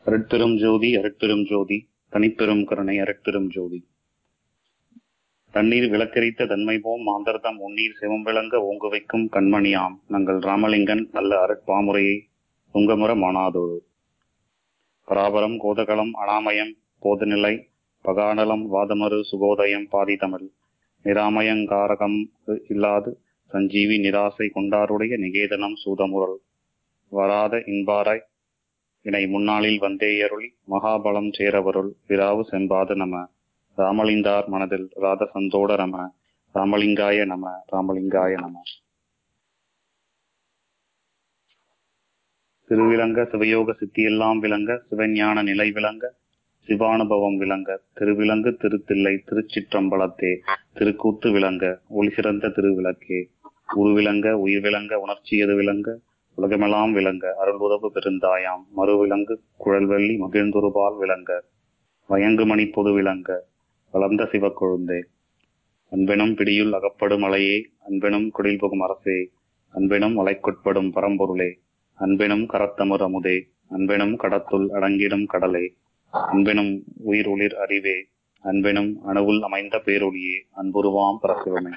அருட்பெரும் ஜோதி அருட்பெரும் ஜோதி தனிப்பெரும் கருணை அருட்பெரும் ஜோதி தண்ணீர் விளக்கரித்த தன்மை போம் மாந்தர்தம் உன்னீர் சிவம் விளங்க ஓங்க வைக்கும் கண்மணியாம் நங்கள் ராமலிங்கன் நல்ல அருட்பாமுறையை உங்கமுற மானாதோடு பராபரம் கோதகளம் அனாமயம் போதுநிலை பகாநலம் வாதமறு சுகோதயம் பாதி தமிழ் நிராமயங்காரகம் இல்லாது சஞ்சீவி நிராசை கொண்டாருடைய நிகேதனம் சூதமுரல் வராத இன்பாராய் இணை முன்னாளில் வந்தேயருளி மகாபலம் சேரவருள் விராவு செம்பாது நம ராமலிங்கார் மனதில் ராத சந்தோட நம ராமலிங்காய நம ராமலிங்காய நம திருவிலங்க சிவயோக சித்தியெல்லாம் விளங்க சிவஞான நிலை விளங்க சிவானுபவம் விளங்க திருவிலங்கு திருத்தில்லை திருச்சிற்றம்பலத்தே திருக்கூத்து விளங்க ஒளி சிறந்த திருவிளக்கே உருவிளங்க உயிர் விளங்க உணர்ச்சியது விளங்க உலகமெல்லாம் விளங்க அருள் உதவு பெருந்தாயாம் மறுவிலங்கு குழல்வெள்ளி மகிழ்ந்துருபால் விளங்க வயங்குமணி பொது விளங்க வளர்ந்த சிவக்கொழுந்தே அன்பெனும் பிடியுள் அகப்படும் அலையே அன்பெனும் குடில் புகும் அரசே அன்பெனும் வளைக்குட்படும் பரம்பொருளே அன்பெனும் கரத்தமுர் அமுதே அன்பெனும் கடத்துள் அடங்கிடும் கடலே அன்பெனும் உயிர் ஒளிர் அறிவே அன்பெனும் அணுவுள் அமைந்த பேரொழியே அன்புருவாம் பரசிவமே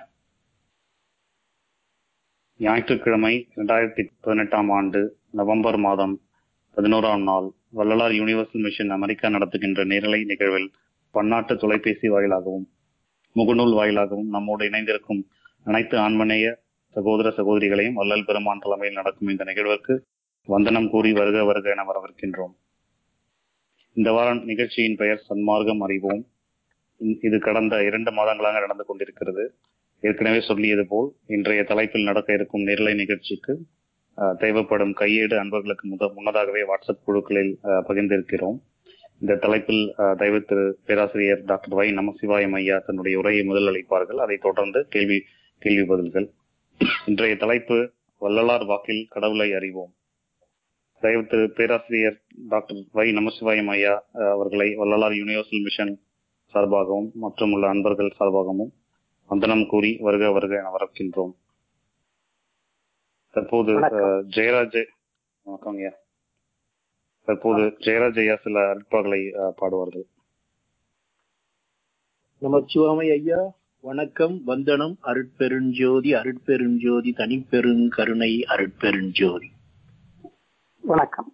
ஞாயிற்றுக்கிழமை இரண்டாயிரத்தி பதினெட்டாம் ஆண்டு நவம்பர் மாதம் பதினோராம் நாள் வள்ளலார் யூனிவர்சல் மிஷன் அமெரிக்கா நடத்துகின்ற நேரலை நிகழ்வில் பன்னாட்டு தொலைபேசி வாயிலாகவும் முகநூல் வாயிலாகவும் நம்மோடு இணைந்திருக்கும் அனைத்து ஆண்மநேய சகோதர சகோதரிகளையும் வள்ளல் பெருமான் தலைமையில் நடக்கும் இந்த நிகழ்விற்கு வந்தனம் கூறி வருக வருக என வரவேற்கின்றோம் இந்த வார நிகழ்ச்சியின் பெயர் சன்மார்க்கம் அறிவோம் இது கடந்த இரண்டு மாதங்களாக நடந்து கொண்டிருக்கிறது ஏற்கனவே சொல்லியது போல் இன்றைய தலைப்பில் நடக்க இருக்கும் நேரலை நிகழ்ச்சிக்கு தேவைப்படும் கையேடு அன்பர்களுக்கு முத முன்னதாகவே வாட்ஸ்அப் குழுக்களில் பகிர்ந்திருக்கிறோம் இந்த தலைப்பில் தயவு திரு பேராசிரியர் டாக்டர் வை நமசிவாயம் ஐயா தன்னுடைய உரையை முதல் அளிப்பார்கள் அதைத் தொடர்ந்து கேள்வி கேள்வி பதில்கள் இன்றைய தலைப்பு வள்ளலார் வாக்கில் கடவுளை அறிவோம் தயவு திரு பேராசிரியர் டாக்டர் வை நமசிவாயம் ஐயா அவர்களை வள்ளலார் யூனிவர்சல் மிஷன் சார்பாகவும் மற்றும் உள்ள அன்பர்கள் சார்பாகவும் வந்தனம் கூறி வருக வருக என வரக்கின்றோம் தற்போது ஜெயராஜ் வணக்கம் ஐயா தற்போது ஜெயராஜ் ஐயா சில அற்பார்களை பாடுவார்கள் நமச்சிவாமை ஐயா வணக்கம் வந்தனம் அருட்பெருஞ்சோதி அருட்பெருஞ்சோதி தனிப்பெருங்கருணை அருட்பெருஞ்சோதி வணக்கம்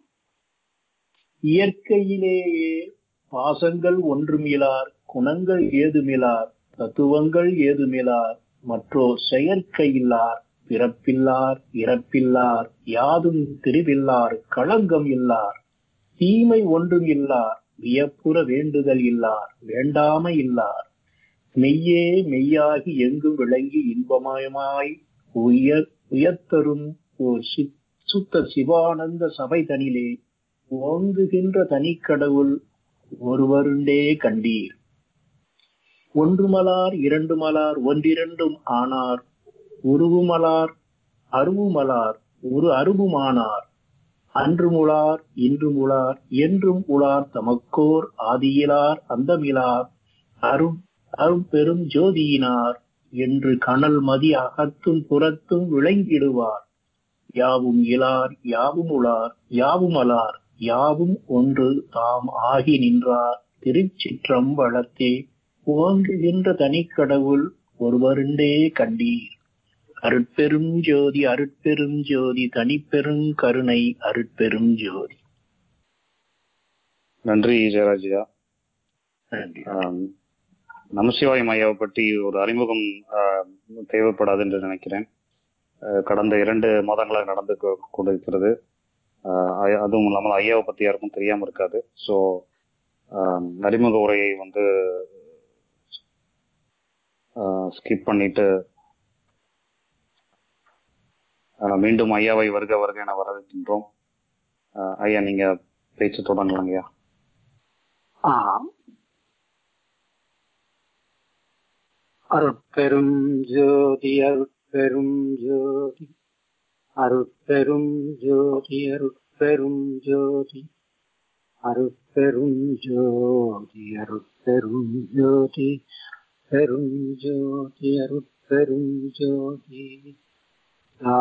இயற்கையிலேயே பாசங்கள் ஒன்றுமிலார் குணங்கள் ஏதுமிலார் தத்துவங்கள் ஏதுமிலார் மற்றோர் செயற்கையில்லார் பிறப்பில்லார் இறப்பில்லார் யாதும் திரிவில்லார் களங்கம் இல்லார் தீமை ஒன்றும் இல்லார் வியப்புற வேண்டுதல் இல்லார் வேண்டாமை இல்லார் மெய்யே மெய்யாகி எங்கும் விளங்கி இன்பமயமாய் உயர் உயர்த்தரும் ஓர் சுத்த சிவானந்த சபை தனிலே ஓங்குகின்ற தனிக்கடவுள் ஒருவருண்டே கண்டீர் ஒன்று மலார் இரண்டு மலார் ஒன்றிரண்டும் ஆனார் உருவுமலார் அருவுமலார் ஒரு அருவுமானார் அன்று முளார் இன்று முளார் என்றும் உளார் தமக்கோர் ஆதியிலார் அந்தமிலார் அரு அரும்பெரும் ஜோதியினார் என்று கனல் மதி அகத்தும் புறத்தும் விளங்கிடுவார் யாவும் இலார் யாவும் உளார் யாவும் அலார் யாவும் ஒன்று தாம் ஆகி நின்றார் திருச்சிற்றம்பலத்தே ஓங்குகின்ற தனிக்கடவுள் ஒருவருண்டே கண்டீர் அருட்பெரும் ஜோதி அருட்பெரும் ஜோதி தனிப்பெரும் கருணை அருட்பெரும் ஜோதி நன்றி ஜெயராஜியா நன்றி நமசிவாயம் ஐயாவை பற்றி ஒரு அறிமுகம் தேவைப்படாது என்று நினைக்கிறேன் கடந்த இரண்டு மாதங்களாக நடந்து கொண்டிருக்கிறது அதுவும் இல்லாமல் ஐயாவை பற்றி யாருக்கும் தெரியாமல் இருக்காது ஸோ அறிமுக உரையை வந்து ஸ்கிப் பண்ணிட்டு மீண்டும் ஐயாவை வருக வருக என வரவேற்கின்றோம் ஐயா நீங்க பேச்சு தொடங்கலாம் ஐயா அருட்பெரும் ஜோதி அருட்பெரும் ஜோதி அருட்பெரும் ஜோதி அருட்பெரும் ஜோதி அருட்பெரும் ஜோதி அருட்பெரும் ஜோதி பெரும் ஜோதி அருட்பெரும் ஜோதி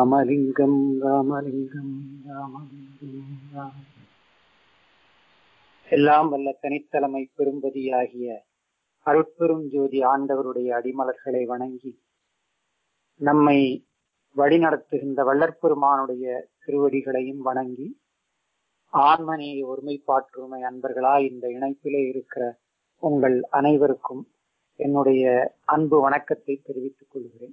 ராமலிங்கம் ராமலிங்கம் ராமலிங்கம் ராம எல்லாம் வல்ல தனித்தலைமை பெரும்பதியாகிய அருட்பெரும் ஜோதி ஆண்டவருடைய அடிமலர்களை வணங்கி நம்மை வழிநடத்துகின்ற வள்ளற்பெருமானுடைய திருவடிகளையும் வணங்கி ஆன்மனையை ஒருமைப்பாற்றுமை அன்பர்களாய் இந்த இணைப்பிலே இருக்கிற உங்கள் அனைவருக்கும் என்னுடைய அன்பு வணக்கத்தை தெரிவித்துக் கொள்கிறேன்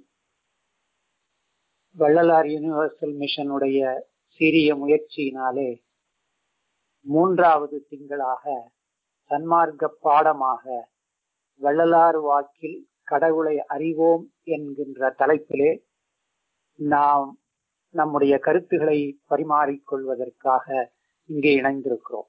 வள்ளலார் யூனிவர்சல் மிஷனுடைய சிறிய முயற்சியினாலே மூன்றாவது திங்களாக சன்மார்க்க பாடமாக வள்ளலார் வாக்கில் கடவுளை அறிவோம் என்கின்ற தலைப்பிலே நாம் நம்முடைய கருத்துக்களை பரிமாறிக்கொள்வதற்காக இங்கே இணைந்திருக்கிறோம்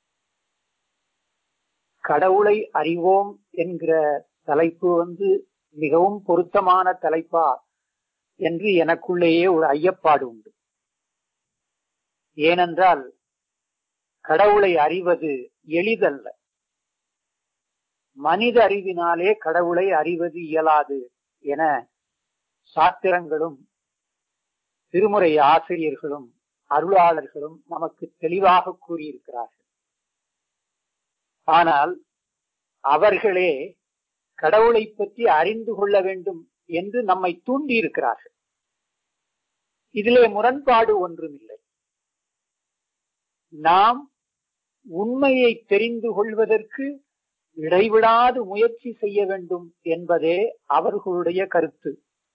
கடவுளை அறிவோம் என்கிற தலைப்பு வந்து மிகவும் பொருத்தமான தலைப்பா என்று எனக்குள்ளேயே ஒரு ஐயப்பாடு உண்டு ஏனென்றால் கடவுளை அறிவது எளிதல்ல மனித அறிவினாலே கடவுளை அறிவது இயலாது என சாத்திரங்களும் திருமுறை ஆசிரியர்களும் அருளாளர்களும் நமக்கு தெளிவாக கூறியிருக்கிறார்கள் ஆனால் அவர்களே கடவுளை பற்றி அறிந்து கொள்ள வேண்டும் என்று நம்மை தூண்டி இருக்கிறார்கள் இதிலே முரண்பாடு ஒன்றுமில்லை நாம் உண்மையை தெரிந்து கொள்வதற்கு இடைவிடாது முயற்சி செய்ய வேண்டும் என்பதே அவர்களுடைய கருத்து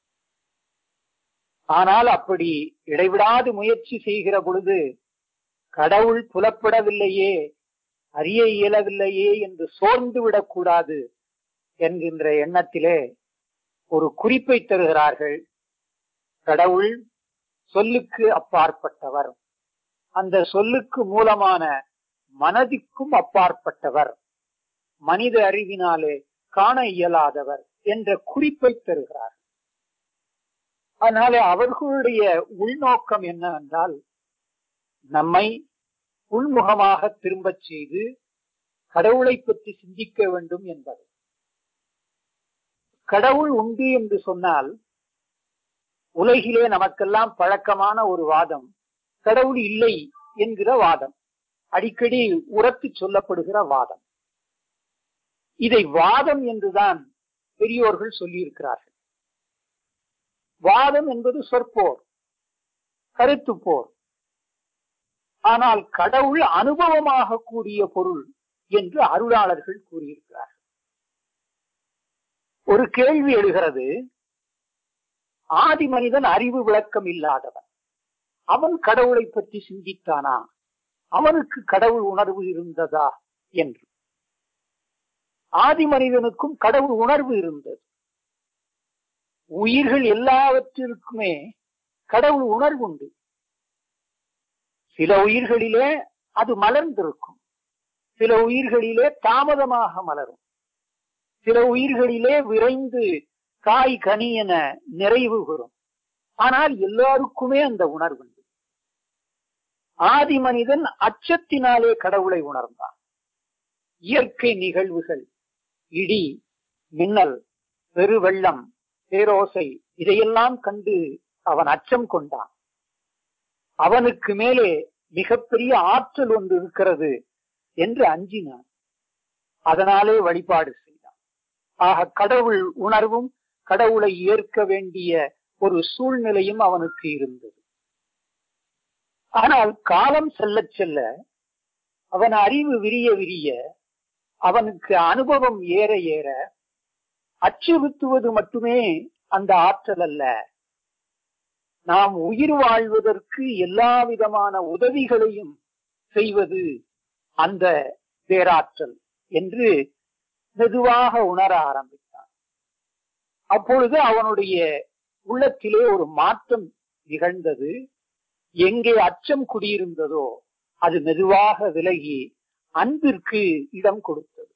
ஆனால் அப்படி இடைவிடாது முயற்சி செய்கிற பொழுது கடவுள் புலப்படவில்லையே அறிய இயலவில்லையே என்று சோர்ந்து விடக்கூடாது என்கின்ற எண்ணத்திலே ஒரு குறிப்பை தருகிறார்கள் கடவுள் சொல்லுக்கு அப்பாற்பட்டவர் அந்த சொல்லுக்கு மூலமான மனதிற்கும் அப்பாற்பட்டவர் மனித அறிவினாலே காண இயலாதவர் என்ற குறிப்பை தருகிறார் அதனால அவர்களுடைய உள்நோக்கம் என்னவென்றால் நம்மை உள்முகமாக திரும்பச் செய்து கடவுளை பற்றி சிந்திக்க வேண்டும் என்பது கடவுள் உண்டு என்று சொன்னால் உலகிலே நமக்கெல்லாம் பழக்கமான ஒரு வாதம் கடவுள் இல்லை என்கிற வாதம் அடிக்கடி உரத்து சொல்லப்படுகிற வாதம் இதை வாதம் என்றுதான் பெரியோர்கள் சொல்லியிருக்கிறார்கள் வாதம் என்பது சொற்போர் கருத்து போர் ஆனால் கடவுள் அனுபவமாக கூடிய பொருள் என்று அருளாளர்கள் கூறியிருக்கிறார்கள் ஒரு கேள்வி எழுகிறது ஆதி மனிதன் அறிவு விளக்கம் இல்லாதவன் அவன் கடவுளை பற்றி சிந்தித்தானா அவனுக்கு கடவுள் உணர்வு இருந்ததா என்று ஆதி மனிதனுக்கும் கடவுள் உணர்வு இருந்தது உயிர்கள் எல்லாவற்றிற்குமே கடவுள் உணர்வு உண்டு சில உயிர்களிலே அது மலர்ந்திருக்கும் சில உயிர்களிலே தாமதமாக மலரும் சில உயிர்களிலே விரைந்து காய் கனி என நிறைவு பெறும் ஆனால் எல்லாருக்குமே அந்த உணர்வு உண்டு ஆதி மனிதன் அச்சத்தினாலே கடவுளை உணர்ந்தான் இயற்கை நிகழ்வுகள் இடி மின்னல் பெருவெள்ளம் பேரோசை இதையெல்லாம் கண்டு அவன் அச்சம் கொண்டான் அவனுக்கு மேலே மிகப்பெரிய ஆற்றல் ஒன்று இருக்கிறது என்று அஞ்சினான் அதனாலே வழிபாடு செய்தான் ஆக கடவுள் உணர்வும் கடவுளை ஏற்க வேண்டிய ஒரு சூழ்நிலையும் அவனுக்கு இருந்தது ஆனால் காலம் செல்ல செல்ல அவன் அறிவு விரிய விரிய அவனுக்கு அனுபவம் ஏற ஏற அச்சுறுத்துவது மட்டுமே அந்த ஆற்றல் அல்ல நாம் உயிர் வாழ்வதற்கு எல்லா விதமான உதவிகளையும் செய்வது அந்த பேராற்றல் என்று மெதுவாக உணர ஆரம்பித்தான் அப்பொழுது அவனுடைய உள்ளத்திலே ஒரு மாற்றம் நிகழ்ந்தது எங்கே அச்சம் குடியிருந்ததோ அது மெதுவாக விலகி அன்பிற்கு இடம் கொடுத்தது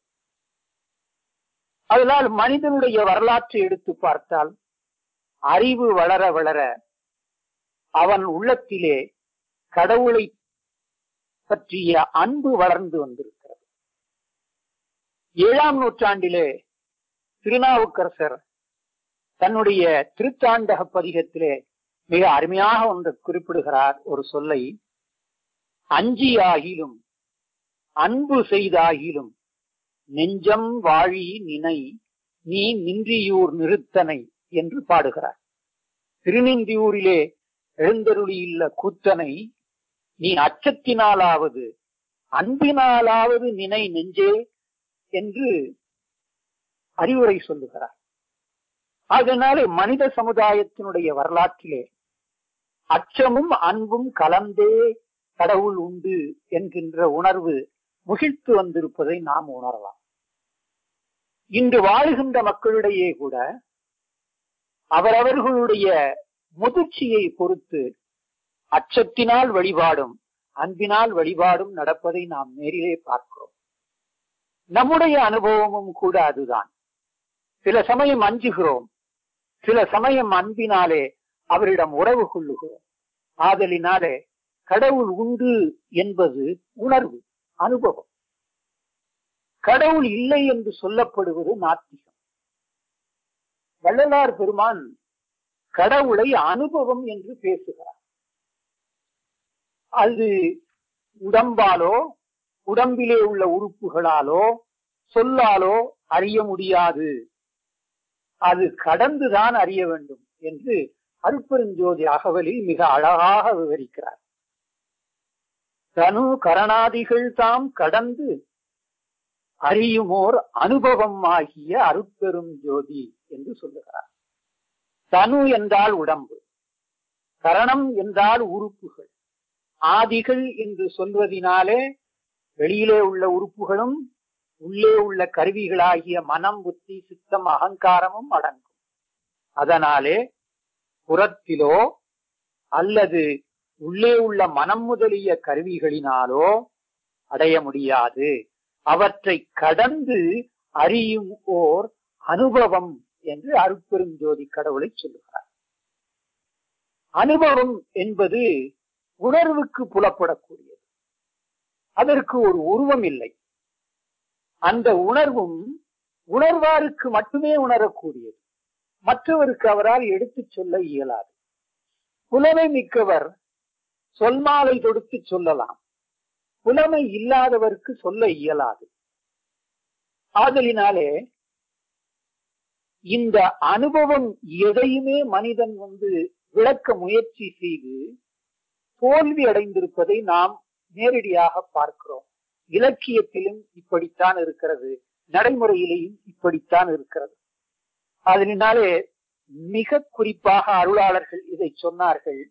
அதனால் மனிதனுடைய வரலாற்றை எடுத்து பார்த்தால் அறிவு வளர வளர அவன் உள்ளத்திலே கடவுளை பற்றிய அன்பு வளர்ந்து வந்திருக்கிறது ஏழாம் நூற்றாண்டிலே திருநாவுக்கரசர் தன்னுடைய திருத்தாண்டக பதிகத்திலே மிக அருமையாக ஒன்று குறிப்பிடுகிறார் ஒரு சொல்லை அஞ்சி ஆகிலும் அன்பு செய்தாகிலும் நெஞ்சம் வாழி நினை நீ நின்றியூர் நிறுத்தனை என்று பாடுகிறார் திருநின்றியூரிலே எழுந்தருளியுள்ள கூத்தனை நீ அச்சத்தினாலாவது அன்பினாலாவது நினை நெஞ்சே என்று அறிவுரை சொல்லுகிறார் அதனாலே மனித சமுதாயத்தினுடைய வரலாற்றிலே அச்சமும் அன்பும் கலந்தே கடவுள் உண்டு என்கின்ற உணர்வு முகிழ்த்து வந்திருப்பதை நாம் உணரலாம் இன்று வாழுகின்ற மக்களிடையே கூட அவரவர்களுடைய முதிர்ச்சியை பொறுத்து அச்சத்தினால் வழிபாடும் அன்பினால் வழிபாடும் நடப்பதை நாம் நேரிலே பார்க்கிறோம் நம்முடைய அனுபவமும் கூட அதுதான் சில சமயம் அஞ்சுகிறோம் சில சமயம் அன்பினாலே அவரிடம் உறவு கொள்ளுகிறோம் ஆதலினாலே கடவுள் உண்டு என்பது உணர்வு அனுபவம் கடவுள் இல்லை என்று சொல்லப்படுவது நாத்திகம் வள்ளலார் பெருமான் கடவுளை அனுபவம் என்று பேசுகிறார் அது உடம்பாலோ உடம்பிலே உள்ள உறுப்புகளாலோ சொல்லாலோ அறிய முடியாது அது கடந்துதான் அறிய வேண்டும் என்று அருப்பெருஞ்சோதி அகவலில் மிக அழகாக விவரிக்கிறார் தனு கரணாதிகள் தாம் கடந்து அறியுமோர் அனுபவம் ஆகிய அருட்பெரும் ஜோதி என்று சொல்லுகிறார் தனு என்றால் உடம்பு கரணம் என்றால் உறுப்புகள் ஆதிகள் என்று சொல்வதினாலே வெளியிலே உள்ள உறுப்புகளும் உள்ளே உள்ள கருவிகளாகிய மனம் புத்தி சித்தம் அகங்காரமும் அடங்கும் அதனாலே புறத்திலோ அல்லது உள்ளே உள்ள மனம் முதலிய கருவிகளினாலோ அடைய முடியாது அவற்றை கடந்து அறியும் ஓர் அனுபவம் என்று அருட்பெருஞ்சோதி கடவுளை சொல்லுகிறார் அனுபவம் என்பது உணர்வுக்கு புலப்படக்கூடியது அதற்கு ஒரு உருவம் இல்லை அந்த உணர்வும் உணர்வாருக்கு மட்டுமே உணரக்கூடியது மற்றவருக்கு அவரால் எடுத்துச் சொல்ல இயலாது புலமை மிக்கவர் சொல்மாலை தொடுத்து சொல்லலாம் புலமை இல்லாதவருக்கு சொல்ல இயலாது ஆதலினாலே இந்த அனுபவம் எதையுமே மனிதன் வந்து விளக்க முயற்சி செய்து தோல்வி அடைந்திருப்பதை நாம் நேரடியாக பார்க்கிறோம் இலக்கியத்திலும் இப்படித்தான் இருக்கிறது நடைமுறையிலேயும் இப்படித்தான் இருக்கிறது அதனாலே மிக குறிப்பாக அருளாளர்கள் இதை சொன்னார்கள்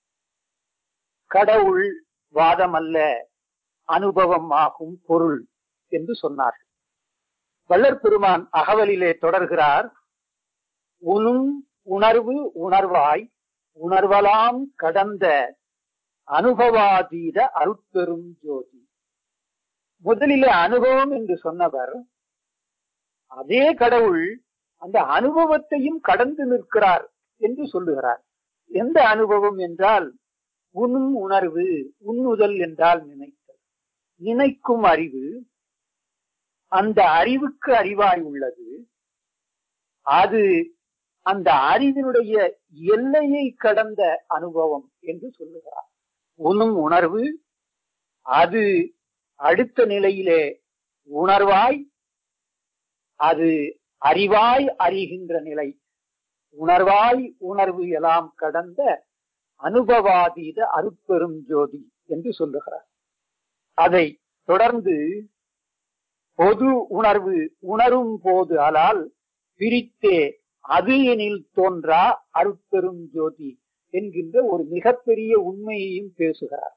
கடவுள் வாதம் அல்ல அனுபவம் ஆகும் பொருள் என்று சொன்னார்கள் வள்ளற் பெருமான் அகவலிலே தொடர்கிறார் உனும் உணர்வு உணர்வாய் உணர்வலாம் கடந்த அனுபவாதீத அருட்பெரும் ஜோதி முதலிலே அனுபவம் என்று சொன்னவர் அதே கடவுள் அந்த அனுபவத்தையும் கடந்து நிற்கிறார் என்று சொல்லுகிறார் எந்த அனுபவம் என்றால் உண்ணும் உணர்வு உண்ணுதல் என்றால் நினைத்தல் நினைக்கும் அறிவு அந்த அறிவுக்கு அறிவாய் உள்ளது அது அந்த அறிவினுடைய எல்லையை கடந்த அனுபவம் என்று சொல்லுகிறார் உண்ணும் உணர்வு அது அடுத்த நிலையிலே உணர்வாய் அது அறிவாய் அறிகின்ற நிலை உணர்வாய் உணர்வு எல்லாம் கடந்த அனுபவாதீத அருட்பெரும் ஜோதி என்று சொல்லுகிறார் அதை தொடர்ந்து பொது உணர்வு உணரும் போது அலால் பிரித்தே அது எனில் தோன்றா அருட்பெரும் ஜோதி என்கின்ற ஒரு மிகப்பெரிய உண்மையையும் பேசுகிறார்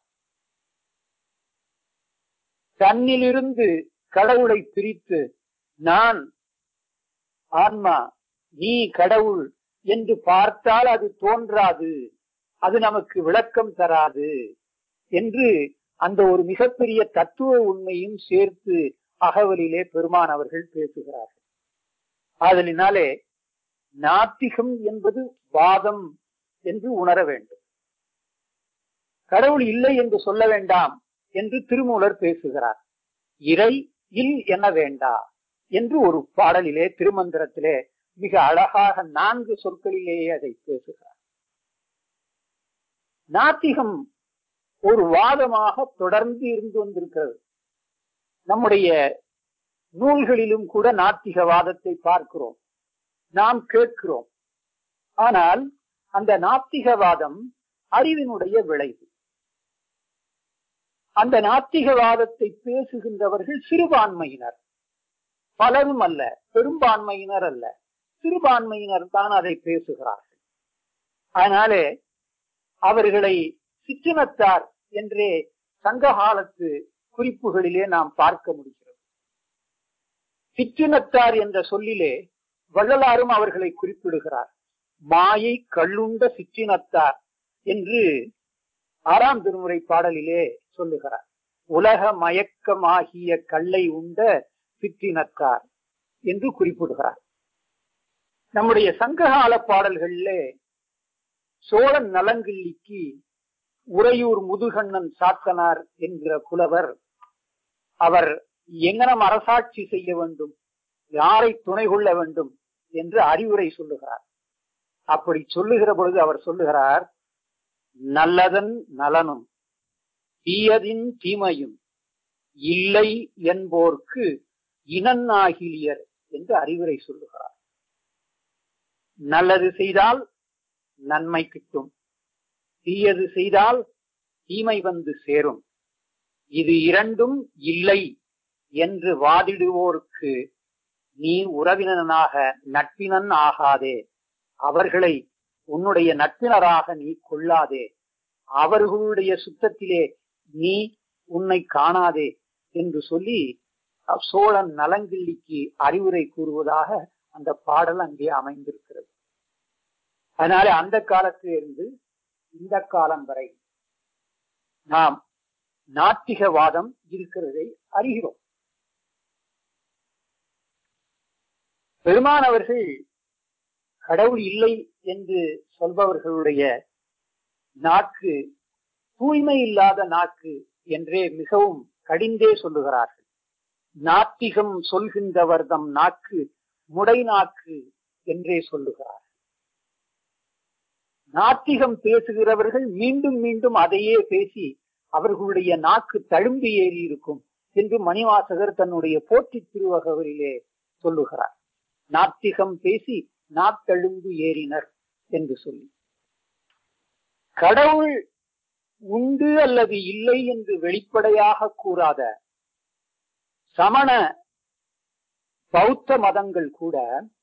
தன்னிலிருந்து கடவுளை பிரித்து நான் ஆன்மா நீ கடவுள் என்று பார்த்தால் அது தோன்றாது அது நமக்கு விளக்கம் தராது என்று அந்த ஒரு மிகப்பெரிய தத்துவ உண்மையும் சேர்த்து அகவலிலே பெருமான் அவர்கள் பேசுகிறார்கள் அதனாலே நாத்திகம் என்பது வாதம் என்று உணர வேண்டும் கடவுள் இல்லை என்று சொல்ல வேண்டாம் என்று திருமூலர் பேசுகிறார் இறை இல் என வேண்டா என்று ஒரு பாடலிலே திருமந்திரத்திலே மிக அழகாக நான்கு சொற்களிலேயே அதை பேசுகிறார் நாத்திகம் ஒரு வாதமாக தொடர்ந்து இருந்து வந்திருக்கிறது நம்முடைய நூல்களிலும் கூட நாத்திகவாதத்தை பார்க்கிறோம் நாம் கேட்கிறோம் ஆனால் அந்த நாத்திகவாதம் அறிவினுடைய விளைவு அந்த நாத்திகவாதத்தை பேசுகின்றவர்கள் சிறுபான்மையினர் பலரும் அல்ல பெரும்பான்மையினர் அல்ல சிறுபான்மையினர் தான் அதை பேசுகிறார்கள் அதனாலே அவர்களை சிற்றினத்தார் என்றே சங்ககாலத்து குறிப்புகளிலே நாம் பார்க்க முடிகிறது சிற்றினத்தார் என்ற சொல்லிலே வள்ளலாரும் அவர்களை குறிப்பிடுகிறார் மாயை கள்ளுண்ட சிற்றினத்தார் என்று ஆறாம் திருமுறை பாடலிலே சொல்லுகிறார் உலக மயக்கமாகிய கல்லை உண்ட சிற்றினத்தார் என்று குறிப்பிடுகிறார் நம்முடைய சங்ககால பாடல்களிலே சோழன் நலங்கிள்ளிக்கு உறையூர் முதுகண்ணன் சாத்தனார் என்கிற புலவர் அவர் எங்கனம் அரசாட்சி செய்ய வேண்டும் யாரை துணை கொள்ள வேண்டும் என்று அறிவுரை சொல்லுகிறார் அப்படி சொல்லுகிற பொழுது அவர் சொல்லுகிறார் நல்லதன் நலனும் தீயதின் தீமையும் இல்லை என்போர்க்கு இனன்னாகிலியர் என்று அறிவுரை சொல்லுகிறார் நல்லது செய்தால் நன்மை கிட்டும் தீயது செய்தால் தீமை வந்து சேரும் இது இரண்டும் இல்லை என்று வாதிடுவோருக்கு நீ உறவினனாக நட்பினன் ஆகாதே அவர்களை உன்னுடைய நட்பினராக நீ கொள்ளாதே அவர்களுடைய சுத்தத்திலே நீ உன்னை காணாதே என்று சொல்லி சோழன் நலங்கிள்ளிக்கு அறிவுரை கூறுவதாக அந்த பாடல் அங்கே அமைந்திருக்கிறது அதனால அந்த காலத்திலிருந்து இந்த காலம் வரை நாம் நாத்திகவாதம் இருக்கிறதை அறிகிறோம் பெருமானவர்கள் கடவுள் இல்லை என்று சொல்பவர்களுடைய நாக்கு தூய்மை இல்லாத நாக்கு என்றே மிகவும் கடிந்தே சொல்லுகிறார்கள் நாத்திகம் சொல்கின்றவர் தம் நாக்கு முடை நாக்கு என்றே சொல்லுகிறார் நாத்திகம் பேசுகிறவர்கள் மீண்டும் மீண்டும் அதையே பேசி அவர்களுடைய நாக்கு தழும்பி ஏறி இருக்கும் என்று மணிவாசகர் தன்னுடைய போற்றி திருவகவரிலே சொல்லுகிறார் நாத்திகம் பேசி நாத்தழும்பு ஏறினர் என்று சொல்லி கடவுள் உண்டு அல்லது இல்லை என்று வெளிப்படையாக கூறாத சமண பௌத்த மதங்கள் கூட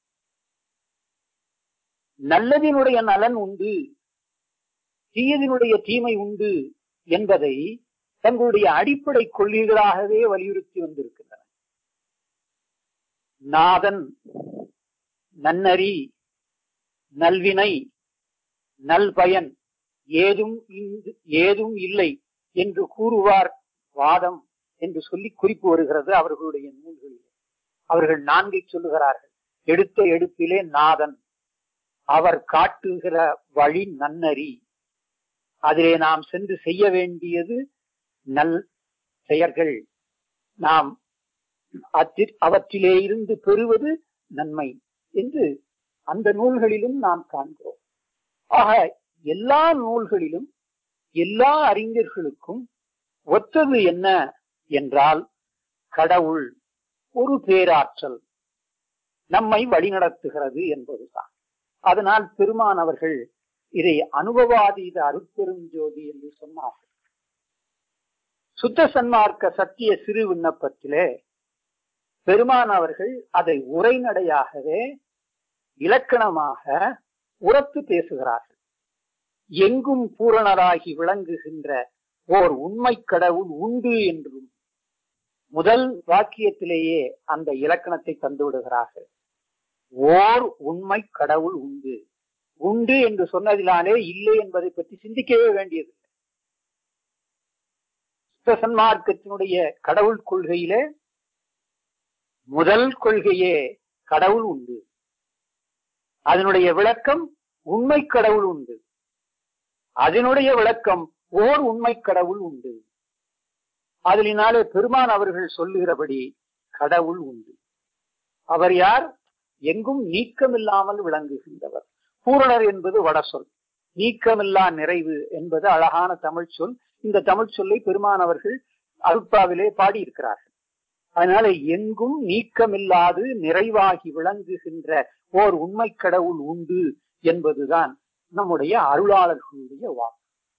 நல்லதினுடைய நலன் உண்டு தீயதினுடைய தீமை உண்டு என்பதை தங்களுடைய அடிப்படை கொள்கைகளாகவே வலியுறுத்தி வந்திருக்கின்றன நாதன் நன்னறி நல்வினை நல்பயன் ஏதும் ஏதும் இல்லை என்று கூறுவார் வாதம் என்று சொல்லி குறிப்பு வருகிறது அவர்களுடைய நூல்களில் அவர்கள் நான்கை சொல்லுகிறார்கள் எடுத்த எடுப்பிலே நாதன் அவர் காட்டுகிற வழி நன்னறி அதிலே நாம் சென்று செய்ய வேண்டியது நல் செயல்கள் நாம் அவற்றிலே இருந்து பெறுவது நன்மை என்று அந்த நூல்களிலும் நாம் காண்கிறோம் ஆக எல்லா நூல்களிலும் எல்லா அறிஞர்களுக்கும் ஒத்தது என்ன என்றால் கடவுள் ஒரு பேராற்றல் நம்மை வழிநடத்துகிறது என்பதுதான் அதனால் பெருமான் அவர்கள் இதை அனுபவாதீத அருட்பெரும் ஜோதி என்று சொன்னார்கள் சுத்த சன்மார்க்க சத்திய சிறு விண்ணப்பத்திலே பெருமான் அவர்கள் அதை உரைநடையாகவே இலக்கணமாக உரத்து பேசுகிறார்கள் எங்கும் பூரணராகி விளங்குகின்ற ஓர் உண்மை கடவுள் உண்டு என்றும் முதல் வாக்கியத்திலேயே அந்த இலக்கணத்தை தந்து விடுகிறார்கள் ஓர் உண்மை கடவுள் உண்டு உண்டு என்று சொன்னதினாலே இல்லை என்பதை பற்றி சிந்திக்கவே வேண்டியதில்லை சன்மார்க்கத்தினுடைய கடவுள் கொள்கையிலே முதல் கொள்கையே கடவுள் உண்டு அதனுடைய விளக்கம் உண்மை கடவுள் உண்டு அதனுடைய விளக்கம் ஓர் உண்மை கடவுள் உண்டு அதனாலே பெருமான் அவர்கள் சொல்லுகிறபடி கடவுள் உண்டு அவர் யார் எங்கும் நீக்கமில்லாமல் விளங்குகின்றவர் பூரணர் என்பது வட சொல் நீக்கமில்லா நிறைவு என்பது அழகான தமிழ் சொல் இந்த தமிழ் சொல்லை பெருமான் அவர்கள் அருட்பாவிலே பாடியிருக்கிறார்கள் அதனால எங்கும் நீக்கமில்லாது நிறைவாகி விளங்குகின்ற ஓர் உண்மை கடவுள் உண்டு என்பதுதான் நம்முடைய அருளாளர்களுடைய வாக்கு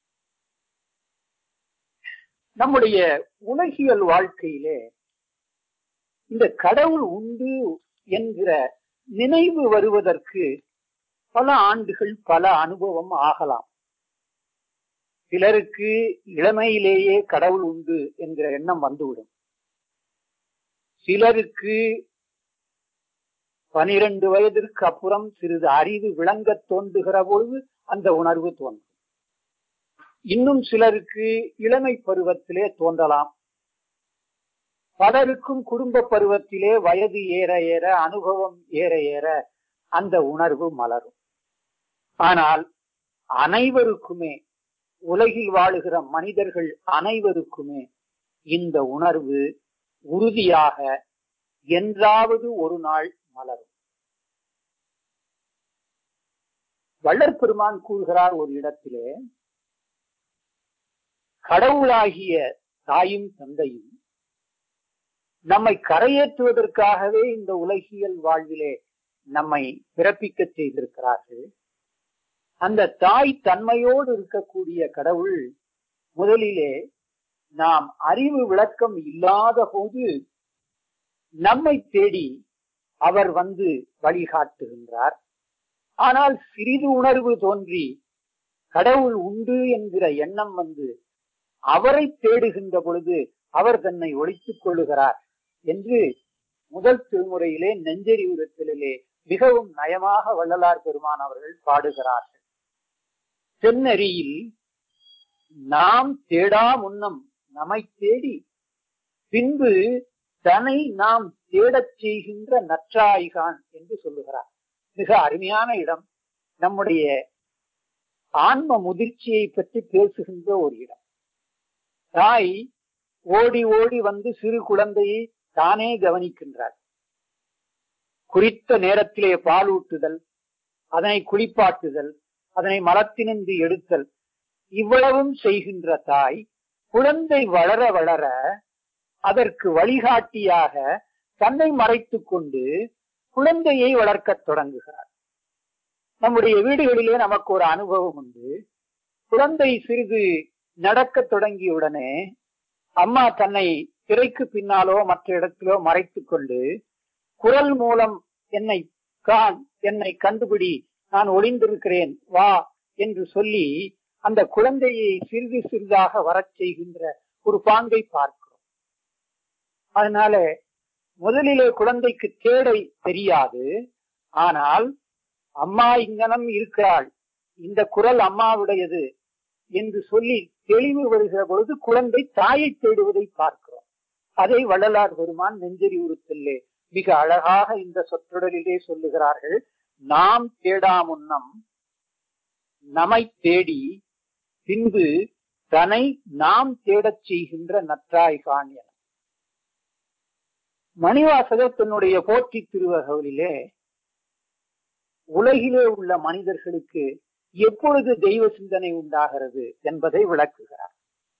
நம்முடைய உலகியல் வாழ்க்கையிலே இந்த கடவுள் உண்டு என்கிற நினைவு வருவதற்கு பல ஆண்டுகள் பல அனுபவம் ஆகலாம் சிலருக்கு இளமையிலேயே கடவுள் உண்டு என்கிற எண்ணம் வந்துவிடும் சிலருக்கு பனிரெண்டு வயதிற்கு அப்புறம் சிறிது அறிவு விளங்க தோன்றுகிற பொழுது அந்த உணர்வு தோன்றும் இன்னும் சிலருக்கு இளமை பருவத்திலே தோன்றலாம் பலருக்கும் குடும்ப பருவத்திலே வயது ஏற ஏற அனுபவம் ஏற ஏற அந்த உணர்வு மலரும் ஆனால் அனைவருக்குமே உலகில் வாழுகிற மனிதர்கள் அனைவருக்குமே இந்த உணர்வு உறுதியாக என்றாவது ஒரு நாள் மலரும் வள்ளற்பெருமான் கூறுகிறார் ஒரு இடத்திலே கடவுளாகிய தாயும் தந்தையும் நம்மை கரையேற்றுவதற்காகவே இந்த உலகியல் வாழ்விலே நம்மை பிறப்பிக்க செய்திருக்கிறார்கள் அந்த தாய் தன்மையோடு இருக்கக்கூடிய கடவுள் முதலிலே நாம் அறிவு விளக்கம் இல்லாத போது நம்மை தேடி அவர் வந்து வழிகாட்டுகின்றார் ஆனால் சிறிது உணர்வு தோன்றி கடவுள் உண்டு என்கிற எண்ணம் வந்து அவரை தேடுகின்ற பொழுது அவர் தன்னை ஒழித்துக் கொள்ளுகிறார் என்று முதல் திருமுறையிலே நெஞ்சறிவுரத்திலே மிகவும் நயமாக வள்ளலார் பெருமான் அவர்கள் பாடுகிறார்கள் தென்னறியில் நாம் தேடா முன்னம் நம்மை தேடி பின்பு தன்னை நாம் தேடச் செய்கின்ற நற்றாய்கான் என்று சொல்லுகிறார் மிக அருமையான இடம் நம்முடைய ஆன்ம முதிர்ச்சியை பற்றி பேசுகின்ற ஒரு இடம் தாய் ஓடி ஓடி வந்து சிறு குழந்தையை தானே கவனிக்கின்றார் குறித்த நேரத்திலே பால் ஊட்டுதல் அதனை குளிப்பாட்டுதல் அதனை மலத்தினின்று எடுத்தல் இவ்வளவும் செய்கின்ற தாய் குழந்தை வளர வளர அதற்கு வழிகாட்டியாக தன்னை மறைத்துக் கொண்டு குழந்தையை வளர்க்கத் தொடங்குகிறார் நம்முடைய வீடுகளிலே நமக்கு ஒரு அனுபவம் உண்டு குழந்தை சிறிது நடக்கத் தொடங்கியவுடனே அம்மா தன்னை திரைக்கு பின்னாலோ மற்ற இடத்திலோ மறைத்துக் கொண்டு குரல் மூலம் என்னை கான் என்னை கண்டுபிடி நான் ஒளிந்திருக்கிறேன் வா என்று சொல்லி அந்த குழந்தையை சிறிது சிறிதாக வரச் செய்கின்ற ஒரு பாங்கை பார்க்கிறோம் அதனால முதலிலே குழந்தைக்கு தேடை தெரியாது ஆனால் அம்மா இங்கனம் இருக்கிறாள் இந்த குரல் அம்மாவுடையது என்று சொல்லி தெளிவு வருகிற பொழுது குழந்தை தாயை தேடுவதை பார்க்கிறோம் அதை வள்ளலார் பெருமான் நெஞ்சரி உறுத்தல்லே மிக அழகாக இந்த சொற்றொடரிலே சொல்லுகிறார்கள் நாம் தேடாமுன்னம் நம்மை தேடி பின்பு தன்னை நாம் தேடச் செய்கின்ற நற்றாய்கான் என மணிவாசகர் தன்னுடைய போற்றி திருவகவலிலே உலகிலே உள்ள மனிதர்களுக்கு எப்பொழுது தெய்வ சிந்தனை உண்டாகிறது என்பதை விளக்குகிறார்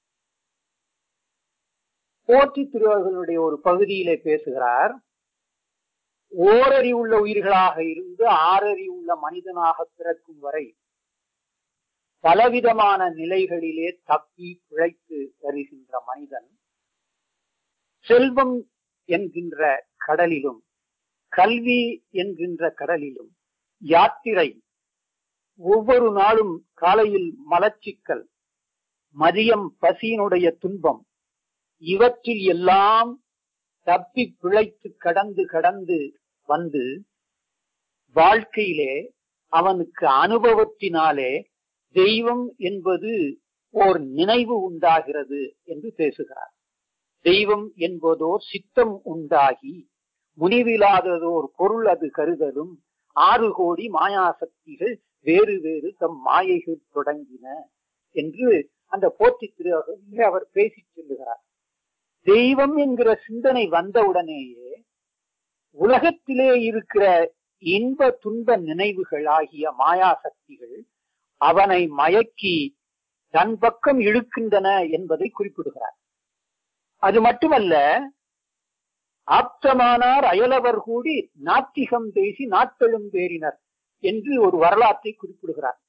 போற்றி திருவர்களுடைய ஒரு பகுதியிலே பேசுகிறார் ஓரறி உள்ள உயிர்களாக இருந்து ஆறறி உள்ள மனிதனாக பிறக்கும் வரை பலவிதமான நிலைகளிலே தப்பி பிழைத்து வருகின்ற மனிதன் செல்வம் என்கின்ற கடலிலும் கல்வி என்கின்ற கடலிலும் யாத்திரை ஒவ்வொரு நாளும் காலையில் மலச்சிக்கல் மதியம் பசியினுடைய துன்பம் இவற்றில் எல்லாம் தப்பி பிழைத்து கடந்து கடந்து வந்து வாழ்க்கையிலே அவனுக்கு அனுபவத்தினாலே தெய்வம் என்பது ஓர் நினைவு உண்டாகிறது என்று பேசுகிறார் தெய்வம் என்பதோர் சித்தம் உண்டாகி முனிவிலாததோர் பொருள் அது கருதலும் ஆறு கோடி மாயாசக்திகள் வேறு வேறு தம் மாயைகள் தொடங்கின என்று அந்த போற்றி திரு அவர் பேசி சொல்லுகிறார் தெய்வம் என்கிற சிந்தனை வந்தவுடனேயே உலகத்திலே இருக்கிற இன்ப துன்ப நினைவுகள் ஆகிய மாயாசக்திகள் அவனை மயக்கி தன் பக்கம் இழுக்கின்றன என்பதை குறிப்பிடுகிறார் அது மட்டுமல்ல ஆப்தமானார் அயலவர் கூடி நாத்திகம் பேசி நாட்களும் பேரினர் என்று ஒரு வரலாற்றை குறிப்பிடுகிறார்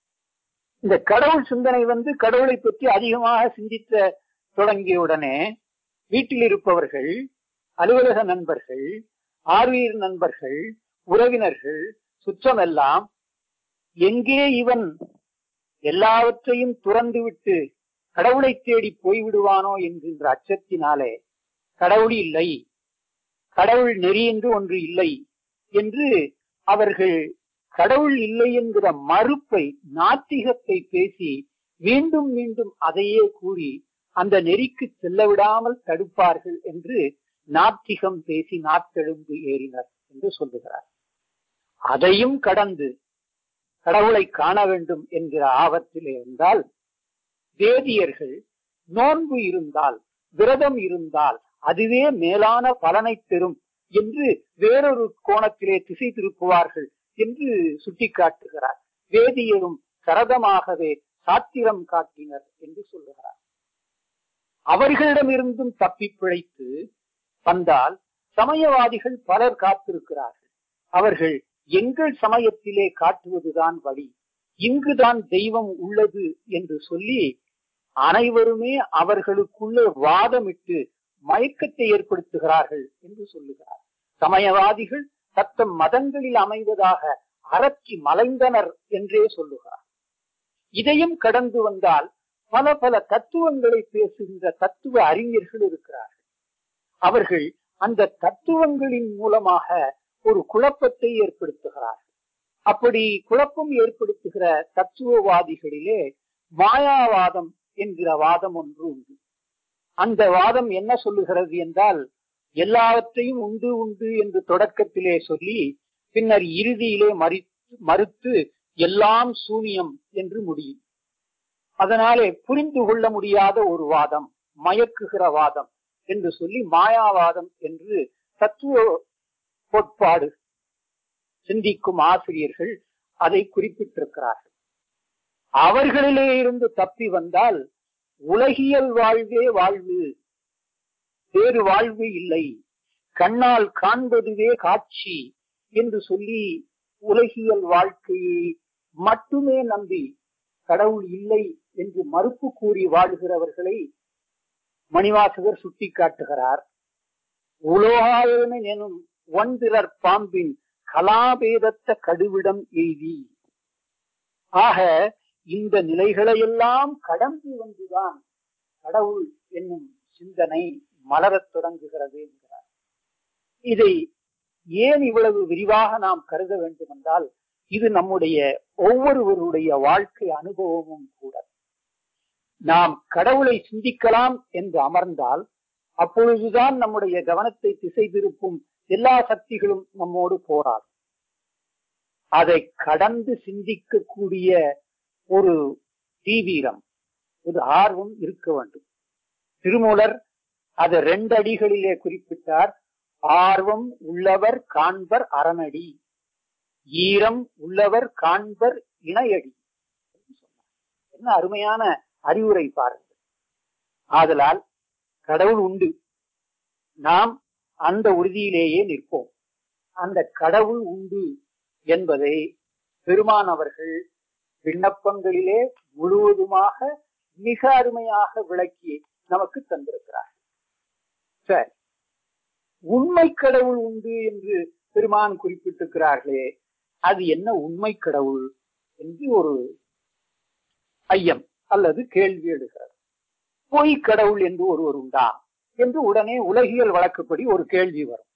இந்த கடவுள் சிந்தனை வந்து கடவுளை பற்றி அதிகமாக சிந்தித்த தொடங்கியவுடனே வீட்டில் இருப்பவர்கள் அலுவலக நண்பர்கள் ஆர்வீர் நண்பர்கள் உறவினர்கள் சுற்றமெல்லாம் எங்கே இவன் எல்லாவற்றையும் துறந்துவிட்டு கடவுளை தேடி போய்விடுவானோ என்கின்ற அச்சத்தினாலே கடவுள் இல்லை கடவுள் நெறி என்று ஒன்று இல்லை என்று அவர்கள் கடவுள் இல்லை என்கிற மறுப்பை நாத்திகத்தை பேசி மீண்டும் மீண்டும் அதையே கூறி அந்த நெறிக்கு செல்ல விடாமல் தடுப்பார்கள் என்று நாத்திகம் பேசி நாட்டெழும்பு ஏறினர் என்று சொல்லுகிறார் அதையும் கடந்து கடவுளை காண வேண்டும் என்கிற ஆபத்தில் இருந்தால் வேதியர்கள் நோன்பு இருந்தால் விரதம் இருந்தால் அதுவே மேலான பலனை பெறும் என்று வேறொரு கோணத்திலே திசை திருப்புவார்கள் என்று சுட்டிக்காட்டுகிறார் வேதியரும் சரதமாகவே சாத்திரம் காட்டினர் என்று சொல்லுகிறார் அவர்களிடமிருந்தும் தப்பி பிழைத்து வந்தால் சமயவாதிகள் பலர் காத்திருக்கிறார்கள் அவர்கள் எங்கள் சமயத்திலே காட்டுவதுதான் வழி இங்குதான் தெய்வம் உள்ளது என்று சொல்லி அனைவருமே அவர்களுக்குள்ளே வாதமிட்டு மயக்கத்தை ஏற்படுத்துகிறார்கள் என்று சொல்லுகிறார் சமயவாதிகள் தத்தம் மதங்களில் அமைவதாக அரற்றி மலைந்தனர் என்றே சொல்லுகிறார் இதையும் கடந்து வந்தால் பல பல தத்துவங்களை பேசுகின்ற தத்துவ அறிஞர்கள் இருக்கிறார்கள் அவர்கள் அந்த தத்துவங்களின் மூலமாக ஒரு குழப்பத்தை ஏற்படுத்துகிறார்கள் அப்படி குழப்பம் ஏற்படுத்துகிற தத்துவவாதிகளிலே மாயாவாதம் என்கிற வாதம் ஒன்று உண்டு அந்த வாதம் என்ன சொல்லுகிறது என்றால் எல்லாவற்றையும் உண்டு உண்டு என்று தொடக்கத்திலே சொல்லி பின்னர் இறுதியிலே மறி மறுத்து எல்லாம் சூனியம் என்று முடியும் அதனாலே புரிந்து கொள்ள முடியாத ஒரு வாதம் மயக்குகிற வாதம் என்று சொல்லி மாயாவாதம் என்று தத்துவ கோட்பாடு சிந்திக்கும் ஆசிரியர்கள் அதை குறிப்பிட்டிருக்கிறார்கள் அவர்களிலே இருந்து தப்பி வந்தால் உலகியல் வாழ்வே வாழ்வு வேறு வாழ்வு இல்லை கண்ணால் காண்பதுவே காட்சி என்று சொல்லி உலகியல் வாழ்க்கையை மட்டுமே நம்பி கடவுள் இல்லை என்று மறுப்பு கூறி வாழ்கிறவர்களை மணிவாசகர் சுட்டி காட்டுகிறார் உலோகாயன எனும் ஒன்றிரர் பாம்பின் கலாபேதத்த கடுவிடம் எய்தி ஆக இந்த நிலைகளையெல்லாம் கடந்து வந்துதான் கடவுள் என்னும் சிந்தனை மலரத் தொடங்குகிறது என்கிறார் இதை ஏன் இவ்வளவு விரிவாக நாம் கருத வேண்டும் என்றால் இது நம்முடைய ஒவ்வொருவருடைய வாழ்க்கை அனுபவமும் கூட நாம் கடவுளை சிந்திக்கலாம் என்று அமர்ந்தால் அப்பொழுதுதான் நம்முடைய கவனத்தை திசை திருப்பும் எல்லா சக்திகளும் நம்மோடு போராடும் அதை கடந்து சிந்திக்கக்கூடிய ஒரு தீவிரம் ஒரு ஆர்வம் இருக்க வேண்டும் திருமூலர் அதை ரெண்டு அடிகளிலே குறிப்பிட்டார் ஆர்வம் உள்ளவர் காண்பர் அரணடி ஈரம் உள்ளவர் காண்பர் இணையடி என்ன அருமையான அறிவுரை பாருங்கள் ஆதலால் கடவுள் உண்டு நாம் அந்த உறுதியிலேயே நிற்போம் அந்த கடவுள் உண்டு என்பதை பெருமான் அவர்கள் விண்ணப்பங்களிலே முழுவதுமாக மிக அருமையாக விளக்கி நமக்கு தந்திருக்கிறார் சரி உண்மை கடவுள் உண்டு என்று பெருமான் குறிப்பிட்டிருக்கிறார்களே அது என்ன உண்மை கடவுள் என்று ஒரு ஐயம் அல்லது கேள்வி எழுகிறது பொய் கடவுள் என்று ஒருவர் உண்டா என்று உடனே உலகியல் வழக்குப்படி ஒரு கேள்வி வரும்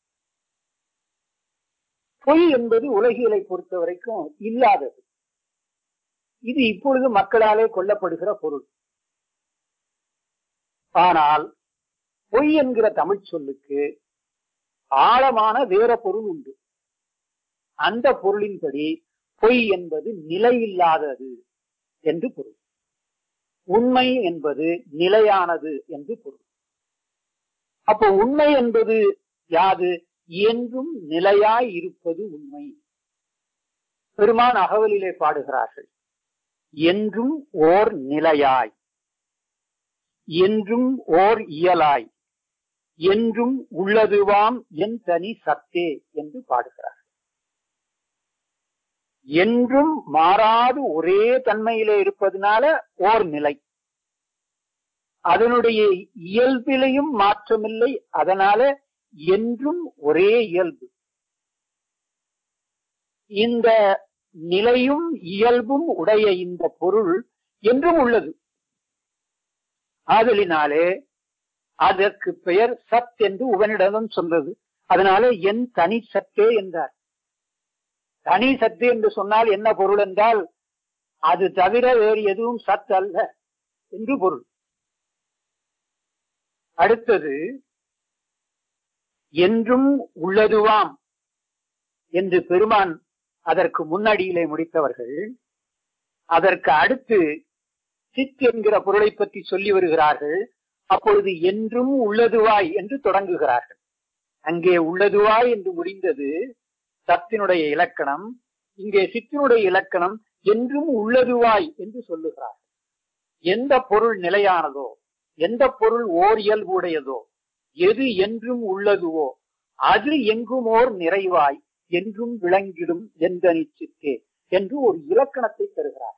பொய் என்பது உலகியலை பொறுத்த வரைக்கும் இல்லாதது இது இப்பொழுது மக்களாலே கொல்லப்படுகிற பொருள் ஆனால் பொய் என்கிற தமிழ் சொல்லுக்கு ஆழமான வேற பொருள் உண்டு அந்த பொருளின்படி பொய் என்பது நிலையில்லாதது என்று பொருள் உண்மை என்பது நிலையானது என்று பொருள் அப்போ உண்மை என்பது யாது என்றும் நிலையாய் இருப்பது உண்மை பெருமான் அகவலிலே பாடுகிறார்கள் என்றும் ஓர் நிலையாய் என்றும் ஓர் இயலாய் என்றும் உள்ளதுவாம் என் தனி சத்தே என்று பாடுகிறார் என்றும் மாறாது ஒரே தன்மையிலே இருப்பதனால ஓர் நிலை அதனுடைய இயல்பிலையும் மாற்றமில்லை அதனால என்றும் ஒரே இயல்பு இந்த நிலையும் இயல்பும் உடைய இந்த பொருள் என்றும் உள்ளது ஆதலினாலே அதற்கு பெயர் சத் என்று உவனிடம் சொன்னது அதனால என் தனி சத்தே என்றார் தனி சத்து என்று சொன்னால் என்ன பொருள் என்றால் அது தவிர வேறு எதுவும் சத் அல்ல என்று பொருள் அடுத்தது என்றும் உள்ளதுவாம் என்று பெருமான் அதற்கு முன்னடியிலே முடித்தவர்கள் அதற்கு அடுத்து சித் என்கிற பொருளை பற்றி சொல்லி வருகிறார்கள் அப்பொழுது என்றும் உள்ளதுவாய் என்று தொடங்குகிறார்கள் அங்கே உள்ளதுவாய் என்று முடிந்தது சத்தினுடைய இலக்கணம் இங்கே சித்தினுடைய இலக்கணம் என்றும் உள்ளதுவாய் என்று சொல்லுகிறார் எந்த பொருள் நிலையானதோ எந்த பொருள் ஓர் இயல்புடையதோ எது என்றும் உள்ளதுவோ அது எங்கும் ஓர் நிறைவாய் என்றும் விளங்கிடும் எந்தனி சித்தே என்று ஒரு இலக்கணத்தை தருகிறார்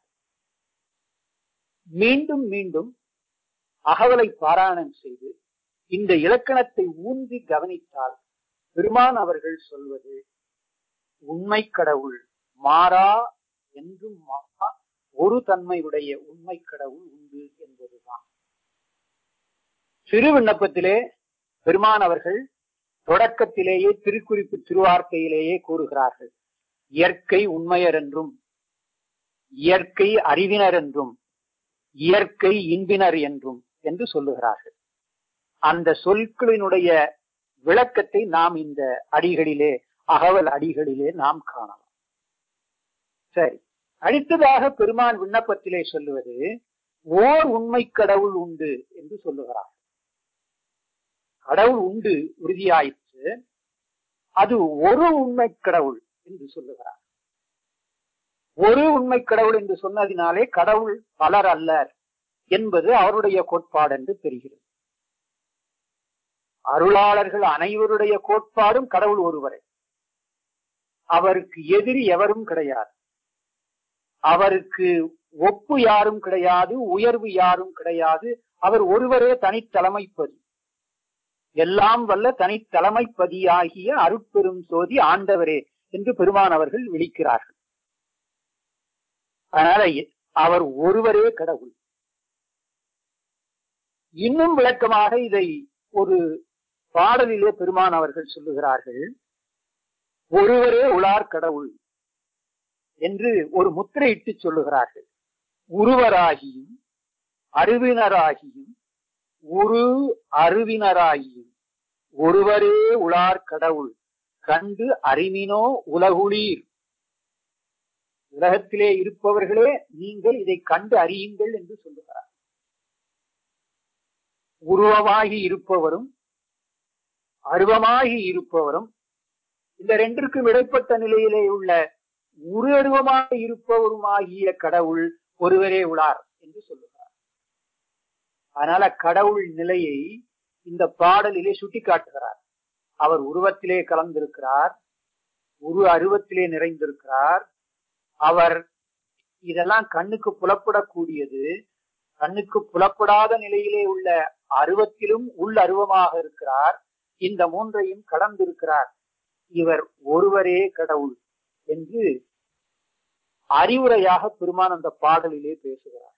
மீண்டும் மீண்டும் அகவலை பாராயணம் செய்து இந்த இலக்கணத்தை ஊன்றி கவனித்தால் பெருமான் அவர்கள் சொல்வது உண்மை கடவுள் மாறா என்றும் மாறா ஒரு தன்மையுடைய உண்மை கடவுள் உண்டு என்பதுதான் சிறு விண்ணப்பத்திலே பெருமான் அவர்கள் தொடக்கத்திலேயே திருக்குறிப்பு திருவார்த்தையிலேயே கூறுகிறார்கள் இயற்கை உண்மையர் என்றும் இயற்கை அறிவினர் என்றும் இயற்கை இன்பினர் என்றும் என்று சொல்லுகிறார்கள் அந்த சொற்களினுடைய விளக்கத்தை நாம் இந்த அடிகளிலே அகவல் அடிகளிலே நாம் காணலாம் சரி அடுத்ததாக பெருமான் விண்ணப்பத்திலே சொல்லுவது ஓர் உண்மை கடவுள் உண்டு என்று சொல்லுகிறார் கடவுள் உண்டு உறுதியாயிற்று அது ஒரு உண்மை கடவுள் என்று சொல்லுகிறார் ஒரு உண்மை கடவுள் என்று சொன்னதினாலே கடவுள் பலர் அல்லர் என்பது அவருடைய கோட்பாடு என்று தெரிகிறது அருளாளர்கள் அனைவருடைய கோட்பாடும் கடவுள் ஒருவரே அவருக்கு எதிரி எவரும் கிடையாது அவருக்கு ஒப்பு யாரும் கிடையாது உயர்வு யாரும் கிடையாது அவர் ஒருவரே தனித்தலைமைப்பதி எல்லாம் வல்ல தனித்தலைமைப்பதியாகிய அருட்பெரும் சோதி ஆண்டவரே என்று பெருமான் அவர்கள் விழிக்கிறார்கள் அதனால அவர் ஒருவரே கடவுள் இன்னும் விளக்கமாக இதை ஒரு பாடலிலே பெருமான் அவர்கள் சொல்லுகிறார்கள் ஒருவரே உலார் கடவுள் என்று ஒரு முத்திரையிட்டு சொல்லுகிறார்கள் உருவராகியும் அறிவினராகியும் உரு அறிவினராகியும் ஒருவரே உலார் கடவுள் கண்டு அறிமினோ உலகுளீர் உலகத்திலே இருப்பவர்களே நீங்கள் இதை கண்டு அறியுங்கள் என்று சொல்லுகிறார் உருவமாகி இருப்பவரும் அருவமாகி இருப்பவரும் இந்த ரெண்டிற்கும் இடைப்பட்ட நிலையிலே உள்ள உரு அருவமாக இருப்பவருமாகிய கடவுள் ஒருவரே உளார் என்று சொல்லுகிறார் அதனால கடவுள் நிலையை இந்த பாடலிலே சுட்டிக்காட்டுகிறார் அவர் உருவத்திலே கலந்திருக்கிறார் உரு அருவத்திலே நிறைந்திருக்கிறார் அவர் இதெல்லாம் கண்ணுக்கு புலப்படக்கூடியது கண்ணுக்கு புலப்படாத நிலையிலே உள்ள அருவத்திலும் உள் அருவமாக இருக்கிறார் இந்த மூன்றையும் கடந்திருக்கிறார் இவர் ஒருவரே கடவுள் என்று அறிவுரையாக பெருமான் அந்த பாடலிலே பேசுகிறார்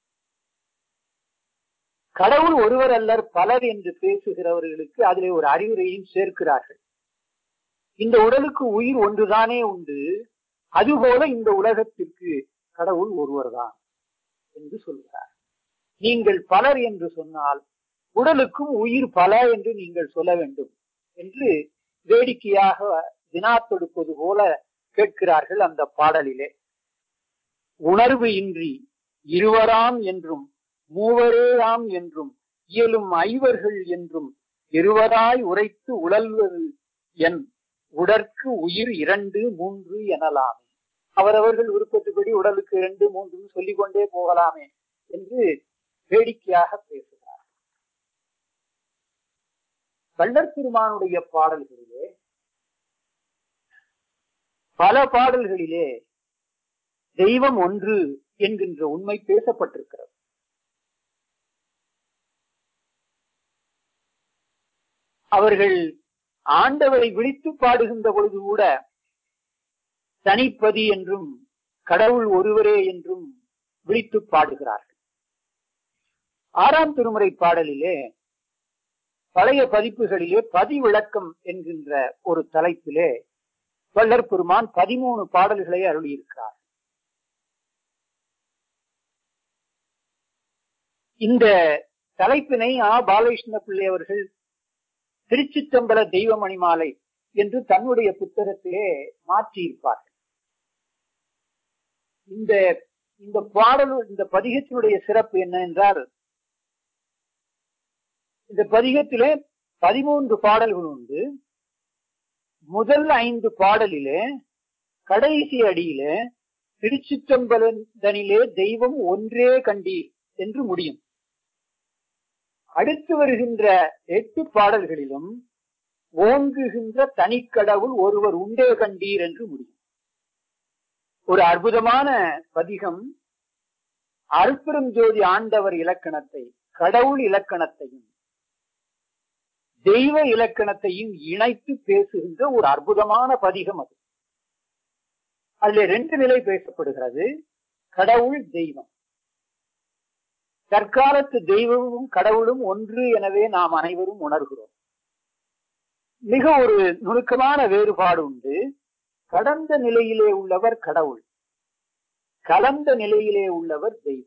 கடவுள் ஒருவர் அல்லர் பலர் என்று பேசுகிறவர்களுக்கு அதிலே ஒரு அறிவுரையும் சேர்க்கிறார்கள் இந்த உடலுக்கு உயிர் ஒன்றுதானே உண்டு அதுபோல இந்த உலகத்திற்கு கடவுள் ஒருவர்தான் என்று சொல்கிறார் நீங்கள் பலர் என்று சொன்னால் உடலுக்கும் உயிர் பல என்று நீங்கள் சொல்ல வேண்டும் என்று வேடிக்கையாக வினா தொடுப்பது போல கேட்கிறார்கள் அந்த பாடலிலே உணர்வு இன்றி இருவராம் என்றும் மூவரேயாம் என்றும் இயலும் ஐவர்கள் என்றும் இருவராய் உரைத்து உழல்வது என் உடற்கு உயிர் இரண்டு மூன்று எனலாமே அவரவர்கள் விருப்பத்துப்படி உடலுக்கு இரண்டு மூன்று சொல்லிக் கொண்டே போகலாமே என்று வேடிக்கையாக பேசுகிறார் வள்ளற் பெருமானுடைய பாடல்களிலே பல பாடல்களிலே தெய்வம் ஒன்று என்கின்ற உண்மை பேசப்பட்டிருக்கிறது அவர்கள் ஆண்டவரை விழித்து பாடுகின்ற பொழுது கூட தனிப்பதி என்றும் கடவுள் ஒருவரே என்றும் விழித்து பாடுகிறார்கள் ஆறாம் திருமுறை பாடலிலே பழைய பதிப்புகளிலே பதி விளக்கம் என்கின்ற ஒரு தலைப்பிலே வள்ளற் பெருமான் பதிமூணு பாடல்களை அருளியிருக்கிறார் இந்த தலைப்பினை ஆ பாலகிருஷ்ண பிள்ளை அவர்கள் திருச்சிற்றம்பல தெய்வமணி மாலை என்று தன்னுடைய புத்தகத்திலே மாற்றியிருப்பார்கள் இந்த இந்த பாடல் இந்த பதிகத்தினுடைய சிறப்பு என்ன என்றால் இந்த பதிகத்திலே பதிமூன்று பாடல்கள் உண்டு முதல் ஐந்து பாடலிலே கடைசி அடியிலே திருச்சிற்றம்பலனிலே தெய்வம் ஒன்றே கண்டீர் என்று முடியும் அடுத்து வருகின்ற எட்டு பாடல்களிலும் ஓங்குகின்ற தனிக்கடவுள் ஒருவர் உண்டே கண்டீர் என்று முடியும் ஒரு அற்புதமான பதிகம் அருப்பெரும் ஜோதி ஆண்டவர் இலக்கணத்தை கடவுள் இலக்கணத்தையும் தெய்வ இலக்கணத்தையும் இணைத்து பேசுகின்ற ஒரு அற்புதமான பதிகம் அது அதுல ரெண்டு நிலை பேசப்படுகிறது கடவுள் தெய்வம் தற்காலத்து தெய்வமும் கடவுளும் ஒன்று எனவே நாம் அனைவரும் உணர்கிறோம் மிக ஒரு நுணுக்கமான வேறுபாடு உண்டு கடந்த நிலையிலே உள்ளவர் கடவுள் கலந்த நிலையிலே உள்ளவர் தெய்வம்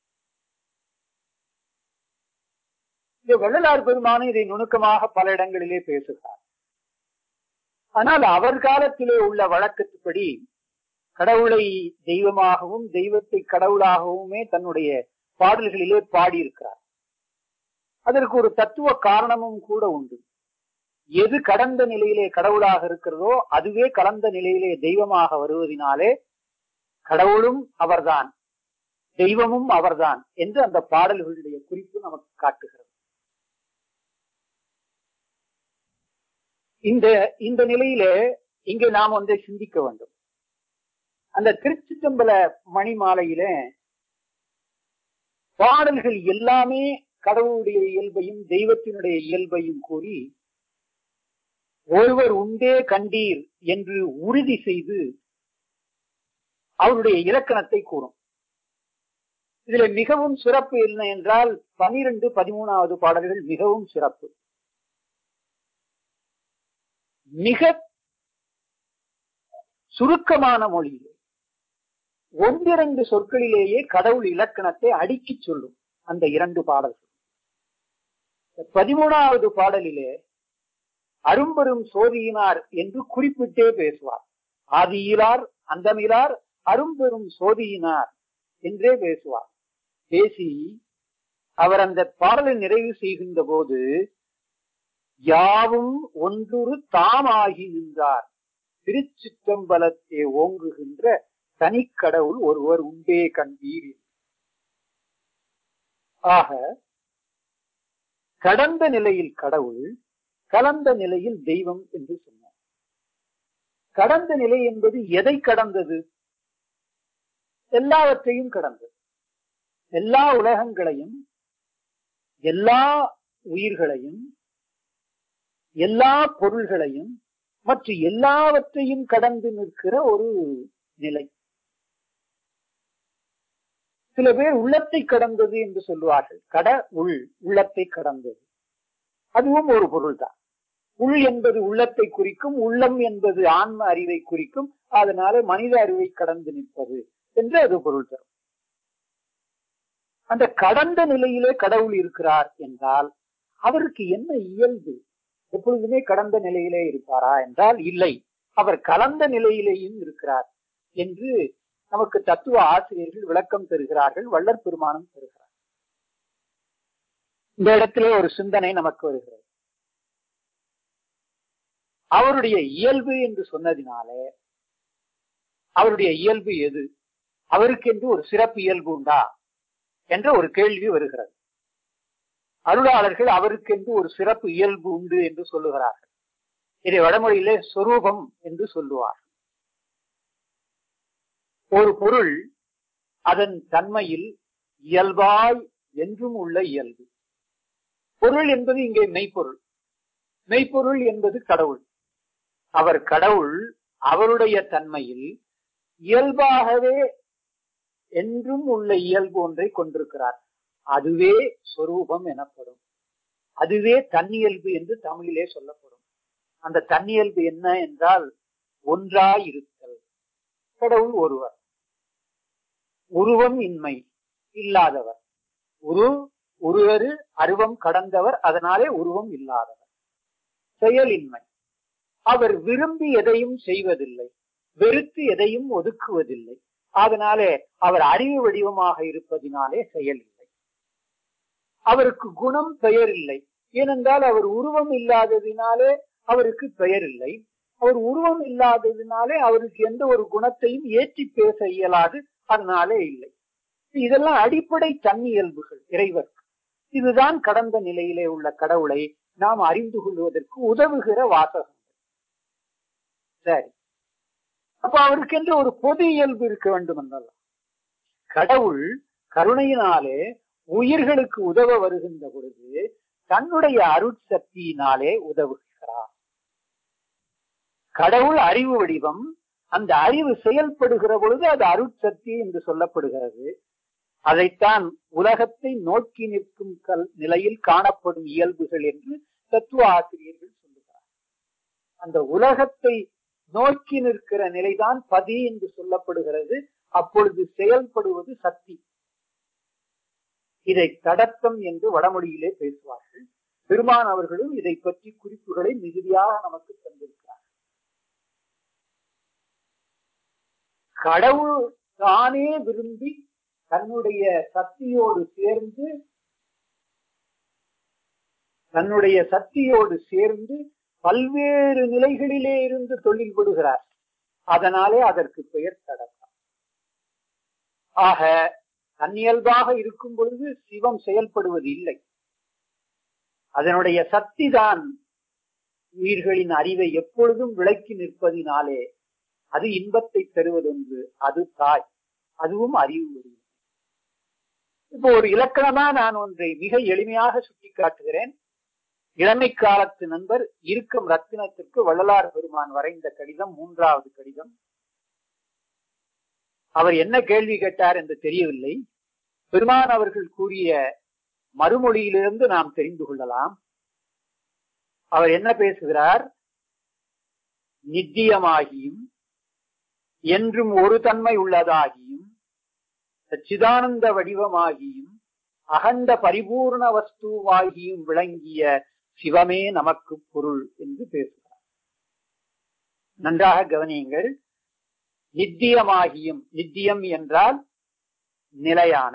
இந்த வள்ளலார் பெருமானும் இதை நுணுக்கமாக பல இடங்களிலே பேசுகிறார் ஆனால் அவர் காலத்திலே உள்ள வழக்கத்துப்படி கடவுளை தெய்வமாகவும் தெய்வத்தை கடவுளாகவுமே தன்னுடைய பாடல்களிலே பாடியிருக்கிறார் அதற்கு ஒரு தத்துவ காரணமும் கூட உண்டு எது கடந்த நிலையிலே கடவுளாக இருக்கிறதோ அதுவே கலந்த நிலையிலே தெய்வமாக வருவதினாலே கடவுளும் அவர்தான் தெய்வமும் அவர்தான் என்று அந்த பாடல்களுடைய குறிப்பு நமக்கு காட்டுகிறது இந்த இந்த நிலையிலே இங்கே நாம் ஒன்றை சிந்திக்க வேண்டும் அந்த திருச்சிற்றம்பல மணி மாலையிலே பாடல்கள் எல்லாமே கடவுளுடைய இயல்பையும் தெய்வத்தினுடைய இயல்பையும் கூறி ஒருவர் உண்டே கண்டீர் என்று உறுதி செய்து அவருடைய இலக்கணத்தை கூறும் இதுல மிகவும் சிறப்பு என்ன என்றால் பனிரெண்டு பதிமூணாவது பாடல்கள் மிகவும் சிறப்பு மிக சுருக்கமான மொழியிலே ஒன்றிரண்டு சொற்களிலேயே கடவுள் இலக்கணத்தை அடுக்கி சொல்லும் அந்த இரண்டு பாடல்கள் பதிமூணாவது பாடலிலே அரும்பெரும் சோதியினார் என்று குறிப்பிட்டே பேசுவார் ஆதியிலார் அந்தமிலார் அரும்பெரும் சோதியினார் என்றே பேசுவார் பேசி அவர் அந்த பாடலை நிறைவு செய்கின்ற போது யாவும் ஒன்றுரு தாமாகி நின்றார் திருச்சிற்றம்பலத்தை ஓங்குகின்ற தனிக்கடவுள் ஒருவர் உண்டே கண்டீர் ஆக கடந்த நிலையில் கடவுள் கலந்த நிலையில் தெய்வம் என்று சொன்னார் கடந்த நிலை என்பது எதை கடந்தது எல்லாவற்றையும் கடந்தது எல்லா உலகங்களையும் எல்லா உயிர்களையும் எல்லா பொருள்களையும் மற்ற எல்லாவற்றையும் கடந்து நிற்கிற ஒரு நிலை சில பேர் உள்ளத்தை கடந்தது என்று சொல்லுவார்கள் கட உள் உள்ளத்தை கடந்தது அதுவும் ஒரு பொருள் தான் உள் என்பது உள்ளத்தை குறிக்கும் உள்ளம் என்பது ஆன்ம அறிவை குறிக்கும் அதனால மனித அறிவை கடந்து நிற்பது என்று அது பொருள் தரும் அந்த கடந்த நிலையிலே கடவுள் இருக்கிறார் என்றால் அவருக்கு என்ன இயல்பு எப்பொழுதுமே கடந்த நிலையிலே இருப்பாரா என்றால் இல்லை அவர் கலந்த நிலையிலேயும் இருக்கிறார் என்று நமக்கு தத்துவ ஆசிரியர்கள் விளக்கம் தருகிறார்கள் வள்ளற் பெருமானம் தருகிறார் இந்த இடத்திலே ஒரு சிந்தனை நமக்கு வருகிறது அவருடைய இயல்பு என்று சொன்னதினாலே அவருடைய இயல்பு எது அவருக்கு என்று ஒரு சிறப்பு இயல்பு உண்டா என்ற ஒரு கேள்வி வருகிறது அருளாளர்கள் அவருக்கென்று ஒரு சிறப்பு இயல்பு உண்டு என்று சொல்லுகிறார்கள் இதை வடமொழியிலே சொரூபம் என்று சொல்லுவார் ஒரு பொருள் அதன் தன்மையில் இயல்பாய் என்றும் உள்ள இயல்பு பொருள் என்பது இங்கே மெய்ப்பொருள் மெய்ப்பொருள் என்பது கடவுள் அவர் கடவுள் அவருடைய தன்மையில் இயல்பாகவே என்றும் உள்ள இயல்பு ஒன்றை கொண்டிருக்கிறார் அதுவே சொரூபம் எனப்படும் அதுவே தன்னியல்பு என்று தமிழிலே சொல்லப்படும் அந்த தன்னியல்பு என்ன என்றால் ஒன்றாய் இருத்தல் கடவுள் ஒருவர் உருவம் இன்மை இல்லாதவர் உரு ஒருவரு அருவம் கடந்தவர் அதனாலே உருவம் இல்லாதவர் செயலின்மை அவர் விரும்பி எதையும் செய்வதில்லை வெறுத்து எதையும் ஒதுக்குவதில்லை அதனாலே அவர் அறிவு வடிவமாக இருப்பதினாலே செயல் இல்லை அவருக்கு குணம் பெயர் இல்லை ஏனென்றால் அவர் உருவம் இல்லாததினாலே அவருக்கு பெயர் இல்லை அவர் உருவம் இல்லாததினாலே அவருக்கு எந்த ஒரு குணத்தையும் ஏற்றி பேச இயலாது அதனாலே இல்லை இதெல்லாம் அடிப்படை தன்னியல்புகள் இறைவருக்கு இதுதான் கடந்த நிலையிலே உள்ள கடவுளை நாம் அறிந்து கொள்வதற்கு உதவுகிற வாசகம் சரி அப்ப அவருக்கு என்று ஒரு பொது இயல்பு இருக்க வேண்டும் என்றால் கடவுள் கருணையினாலே உயிர்களுக்கு உதவ வருகின்ற பொழுது தன்னுடைய அருட்சக்தியினாலே உதவுகிறார் கடவுள் அறிவு வடிவம் அந்த அறிவு செயல்படுகிற பொழுது அது அருட்சக்தி என்று சொல்லப்படுகிறது அதைத்தான் உலகத்தை நோக்கி நிற்கும் கல் நிலையில் காணப்படும் இயல்புகள் என்று தத்துவ ஆசிரியர்கள் சொல்லுகிறார் அந்த உலகத்தை நோக்கி நிற்கிற நிலைதான் பதி என்று சொல்லப்படுகிறது அப்பொழுது செயல்படுவது சக்தி இதை தடத்தம் என்று வடமொழியிலே பேசுவார்கள் பெருமான் அவர்களும் இதை பற்றி குறிப்புகளை மிகுதியாக நமக்கு தந்திருக்கிறார் கடவுள் தானே விரும்பி தன்னுடைய சக்தியோடு சேர்ந்து தன்னுடைய சக்தியோடு சேர்ந்து பல்வேறு நிலைகளிலே இருந்து தொழில் விடுகிறார் அதனாலே அதற்கு பெயர் தடக்கம் ஆக தன்னியல்பாக இருக்கும் பொழுது சிவம் செயல்படுவது இல்லை அதனுடைய சக்தி தான் உயிர்களின் அறிவை எப்பொழுதும் விளக்கி நிற்பதினாலே அது இன்பத்தை தருவதொன்று அது தாய் அதுவும் அறிவு வடிவம் இப்போ ஒரு இலக்கணமா நான் ஒன்றை மிக எளிமையாக சுட்டி காட்டுகிறேன் இளமை காலத்து நண்பர் இருக்கும் ரத்தினத்திற்கு வள்ளலார் பெருமான் வரைந்த கடிதம் மூன்றாவது கடிதம் அவர் என்ன கேள்வி கேட்டார் என்று தெரியவில்லை பெருமான் அவர்கள் கூறிய மறுமொழியிலிருந்து நாம் தெரிந்து கொள்ளலாம் அவர் என்ன பேசுகிறார் நித்தியமாகியும் என்றும் ஒரு தன்மை உள்ளதாகியும் சச்சிதானந்த வடிவமாகியும் அகண்ட பரிபூர்ண வஸ்துவாகியும் விளங்கிய சிவமே நமக்கு பொருள் என்று பேசுகிறார் நன்றாக கவனியுங்கள் நித்தியமாகியும் நித்தியம் என்றால் நிலையான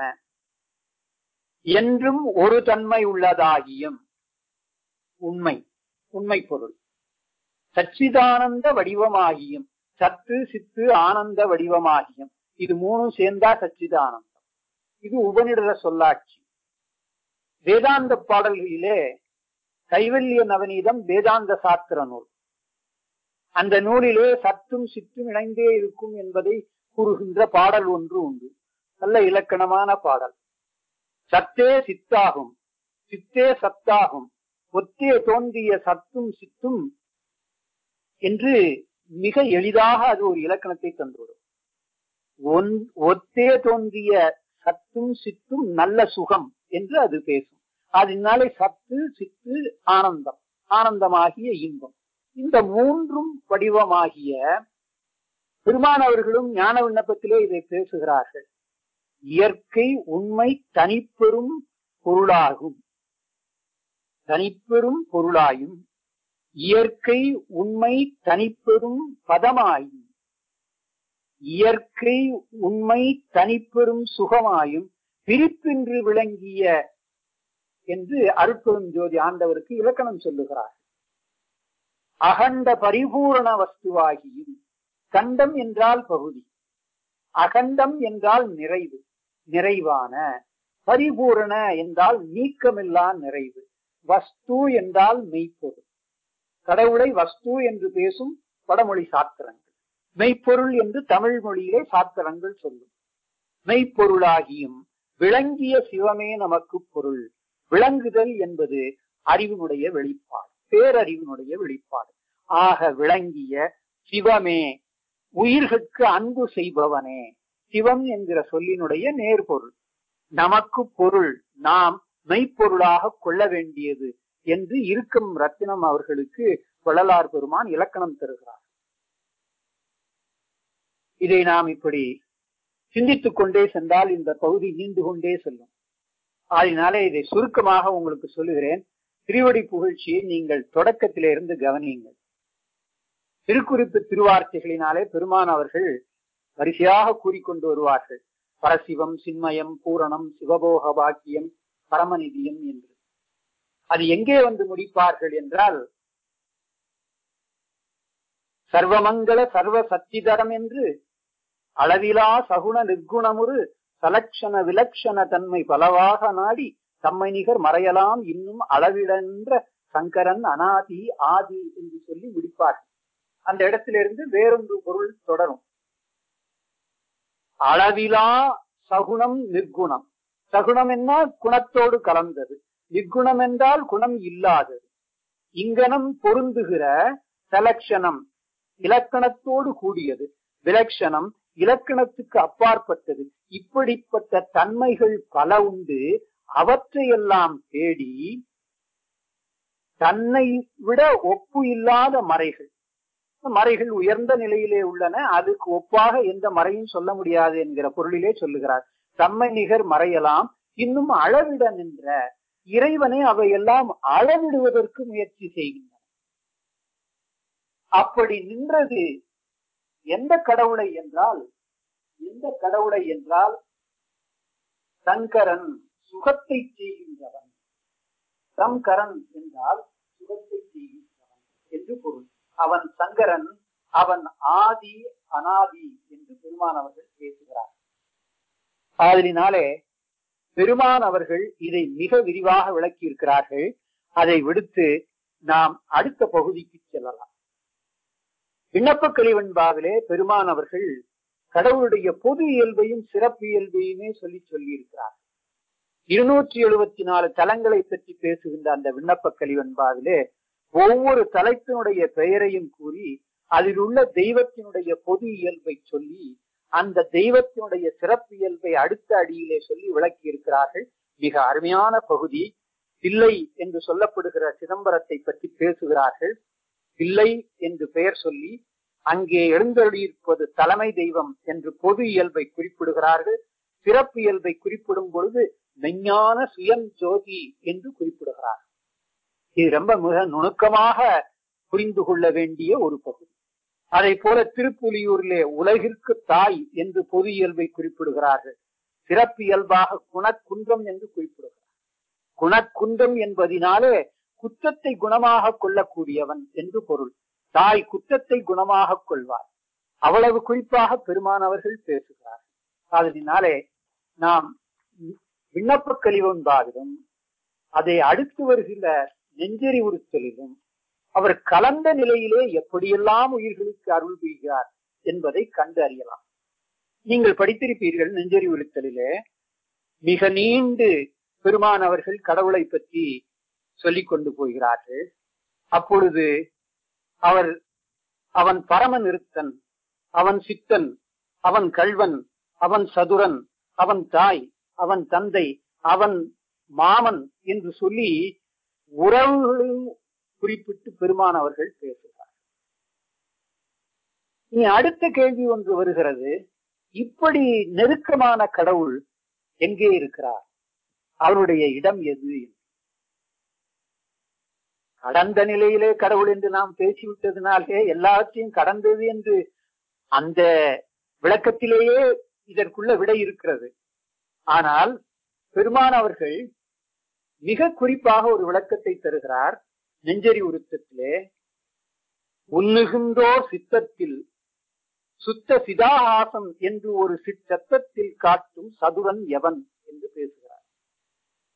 என்றும் ஒரு தன்மை உள்ளதாகியும் உண்மை உண்மை பொருள் சச்சிதானந்த வடிவமாகியும் சத்து சித்து ஆனந்த வடிவமாகியும் இது மூணும் சேர்ந்தா சச்சிதானந்தம் இது உபனிடத சொல்லாட்சி வேதாந்த பாடல்களிலே கைவல்ய நவநீதம் வேதாந்த சாஸ்திர நூல் அந்த நூலிலே சத்தும் சித்தும் இணைந்தே இருக்கும் என்பதை கூறுகின்ற பாடல் ஒன்று உண்டு நல்ல இலக்கணமான பாடல் சத்தே சித்தாகும் சித்தே சத்தாகும் ஒத்தே தோன்றிய சத்தும் சித்தும் என்று மிக எளிதாக அது ஒரு இலக்கணத்தை தந்துவிடும் ஒத்தே தோன்றிய சத்தும் சித்தும் நல்ல சுகம் என்று அது பேசும் அதனாலே சத்து சித்து ஆனந்தம் ஆனந்தமாகிய இன்பம் இந்த மூன்றும் வடிவமாகிய பெருமானவர்களும் ஞான விண்ணப்பத்திலே இதை பேசுகிறார்கள் இயற்கை உண்மை தனிப்பெரும் பொருளாகும் தனிப்பெரும் பொருளாயும் இயற்கை உண்மை தனிப்பெரும் பதமாயும் இயற்கை உண்மை தனிப்பெரும் சுகமாயும் பிரிப்பின்றி விளங்கிய என்று அருட்பெரும் ஜோதி ஆண்டவருக்கு இலக்கணம் சொல்லுகிறார் அகண்ட பரிபூரண வஸ்துவாகியும் கண்டம் என்றால் பகுதி அகண்டம் என்றால் நிறைவு நிறைவான பரிபூரண என்றால் நீக்கமில்லா நிறைவு வஸ்து என்றால் மெய்ப்பொருள் கடவுளை வஸ்து என்று பேசும் வடமொழி சாத்திரங்கள் மெய்ப்பொருள் என்று தமிழ் மொழியிலே சாத்திரங்கள் சொல்லும் மெய்ப்பொருளாகியும் விளங்கிய சிவமே நமக்கு பொருள் விளங்குதல் என்பது அறிவினுடைய வெளிப்பாடு பேரறிவினுடைய வெளிப்பாடு ஆக விளங்கிய சிவமே உயிர்களுக்கு அன்பு செய்பவனே சிவம் என்கிற சொல்லினுடைய நேர்பொருள் நமக்கு பொருள் நாம் மெய்ப்பொருளாக கொள்ள வேண்டியது என்று இருக்கும் ரத்தினம் அவர்களுக்கு வள்ளலார் பெருமான் இலக்கணம் தருகிறார் இதை நாம் இப்படி சிந்தித்துக் கொண்டே சென்றால் இந்த பகுதி நீண்டு கொண்டே செல்லும் அதனால இதை சுருக்கமாக உங்களுக்கு சொல்லுகிறேன் திருவடி புகழ்ச்சியை நீங்கள் தொடக்கத்திலிருந்து கவனியுங்கள் திருக்குறிப்பு திருவார்த்தைகளினாலே பெருமான் அவர்கள் வரிசையாக கூறிக்கொண்டு வருவார்கள் பரசிவம் சின்மயம் பூரணம் சிவபோக பாக்கியம் பரமநிதியம் என்று அது எங்கே வந்து முடிப்பார்கள் என்றால் சர்வமங்கள சர்வ சத்திதரம் என்று அளவிலா சகுண நிர்குணமுறு சலட்சண விலட்சண தன்மை பலவாக நாடி தம்மை நிகர் மறையலாம் இன்னும் அளவிடன்ற சங்கரன் அனாதி ஆதி என்று சொல்லி முடிப்பார்கள் அந்த இடத்திலிருந்து வேறொன்று பொருள் தொடரும் அளவிலா சகுணம் நிர்குணம் சகுணம் என்ன குணத்தோடு கலந்தது நிர்குணம் என்றால் குணம் இல்லாதது இங்கனம் பொருந்துகிற செலக்ஷனம் இலக்கணத்தோடு கூடியது விலட்சணம் இலக்கணத்துக்கு அப்பாற்பட்டது இப்படிப்பட்ட தன்மைகள் பல உண்டு அவற்றையெல்லாம் தேடி தன்னை விட ஒப்பு இல்லாத மறைகள் மறைகள் உயர்ந்த நிலையிலே உள்ளன அதுக்கு ஒப்பாக எந்த மறையும் சொல்ல முடியாது என்கிற பொருளிலே சொல்லுகிறார் தம்மை நிகர் மறையலாம் இன்னும் அளவிட நின்ற இறைவனை அவையெல்லாம் அளவிடுவதற்கு முயற்சி செய்கின்றன அப்படி நின்றது எந்த கடவுளை என்றால் எந்த கடவுளை என்றால் சங்கரன் சுகத்தை செய்கின்றவன் சங்கரன் என்றால் சுகத்தை செய்கின்றவன் என்று பொருள் அவன் சங்கரன் அவன் ஆதி அனாதி என்று பெருமான் அவர்கள் பேசுகிறார் அதனாலே பெருமான் அவர்கள் இதை மிக விரிவாக விளக்கி இருக்கிறார்கள் அதை விடுத்து நாம் அடுத்த பகுதிக்கு செல்லலாம் விண்ணப்ப கலிவன்பாவிலே பெருமான் அவர்கள் கடவுளுடைய பொது இயல்பையும் சிறப்பு இயல்பையுமே சொல்லி சொல்லி இருக்கிறார் இருநூற்றி எழுபத்தி நாலு தலங்களை பற்றி பேசுகின்ற அந்த விண்ணப்ப கலிவன்பாவிலே ஒவ்வொரு தலத்தினுடைய பெயரையும் கூறி அதில் உள்ள தெய்வத்தினுடைய பொது இயல்பை சொல்லி அந்த தெய்வத்தினுடைய சிறப்பு இயல்பை அடுத்த அடியிலே சொல்லி விளக்கி இருக்கிறார்கள் மிக அருமையான பகுதி தில்லை என்று சொல்லப்படுகிற சிதம்பரத்தை பற்றி பேசுகிறார்கள் தில்லை என்று பெயர் சொல்லி அங்கே எழுந்தருளியிருப்பது தலைமை தெய்வம் என்று பொது இயல்பை குறிப்பிடுகிறார்கள் சிறப்பு இயல்பை குறிப்பிடும் பொழுது மெஞ்ஞான சுயம் ஜோதி என்று குறிப்பிடுகிறார் இது ரொம்ப மிக நுணுக்கமாக புரிந்து கொள்ள வேண்டிய ஒரு பகுதி அதை போல திருப்புலியூரிலே உலகிற்கு தாய் என்று பொது இயல்பை குறிப்பிடுகிறார்கள் சிறப்பு இயல்பாக குணக்குன்றம் என்று குறிப்பிடுகிறார் குணக்குன்றம் என்பதினாலே குற்றத்தை குணமாக கொள்ளக்கூடியவன் என்று பொருள் தாய் குற்றத்தை குணமாக கொள்வார் அவ்வளவு குறிப்பாக பெருமானவர்கள் பேசுகிறார் அதனாலே நாம் விண்ணப்ப கழிவொன்பாகிலும் அதை அடுத்து வருகிற நெஞ்செறி உறுத்தலிலும் அவர் கலந்த நிலையிலே எப்படியெல்லாம் உயிர்களுக்கு அருள் புரிகிறார் என்பதை கண்டு அறியலாம் நீங்கள் படித்திருப்பீர்கள் நெஞ்செறி உறுத்தலிலே மிக நீண்டு பெருமான் அவர்கள் கடவுளை பற்றி சொல்லிக் கொண்டு போகிறார்கள் அப்பொழுது அவர் அவன் பரம நிறுத்தன் அவன் சித்தன் அவன் கல்வன் அவன் சதுரன் அவன் தாய் அவன் தந்தை அவன் மாமன் என்று சொல்லி உறவுகளையும் குறிப்பிட்டு பெருமான் அவர்கள் பேசுகிறார் இனி அடுத்த கேள்வி ஒன்று வருகிறது இப்படி நெருக்கமான கடவுள் எங்கே இருக்கிறார் அவருடைய இடம் எது கடந்த நிலையிலே கடவுள் என்று நாம் பேசிவிட்டதுனாலே எல்லாத்தையும் கடந்தது என்று அந்த விளக்கத்திலேயே இதற்குள்ள விடை இருக்கிறது ஆனால் பெருமான் அவர்கள் மிக குறிப்பாக ஒரு விளக்கத்தை தருகிறார் நெஞ்சரி உருத்தத்திலே உண்ணுகின்றோர் சித்தத்தில் சுத்த சிதாகாசம் என்று ஒரு சிற்றத்தில் காட்டும் சதுரன் எவன் என்று பேசுகிறார்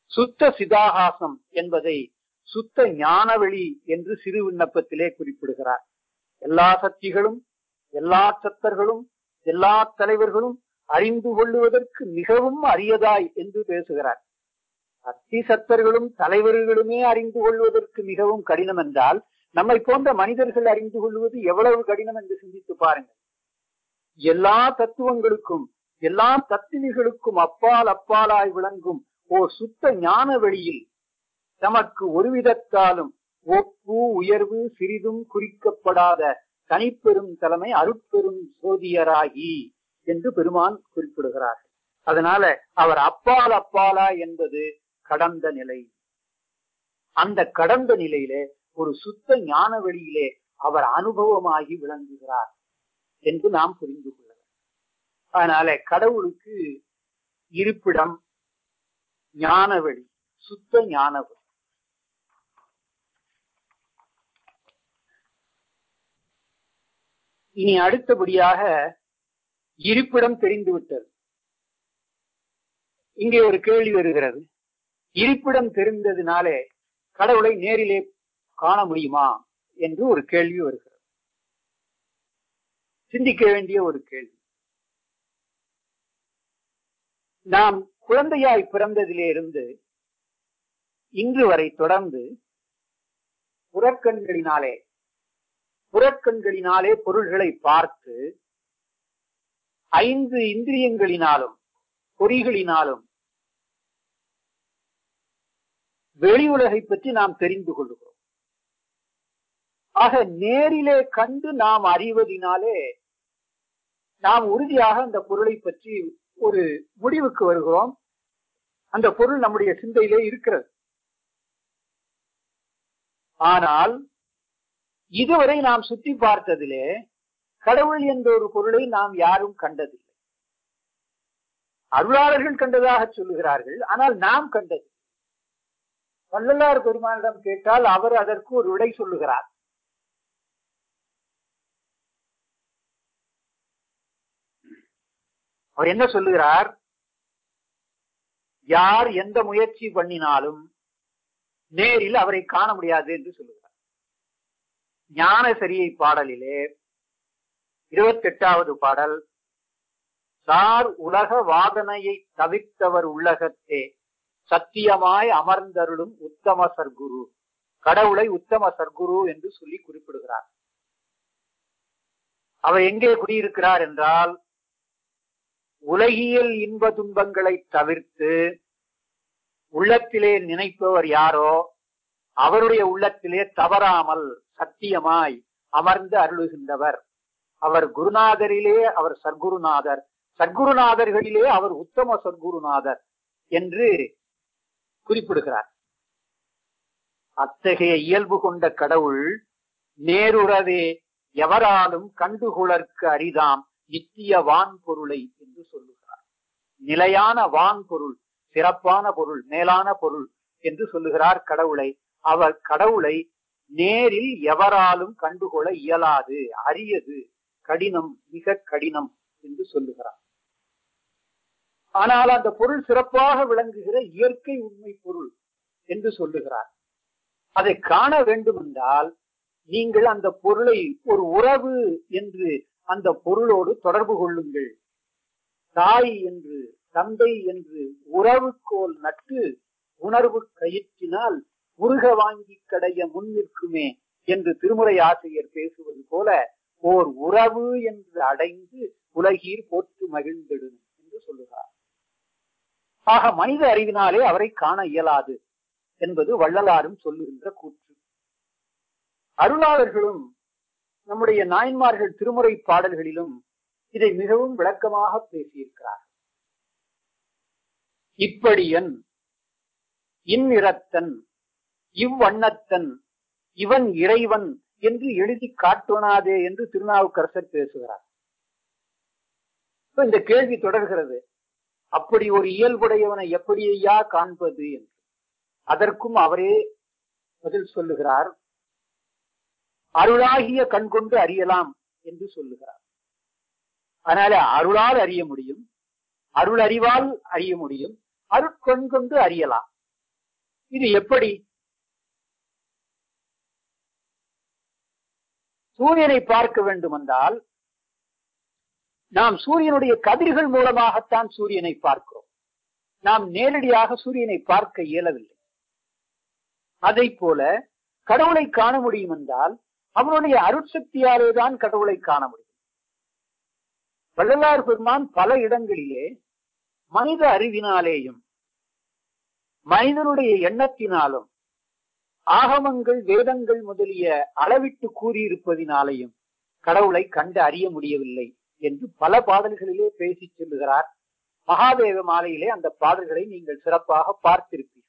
சுத்த சிதாகாசம் என்பதை சுத்த ஞானவெளி என்று சிறு விண்ணப்பத்திலே குறிப்பிடுகிறார் எல்லா சக்திகளும் எல்லா சத்தர்களும் எல்லா தலைவர்களும் அறிந்து கொள்ளுவதற்கு மிகவும் அரியதாய் என்று பேசுகிறார் சக்தி சத்தர்களும் தலைவர்களுமே அறிந்து கொள்வதற்கு மிகவும் கடினம் என்றால் நம்மை போன்ற மனிதர்கள் அறிந்து கொள்வது எவ்வளவு கடினம் என்று சிந்தித்து பாருங்கள் எல்லா தத்துவங்களுக்கும் எல்லா தத்துவிகளுக்கும் அப்பால் அப்பாலாய் விளங்கும் ஓர் சுத்த ஞான வெளியில் நமக்கு ஒரு விதத்தாலும் ஒப்பு உயர்வு சிறிதும் குறிக்கப்படாத தனிப்பெரும் தலைமை அருட்பெரும் சோதியராகி என்று பெருமான் குறிப்பிடுகிறார் அதனால அவர் அப்பால் அப்பாலா என்பது கடந்த நிலை அந்த கடந்த நிலையிலே ஒரு சுத்த ஞான வெளியிலே அவர் அனுபவமாகி விளங்குகிறார் என்று நாம் புரிந்து கொள்ள அதனால கடவுளுக்கு இருப்பிடம் ஞானவெளி சுத்த ஞானவெளி இனி அடுத்தபடியாக இருப்பிடம் தெரிந்துவிட்டது இங்கே ஒரு கேள்வி வருகிறது இருப்பிடம் தெரிந்ததினாலே கடவுளை நேரிலே காண முடியுமா என்று ஒரு கேள்வி வருகிறது சிந்திக்க வேண்டிய ஒரு கேள்வி நாம் குழந்தையாய் பிறந்ததிலே இருந்து இன்று வரை தொடர்ந்து புறக்கண்களினாலே புறக்கண்களினாலே பொருள்களை பார்த்து ஐந்து இந்திரியங்களினாலும் பொறிகளினாலும் வெளி உலகை பற்றி நாம் தெரிந்து கொள்கிறோம் ஆக நேரிலே கண்டு நாம் அறிவதினாலே நாம் உறுதியாக அந்த பொருளை பற்றி ஒரு முடிவுக்கு வருகிறோம் அந்த பொருள் நம்முடைய சிந்தையிலே இருக்கிறது ஆனால் இதுவரை நாம் சுற்றி பார்த்ததிலே கடவுள் என்ற ஒரு பொருளை நாம் யாரும் கண்டதில்லை அருளாளர்கள் கண்டதாக சொல்லுகிறார்கள் ஆனால் நாம் கண்டது வள்ளலார் பெருமானிடம் கேட்டால் அவர் அதற்கு ஒரு விடை சொல்லுகிறார் அவர் என்ன சொல்லுகிறார் யார் எந்த முயற்சி பண்ணினாலும் நேரில் அவரை காண முடியாது என்று சொல்லுகிறார் ஞான சரியை பாடலிலே இருபத்தி எட்டாவது பாடல் சார் உலக வாதனையை தவிர்த்தவர் உள்ளகத்தே சத்தியமாய் அமர்ந்தருளும் உத்தம சர்க்குரு கடவுளை உத்தம சர்க்குரு என்று சொல்லி குறிப்பிடுகிறார் அவர் எங்கே குடியிருக்கிறார் என்றால் உலகியல் இன்ப துன்பங்களை தவிர்த்து உள்ளத்திலே நினைப்பவர் யாரோ அவருடைய உள்ளத்திலே தவறாமல் சத்தியமாய் அமர்ந்து அருளுகின்றவர் அவர் குருநாதரிலே அவர் சர்க்குருநாதர் சர்க்குருநாதர்களிலே அவர் உத்தம சர்க்குருநாதர் என்று குறிப்பிடுகிறார் அத்தகைய இயல்பு கொண்ட கடவுள் நேருறவே எவராலும் கண்டுகொளற்கு அரிதாம் நித்திய வான் பொருளை என்று சொல்லுகிறார் நிலையான வான் பொருள் சிறப்பான பொருள் மேலான பொருள் என்று சொல்லுகிறார் கடவுளை அவர் கடவுளை நேரில் எவராலும் கண்டுகொள்ள இயலாது அரியது கடினம் மிக கடினம் என்று சொல்லுகிறார் ஆனால் அந்த பொருள் சிறப்பாக விளங்குகிற இயற்கை உண்மை பொருள் என்று சொல்லுகிறார் அதை காண வேண்டும் என்றால் நீங்கள் அந்த பொருளை ஒரு உறவு என்று அந்த பொருளோடு தொடர்பு கொள்ளுங்கள் தாய் என்று தந்தை என்று உறவுக்கோல் நட்டு உணர்வு கயிற்றினால் முருக வாங்கி கடைய முன் நிற்குமே என்று திருமுறை ஆசிரியர் பேசுவது போல ஓர் உறவு என்று அடைந்து உலகீர் போற்று மகிழ்ந்திடும் என்று சொல்லுகிறார் ஆக மனித அறிவினாலே அவரை காண இயலாது என்பது வள்ளலாரும் சொல்லுகின்ற கூற்று அருளாளர்களும் நம்முடைய நாயன்மார்கள் திருமுறை பாடல்களிலும் இதை மிகவும் விளக்கமாக பேசியிருக்கிறார் இப்படியன் இந்நிறத்தன் இவ்வண்ணத்தன் இவன் இறைவன் என்று எழுதி காட்டுவனாதே என்று திருநாவுக்கரசர் பேசுகிறார் இந்த கேள்வி தொடர்கிறது அப்படி ஒரு இயல்புடையவனை எப்படி ஐயா காண்பது என்று அதற்கும் அவரே பதில் சொல்லுகிறார் அருளாகிய கண் கொண்டு அறியலாம் என்று சொல்லுகிறார் அதனால அருளால் அறிய முடியும் அருள் அறிவால் அறிய முடியும் அருட்கண் கொண்டு அறியலாம் இது எப்படி சூரியனை பார்க்க வேண்டும் என்றால் நாம் சூரியனுடைய கதிர்கள் மூலமாகத்தான் சூரியனை பார்க்கிறோம் நாம் நேரடியாக சூரியனை பார்க்க இயலவில்லை அதை போல கடவுளை காண முடியும் என்றால் அவனுடைய அருட்சக்தியாலே தான் கடவுளை காண முடியும் வள்ளலார் பெருமான் பல இடங்களிலே மனித அறிவினாலேயும் மனிதனுடைய எண்ணத்தினாலும் ஆகமங்கள் வேதங்கள் முதலிய அளவிட்டு கூறியிருப்பதினாலேயும் கடவுளை கண்டு அறிய முடியவில்லை என்று பல பாடல்களிலே பேசி செல்லுகிறார் மகாதேவ மாலையிலே அந்த பாடல்களை நீங்கள் சிறப்பாக பார்த்திருப்பீர்கள்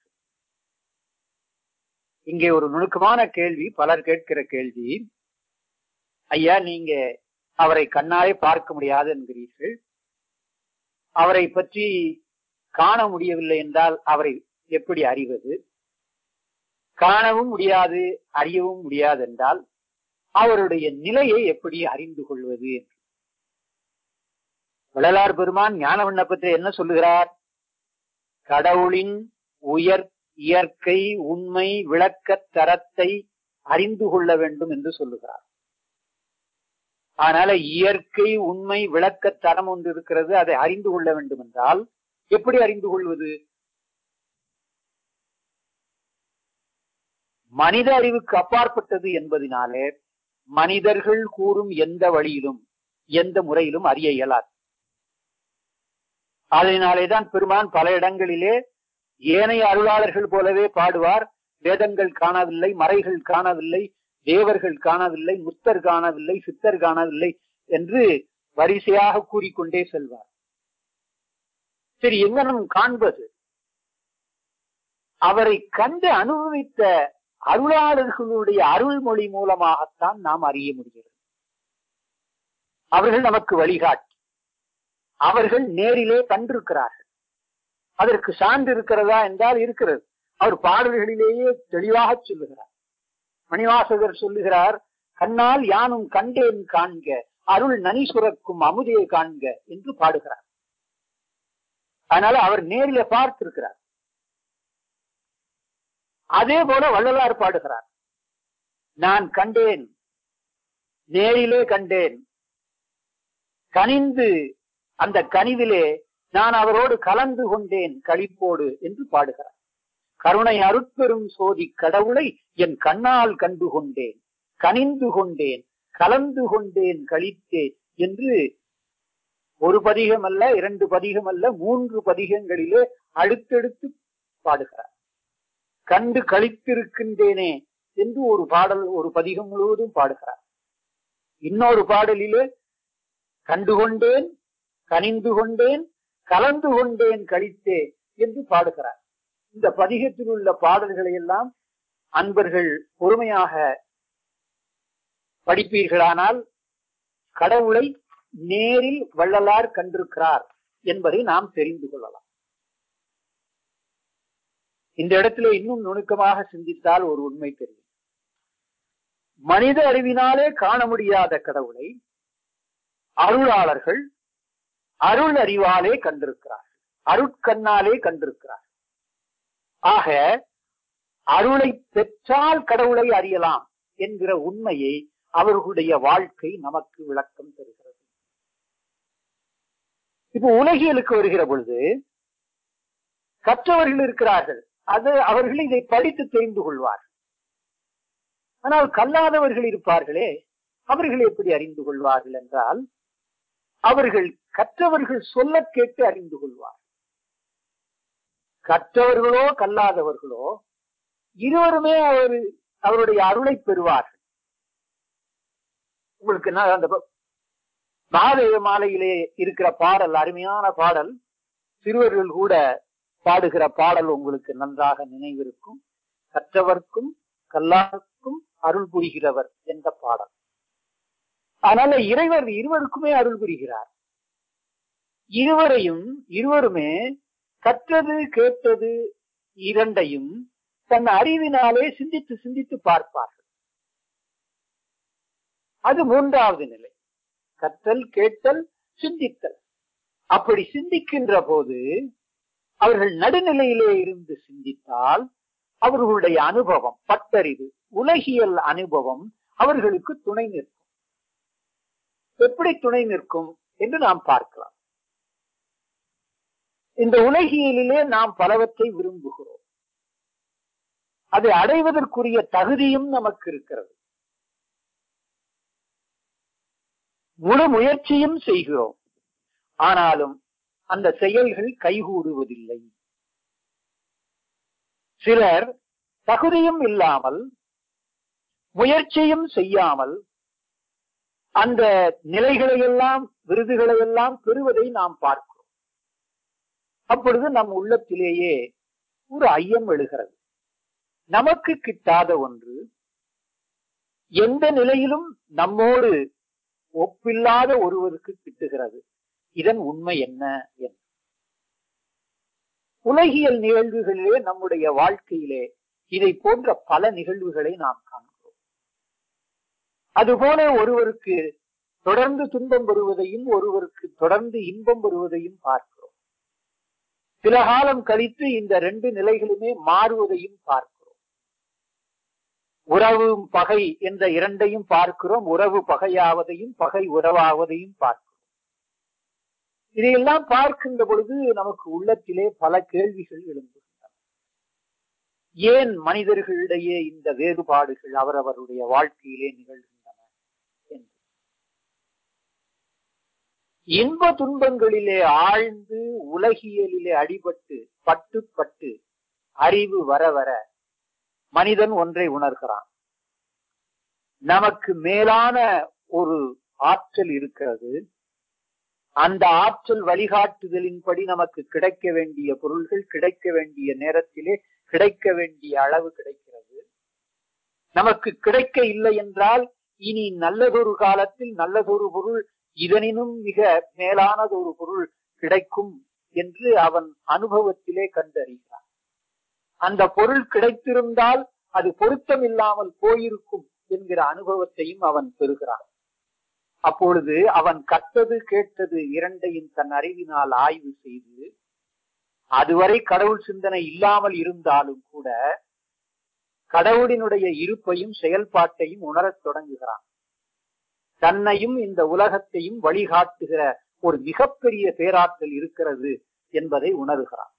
இங்கே ஒரு நுணுக்கமான கேள்வி பலர் கேட்கிற கேள்வி ஐயா நீங்க அவரை கண்ணாலே பார்க்க முடியாது என்கிறீர்கள் அவரை பற்றி காண முடியவில்லை என்றால் அவரை எப்படி அறிவது காணவும் முடியாது அறியவும் முடியாது என்றால் அவருடைய நிலையை எப்படி அறிந்து கொள்வது என்று வள்ளலார் பெருமான் ஞான விண்ணப்பத்தை என்ன சொல்லுகிறார் கடவுளின் உயர் இயற்கை உண்மை விளக்க தரத்தை அறிந்து கொள்ள வேண்டும் என்று சொல்லுகிறார் அதனால இயற்கை உண்மை விளக்க தரம் ஒன்று இருக்கிறது அதை அறிந்து கொள்ள வேண்டும் என்றால் எப்படி அறிந்து கொள்வது மனித அறிவுக்கு அப்பாற்பட்டது என்பதினாலே மனிதர்கள் கூறும் எந்த வழியிலும் எந்த முறையிலும் அறிய இயலாது அதனாலேதான் பெருமான் பல இடங்களிலே ஏனைய அருளாளர்கள் போலவே பாடுவார் வேதங்கள் காணவில்லை மறைகள் காணவில்லை தேவர்கள் காணவில்லை முத்தர் காணவில்லை சித்தர் காணவில்லை என்று வரிசையாக கூறிக்கொண்டே செல்வார் சரி எங்கனம் காண்பது அவரை கண்டு அனுபவித்த அருளாளர்களுடைய அருள்மொழி மூலமாகத்தான் நாம் அறிய முடிகிறது அவர்கள் நமக்கு வழிகாட்டி அவர்கள் நேரிலே கண்டிருக்கிறார்கள் அதற்கு சான்று இருக்கிறதா என்றால் இருக்கிறது அவர் பாடல்களிலேயே தெளிவாக சொல்லுகிறார் மணிவாசகர் சொல்லுகிறார் கண்ணால் யானும் கண்டேன் காண்க அருள் நனி சுரக்கும் அமுதே காண்க என்று பாடுகிறார் அதனால அவர் நேரில பார்த்திருக்கிறார் அதே போல வள்ளலார் பாடுகிறார் நான் கண்டேன் நேரிலே கண்டேன் கனிந்து அந்த கனிவிலே நான் அவரோடு கலந்து கொண்டேன் களிப்போடு என்று பாடுகிறார் கருணை அருட்பெரும் சோதி கடவுளை என் கண்ணால் கண்டு கொண்டேன் கனிந்து கொண்டேன் கலந்து கொண்டேன் கழித்தேன் என்று ஒரு பதிகம் அல்ல இரண்டு பதிகம் அல்ல மூன்று பதிகங்களிலே அடுத்தடுத்து பாடுகிறார் கண்டு கழித்திருக்கின்றேனே என்று ஒரு பாடல் ஒரு பதிகம் முழுவதும் பாடுகிறார் இன்னொரு பாடலிலே கண்டுகொண்டேன் கனிந்து கொண்டேன் கலந்து கொண்டேன் கழித்தே என்று பாடுகிறார் இந்த பதிகத்தில் உள்ள பாடல்களை எல்லாம் அன்பர்கள் பொறுமையாக படிப்பீர்களானால் கடவுளை நேரில் வள்ளலார் கண்டிருக்கிறார் என்பதை நாம் தெரிந்து கொள்ளலாம் இந்த இடத்துல இன்னும் நுணுக்கமாக சிந்தித்தால் ஒரு உண்மை தெரியும் மனித அறிவினாலே காண முடியாத கடவுளை அருளாளர்கள் அருள் அறிவாலே கண்டிருக்கிறார்கள் அருட்கண்ணாலே கண்டிருக்கிறார்கள் ஆக அருளை பெற்றால் கடவுளை அறியலாம் என்கிற உண்மையை அவர்களுடைய வாழ்க்கை நமக்கு விளக்கம் தருகிறது இப்போ உலகியலுக்கு வருகிற பொழுது கற்றவர்கள் இருக்கிறார்கள் அது அவர்கள் இதை படித்து தெரிந்து கொள்வார்கள் ஆனால் கல்லாதவர்கள் இருப்பார்களே அவர்கள் எப்படி அறிந்து கொள்வார்கள் என்றால் அவர்கள் கற்றவர்கள் சொல்ல கேட்டு அறிந்து கொள்வார் கற்றவர்களோ கல்லாதவர்களோ இருவருமே அவர் அவருடைய அருளை பெறுவார்கள் உங்களுக்கு என்ன அந்த மகாதேவ மாலையிலே இருக்கிற பாடல் அருமையான பாடல் சிறுவர்கள் கூட பாடுகிற பாடல் உங்களுக்கு நன்றாக நினைவிருக்கும் கற்றவர்க்கும் கல்லாருக்கும் அருள் புரிகிறவர் என்ற பாடல் அதனால இறைவர் இருவருக்குமே அருள் புரிகிறார் இருவரையும் இருவருமே கற்றது கேட்டது இரண்டையும் தன் அறிவினாலே சிந்தித்து சிந்தித்து பார்ப்பார்கள் அது மூன்றாவது நிலை கற்றல் கேட்டல் சிந்தித்தல் அப்படி சிந்திக்கின்ற போது அவர்கள் நடுநிலையிலே இருந்து சிந்தித்தால் அவர்களுடைய அனுபவம் பட்டறிவு உலகியல் அனுபவம் அவர்களுக்கு துணை நிற்கும் எப்படி துணை நிற்கும் என்று நாம் பார்க்கலாம் இந்த உலகியலிலே நாம் பலவற்றை விரும்புகிறோம் அதை அடைவதற்குரிய தகுதியும் நமக்கு இருக்கிறது முழு முயற்சியும் செய்கிறோம் ஆனாலும் அந்த செயல்கள் கைகூடுவதில்லை சிலர் தகுதியும் இல்லாமல் முயற்சியும் செய்யாமல் அந்த நிலைகளை எல்லாம் விருதுகளை எல்லாம் பெறுவதை நாம் பார்க்கிறோம் அப்பொழுது நம் உள்ளத்திலேயே ஒரு ஐயம் எழுகிறது நமக்கு கிட்டாத ஒன்று எந்த நிலையிலும் நம்மோடு ஒப்பில்லாத ஒருவருக்கு கிட்டுகிறது இதன் உண்மை என்ன என்று உலகியல் நிகழ்வுகளிலே நம்முடைய வாழ்க்கையிலே இதை போன்ற பல நிகழ்வுகளை நாம் காண்கிறோம் அதுபோல ஒருவருக்கு தொடர்ந்து துன்பம் வருவதையும் ஒருவருக்கு தொடர்ந்து இன்பம் வருவதையும் பார்க்கிறோம் சில காலம் கழித்து இந்த ரெண்டு நிலைகளுமே மாறுவதையும் பார்க்கிறோம் உறவு பகை என்ற இரண்டையும் பார்க்கிறோம் உறவு பகையாவதையும் பகை உறவாவதையும் பார்க்கிறோம் இதையெல்லாம் பார்க்கின்ற பொழுது நமக்கு உள்ளத்திலே பல கேள்விகள் எழும்புகின்றன ஏன் மனிதர்களிடையே இந்த வேறுபாடுகள் அவரவருடைய வாழ்க்கையிலே நிகழ்கின்றன என்று இன்ப துன்பங்களிலே ஆழ்ந்து உலகியலிலே அடிபட்டு பட்டு பட்டு அறிவு வர வர மனிதன் ஒன்றை உணர்கிறான் நமக்கு மேலான ஒரு ஆற்றல் இருக்கிறது அந்த ஆற்றல் வழிகாட்டுதலின்படி நமக்கு கிடைக்க வேண்டிய பொருள்கள் கிடைக்க வேண்டிய நேரத்திலே கிடைக்க வேண்டிய அளவு கிடைக்கிறது நமக்கு கிடைக்க இல்லை என்றால் இனி நல்லதொரு காலத்தில் நல்லதொரு பொருள் இதனினும் மிக மேலானதொரு பொருள் கிடைக்கும் என்று அவன் அனுபவத்திலே கண்டறிகிறான் அந்த பொருள் கிடைத்திருந்தால் அது பொருத்தம் இல்லாமல் போயிருக்கும் என்கிற அனுபவத்தையும் அவன் பெறுகிறான் அப்பொழுது அவன் கற்றது கேட்டது இரண்டையும் தன் அறிவினால் ஆய்வு செய்து அதுவரை கடவுள் சிந்தனை இல்லாமல் இருந்தாலும் கூட கடவுளினுடைய இருப்பையும் செயல்பாட்டையும் உணரத் தொடங்குகிறான் தன்னையும் இந்த உலகத்தையும் வழிகாட்டுகிற ஒரு மிகப்பெரிய பேராற்றல் இருக்கிறது என்பதை உணர்கிறான்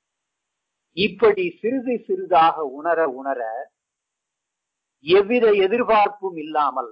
இப்படி சிறிது சிறிதாக உணர உணர எவ்வித எதிர்பார்ப்பும் இல்லாமல்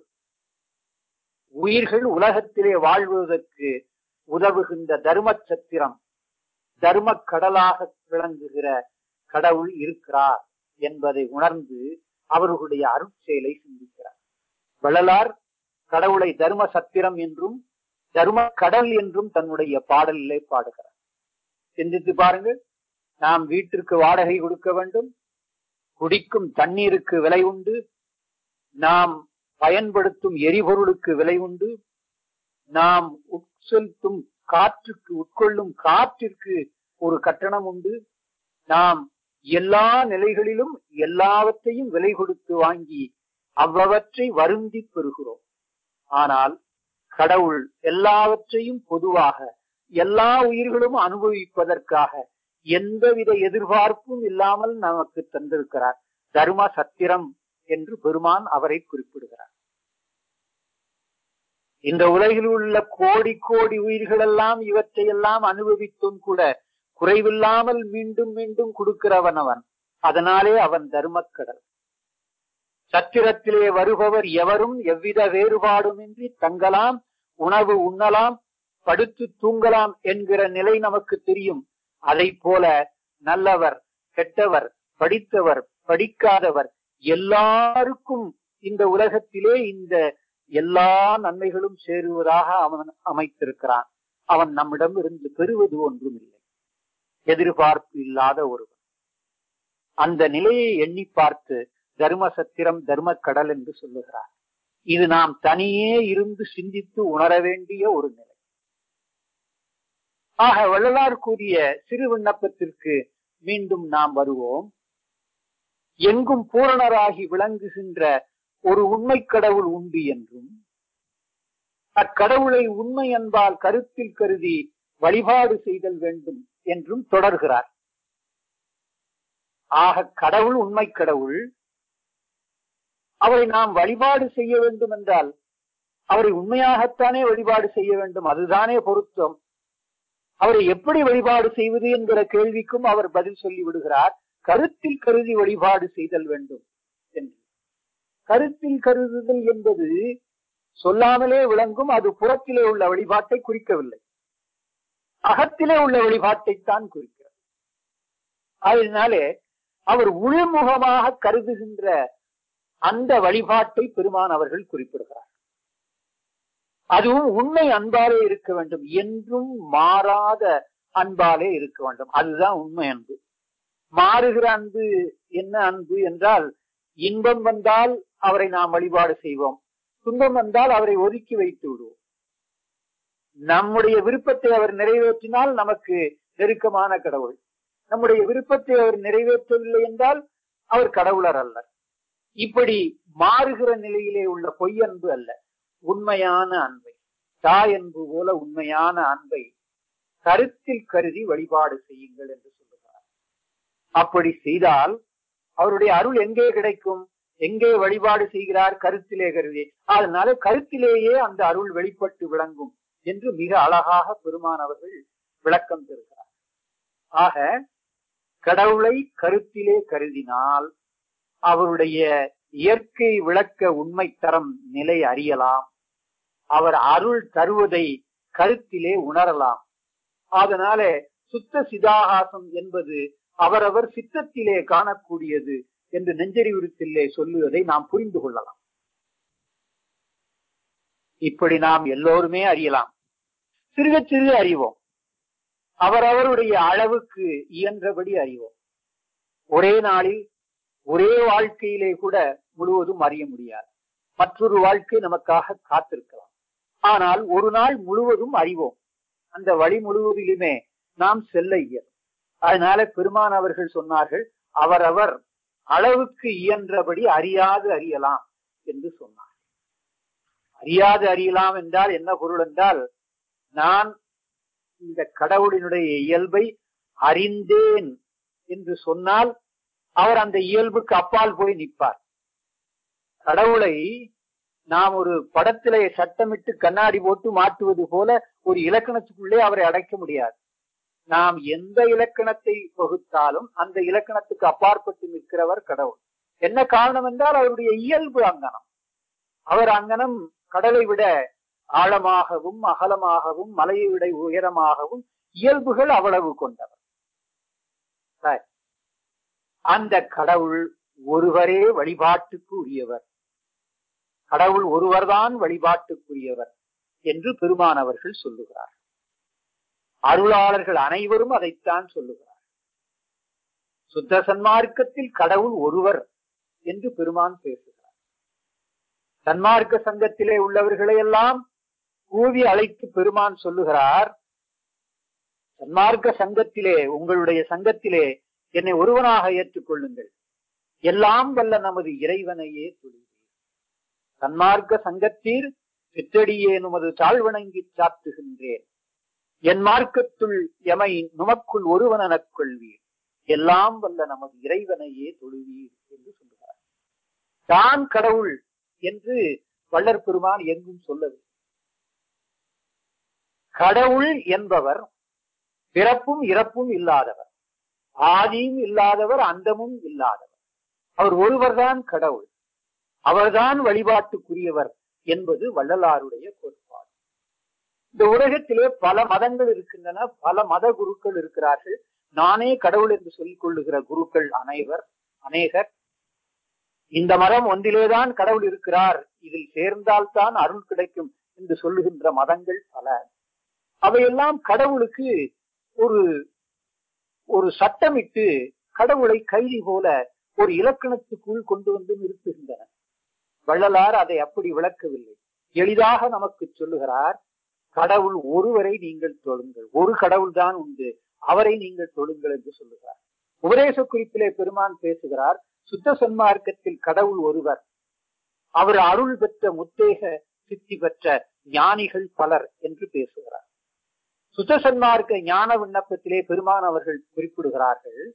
உயிர்கள் உலகத்திலே வாழ்வதற்கு உதவுகின்ற தர்ம சத்திரம் தர்ம கடலாக விளங்குகிற கடவுள் இருக்கிறார் என்பதை உணர்ந்து அவர்களுடைய அருட்செயலை சிந்திக்கிறார் வள்ளலார் கடவுளை தர்ம சத்திரம் என்றும் தர்ம கடல் என்றும் தன்னுடைய பாடலிலே பாடுகிறார் சிந்தித்து பாருங்கள் நாம் வீட்டிற்கு வாடகை கொடுக்க வேண்டும் குடிக்கும் தண்ணீருக்கு விலை உண்டு நாம் பயன்படுத்தும் எரிபொருளுக்கு விலை உண்டு நாம் உட்செலுத்தும் காற்றுக்கு உட்கொள்ளும் காற்றிற்கு ஒரு கட்டணம் உண்டு நாம் எல்லா நிலைகளிலும் எல்லாவற்றையும் விலை கொடுத்து வாங்கி அவ்வவற்றை வருந்தி பெறுகிறோம் ஆனால் கடவுள் எல்லாவற்றையும் பொதுவாக எல்லா உயிர்களும் அனுபவிப்பதற்காக எந்தவித எதிர்பார்ப்பும் இல்லாமல் நமக்கு தந்திருக்கிறார் தர்ம சத்திரம் என்று பெருமான் அவரை குறிப்பிடுகிறார் இந்த உலகில் உள்ள கோடி கோடி உயிர்கள் எல்லாம் இவற்றையெல்லாம் அனுபவித்தும் கூட குறைவில்லாமல் மீண்டும் மீண்டும் கொடுக்கிறவன் அவன் அதனாலே அவன் தர்மக்கடல் சத்திரத்திலே வருபவர் எவரும் எவ்வித வேறுபாடுமின்றி தங்கலாம் உணவு உண்ணலாம் படுத்து தூங்கலாம் என்கிற நிலை நமக்கு தெரியும் அதை போல நல்லவர் கெட்டவர் படித்தவர் படிக்காதவர் எல்லாருக்கும் இந்த உலகத்திலே இந்த எல்லா நன்மைகளும் சேருவதாக அவன் அமைத்திருக்கிறான் அவன் நம்மிடம் இருந்து பெறுவது ஒன்றும் இல்லை எதிர்பார்ப்பு இல்லாத ஒருவன் அந்த நிலையை எண்ணி பார்த்து தர்ம சத்திரம் தர்ம கடல் என்று சொல்லுகிறார் இது நாம் தனியே இருந்து சிந்தித்து உணர வேண்டிய ஒரு நிலை ஆக வள்ளலார் கூறிய சிறு விண்ணப்பத்திற்கு மீண்டும் நாம் வருவோம் எங்கும் பூரணராகி விளங்குகின்ற ஒரு உண்மை கடவுள் உண்டு என்றும் அக்கடவுளை உண்மை என்பால் கருத்தில் கருதி வழிபாடு செய்தல் வேண்டும் என்றும் தொடர்கிறார் ஆக கடவுள் உண்மை கடவுள் அவரை நாம் வழிபாடு செய்ய வேண்டும் என்றால் அவரை உண்மையாகத்தானே வழிபாடு செய்ய வேண்டும் அதுதானே பொருத்தம் அவரை எப்படி வழிபாடு செய்வது என்கிற கேள்விக்கும் அவர் பதில் சொல்லி விடுகிறார் கருத்தில் கருதி வழிபாடு செய்தல் வேண்டும் என்று கருத்தில் கருதுதல் என்பது சொல்லாமலே விளங்கும் அது புறத்திலே உள்ள வழிபாட்டை குறிக்கவில்லை அகத்திலே உள்ள வழிபாட்டைத்தான் குறிக்கிறது அதனாலே அவர் உள்முகமாக கருதுகின்ற அந்த வழிபாட்டை பெருமான் அவர்கள் குறிப்பிடுகிறார் அதுவும் உண்மை அன்பாலே இருக்க வேண்டும் என்றும் மாறாத அன்பாலே இருக்க வேண்டும் அதுதான் உண்மை அன்பு மாறுகிற அன்பு என்ன அன்பு என்றால் இன்பம் வந்தால் அவரை நாம் வழிபாடு செய்வோம் துன்பம் வந்தால் அவரை ஒதுக்கி வைத்து விடுவோம் நம்முடைய விருப்பத்தை அவர் நிறைவேற்றினால் நமக்கு நெருக்கமான கடவுள் நம்முடைய விருப்பத்தை அவர் நிறைவேற்றவில்லை என்றால் அவர் கடவுளர் அல்ல இப்படி மாறுகிற நிலையிலே உள்ள பொய் அன்பு அல்ல உண்மையான அன்பை தாய் அன்பு போல உண்மையான அன்பை கருத்தில் கருதி வழிபாடு செய்யுங்கள் என்று சொல்லுகிறார் அப்படி செய்தால் அவருடைய அருள் எங்கே கிடைக்கும் எங்கே வழிபாடு செய்கிறார் கருத்திலே கருதி அதனால கருத்திலேயே அந்த அருள் வெளிப்பட்டு விளங்கும் என்று மிக அழகாக பெருமானவர்கள் விளக்கம் தருகிறார் ஆக கடவுளை கருத்திலே கருதினால் அவருடைய இயற்கை விளக்க உண்மை தரம் நிலை அறியலாம் அவர் அருள் தருவதை கருத்திலே உணரலாம் அதனாலே சுத்த சிதாகாசம் என்பது அவரவர் சித்தத்திலே காணக்கூடியது என்று நெஞ்சறிவுறுத்திலே சொல்லுவதை நாம் புரிந்து கொள்ளலாம் இப்படி நாம் எல்லோருமே அறியலாம் சிறுக சிறுக அறிவோம் அவரவருடைய அளவுக்கு இயன்றபடி அறிவோம் ஒரே நாளில் ஒரே வாழ்க்கையிலே கூட முழுவதும் அறிய முடியாது மற்றொரு வாழ்க்கை நமக்காக காத்திருக்கலாம் ஆனால் ஒரு நாள் முழுவதும் அறிவோம் அந்த வழி முழுவதிலுமே நாம் செல்ல இயலும் அதனால பெருமான் அவர்கள் சொன்னார்கள் அவரவர் அளவுக்கு இயன்றபடி அறியாது அறியலாம் என்று சொன்னார் அறியாது அறியலாம் என்றால் என்ன பொருள் என்றால் நான் இந்த கடவுளினுடைய இயல்பை அறிந்தேன் என்று சொன்னால் அவர் அந்த இயல்புக்கு அப்பால் போய் நிற்பார் கடவுளை நாம் ஒரு படத்திலே சட்டமிட்டு கண்ணாடி போட்டு மாட்டுவது போல ஒரு இலக்கணத்துக்குள்ளே அவரை அடைக்க முடியாது நாம் எந்த இலக்கணத்தை வகுத்தாலும் அந்த இலக்கணத்துக்கு அப்பாற்பட்டு நிற்கிறவர் கடவுள் என்ன காரணம் என்றால் அவருடைய இயல்பு அங்கனம் அவர் அங்கனம் கடலை விட ஆழமாகவும் அகலமாகவும் மலையை விட உயரமாகவும் இயல்புகள் அவ்வளவு கொண்டவர் அந்த கடவுள் ஒருவரே வழிபாட்டுக்கு உரியவர் கடவுள் ஒருவர்தான் வழிபாட்டுக்குரியவர் என்று பெருமானவர்கள் சொல்லுகிறார் அருளாளர்கள் அனைவரும் அதைத்தான் சொல்லுகிறார் சுத்த சன்மார்க்கத்தில் கடவுள் ஒருவர் என்று பெருமான் பேசுகிறார் சன்மார்க்க சங்கத்திலே உள்ளவர்களை எல்லாம் கூவி அழைத்து பெருமான் சொல்லுகிறார் சன்மார்க்க சங்கத்திலே உங்களுடைய சங்கத்திலே என்னை ஒருவனாக ஏற்றுக்கொள்ளுங்கள் எல்லாம் வல்ல நமது இறைவனையே தொழுவீர் சன்மார்க்க சங்கத்தீர் சிற்றடியே நுமது தாழ்வணங்கி சாத்துகின்றேன் என் மார்க்கத்துள் எமை நுமக்குள் ஒருவனக் கொள்வீர் எல்லாம் வல்ல நமது இறைவனையே தொழுவீர் என்று சொல்லுகிறார் தான் கடவுள் என்று வள்ளற் பெருமான் எங்கும் சொல்லவில்லை கடவுள் என்பவர் பிறப்பும் இறப்பும் இல்லாதவர் ஆதியும் இல்லாதவர் அந்தமும் இல்லாதவர் அவர் ஒருவர்தான் கடவுள் அவர்தான் வழிபாட்டுக்குரியவர் என்பது வள்ளலாருடைய கோட்பாடு இந்த உலகத்திலே பல மதங்கள் இருக்கின்றன பல மத குருக்கள் இருக்கிறார்கள் நானே கடவுள் என்று சொல்லிக் கொள்ளுகிற குருக்கள் அனைவர் அநேகர் இந்த மதம் ஒன்றிலேதான் கடவுள் இருக்கிறார் இதில் சேர்ந்தால்தான் அருள் கிடைக்கும் என்று சொல்லுகின்ற மதங்கள் பல அவையெல்லாம் கடவுளுக்கு ஒரு ஒரு சட்டமிட்டு கடவுளை கைதி போல ஒரு இலக்கணத்துக்குள் கொண்டு வந்து நிறுத்துகின்றன வள்ளலார் அதை அப்படி விளக்கவில்லை எளிதாக நமக்கு சொல்லுகிறார் கடவுள் ஒருவரை நீங்கள் தொழுங்கள் ஒரு கடவுள் தான் உண்டு அவரை நீங்கள் தொழுங்கள் என்று சொல்லுகிறார் உபதேச குறிப்பிலே பெருமான் பேசுகிறார் சுத்த சன்மார்க்கத்தில் கடவுள் ஒருவர் அவர் அருள் பெற்ற முத்தேக சித்தி பெற்ற ஞானிகள் பலர் என்று பேசுகிறார் சுத்த சன்மார்க்க ஞான விண்ணப்பத்திலே பெருமான் அவர்கள் குறிப்பிடுகிறார்கள்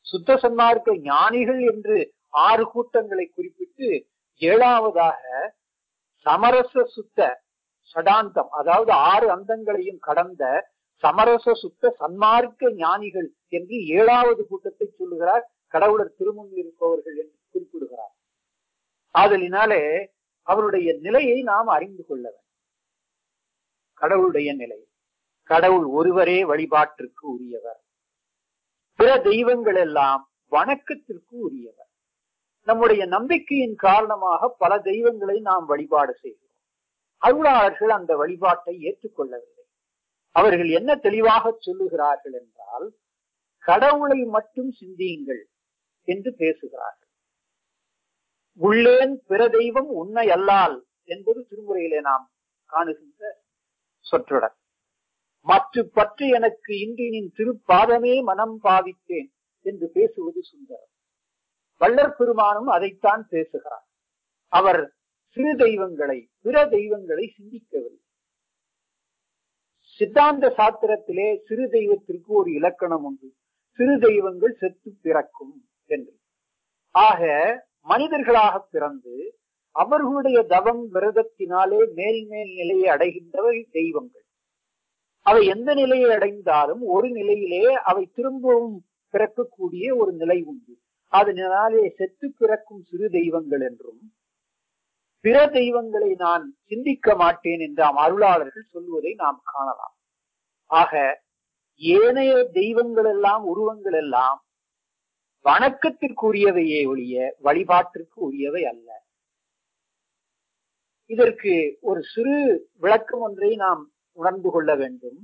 சுத்த சன்மார்க்க ஞானிகள் என்று ஆறு கூட்டங்களை குறிப்பிட்டு ஏழாவதாக சமரச சுத்த சடாந்தம் அதாவது ஆறு அந்தங்களையும் கடந்த சமரச சுத்த சன்மார்க்க ஞானிகள் என்று ஏழாவது கூட்டத்தை சொல்லுகிறார் கடவுளர் திருமுன் இருப்பவர்கள் என்று குறிப்பிடுகிறார் ஆதலினாலே அவருடைய நிலையை நாம் அறிந்து கொள்ள வேண்டும் கடவுளுடைய நிலை கடவுள் ஒருவரே வழிபாட்டிற்கு உரியவர் பிற தெய்வங்கள் எல்லாம் வணக்கத்திற்கு உரியவர் நம்முடைய நம்பிக்கையின் காரணமாக பல தெய்வங்களை நாம் வழிபாடு செய்கிறோம் அருளாளர்கள் அந்த வழிபாட்டை ஏற்றுக்கொள்ளவில்லை அவர்கள் என்ன தெளிவாக சொல்லுகிறார்கள் என்றால் கடவுளை மட்டும் சிந்தியுங்கள் என்று பேசுகிறார்கள் உள்ளேன் பிற தெய்வம் உன்னை அல்லால் என்பது திருமுறையிலே நாம் காணுகின்ற சொற்றொடர் மற்ற பற்று எனக்கு இன்றி நின் திருப்பாதமே மனம் பாவித்தேன் என்று பேசுவது சுந்தரம் வள்ளற் பெருமானும் அதைத்தான் பேசுகிறார் அவர் சிறு தெய்வங்களை பிற தெய்வங்களை சிந்திக்கவில்லை சித்தாந்த சாத்திரத்திலே சிறு தெய்வத்திற்கு ஒரு இலக்கணம் உண்டு சிறு தெய்வங்கள் செத்து பிறக்கும் என்று ஆக மனிதர்களாக பிறந்து அவர்களுடைய தவம் விரதத்தினாலே மேல் மேல் நிலையை அடைகின்றவை தெய்வங்கள் அவை எந்த நிலையை அடைந்தாலும் ஒரு நிலையிலே அவை திரும்பவும் பிறக்கக்கூடிய ஒரு நிலை உண்டு அதனாலே செத்து பிறக்கும் சிறு தெய்வங்கள் என்றும் பிற தெய்வங்களை நான் சிந்திக்க மாட்டேன் என்று அருளாளர்கள் சொல்வதை நாம் காணலாம் ஆக ஏனைய தெய்வங்கள் எல்லாம் உருவங்கள் எல்லாம் வணக்கத்திற்குரியவையே ஒழிய வழிபாட்டிற்கு உரியவை அல்ல இதற்கு ஒரு சிறு விளக்கம் ஒன்றை நாம் உணர்ந்து கொள்ள வேண்டும்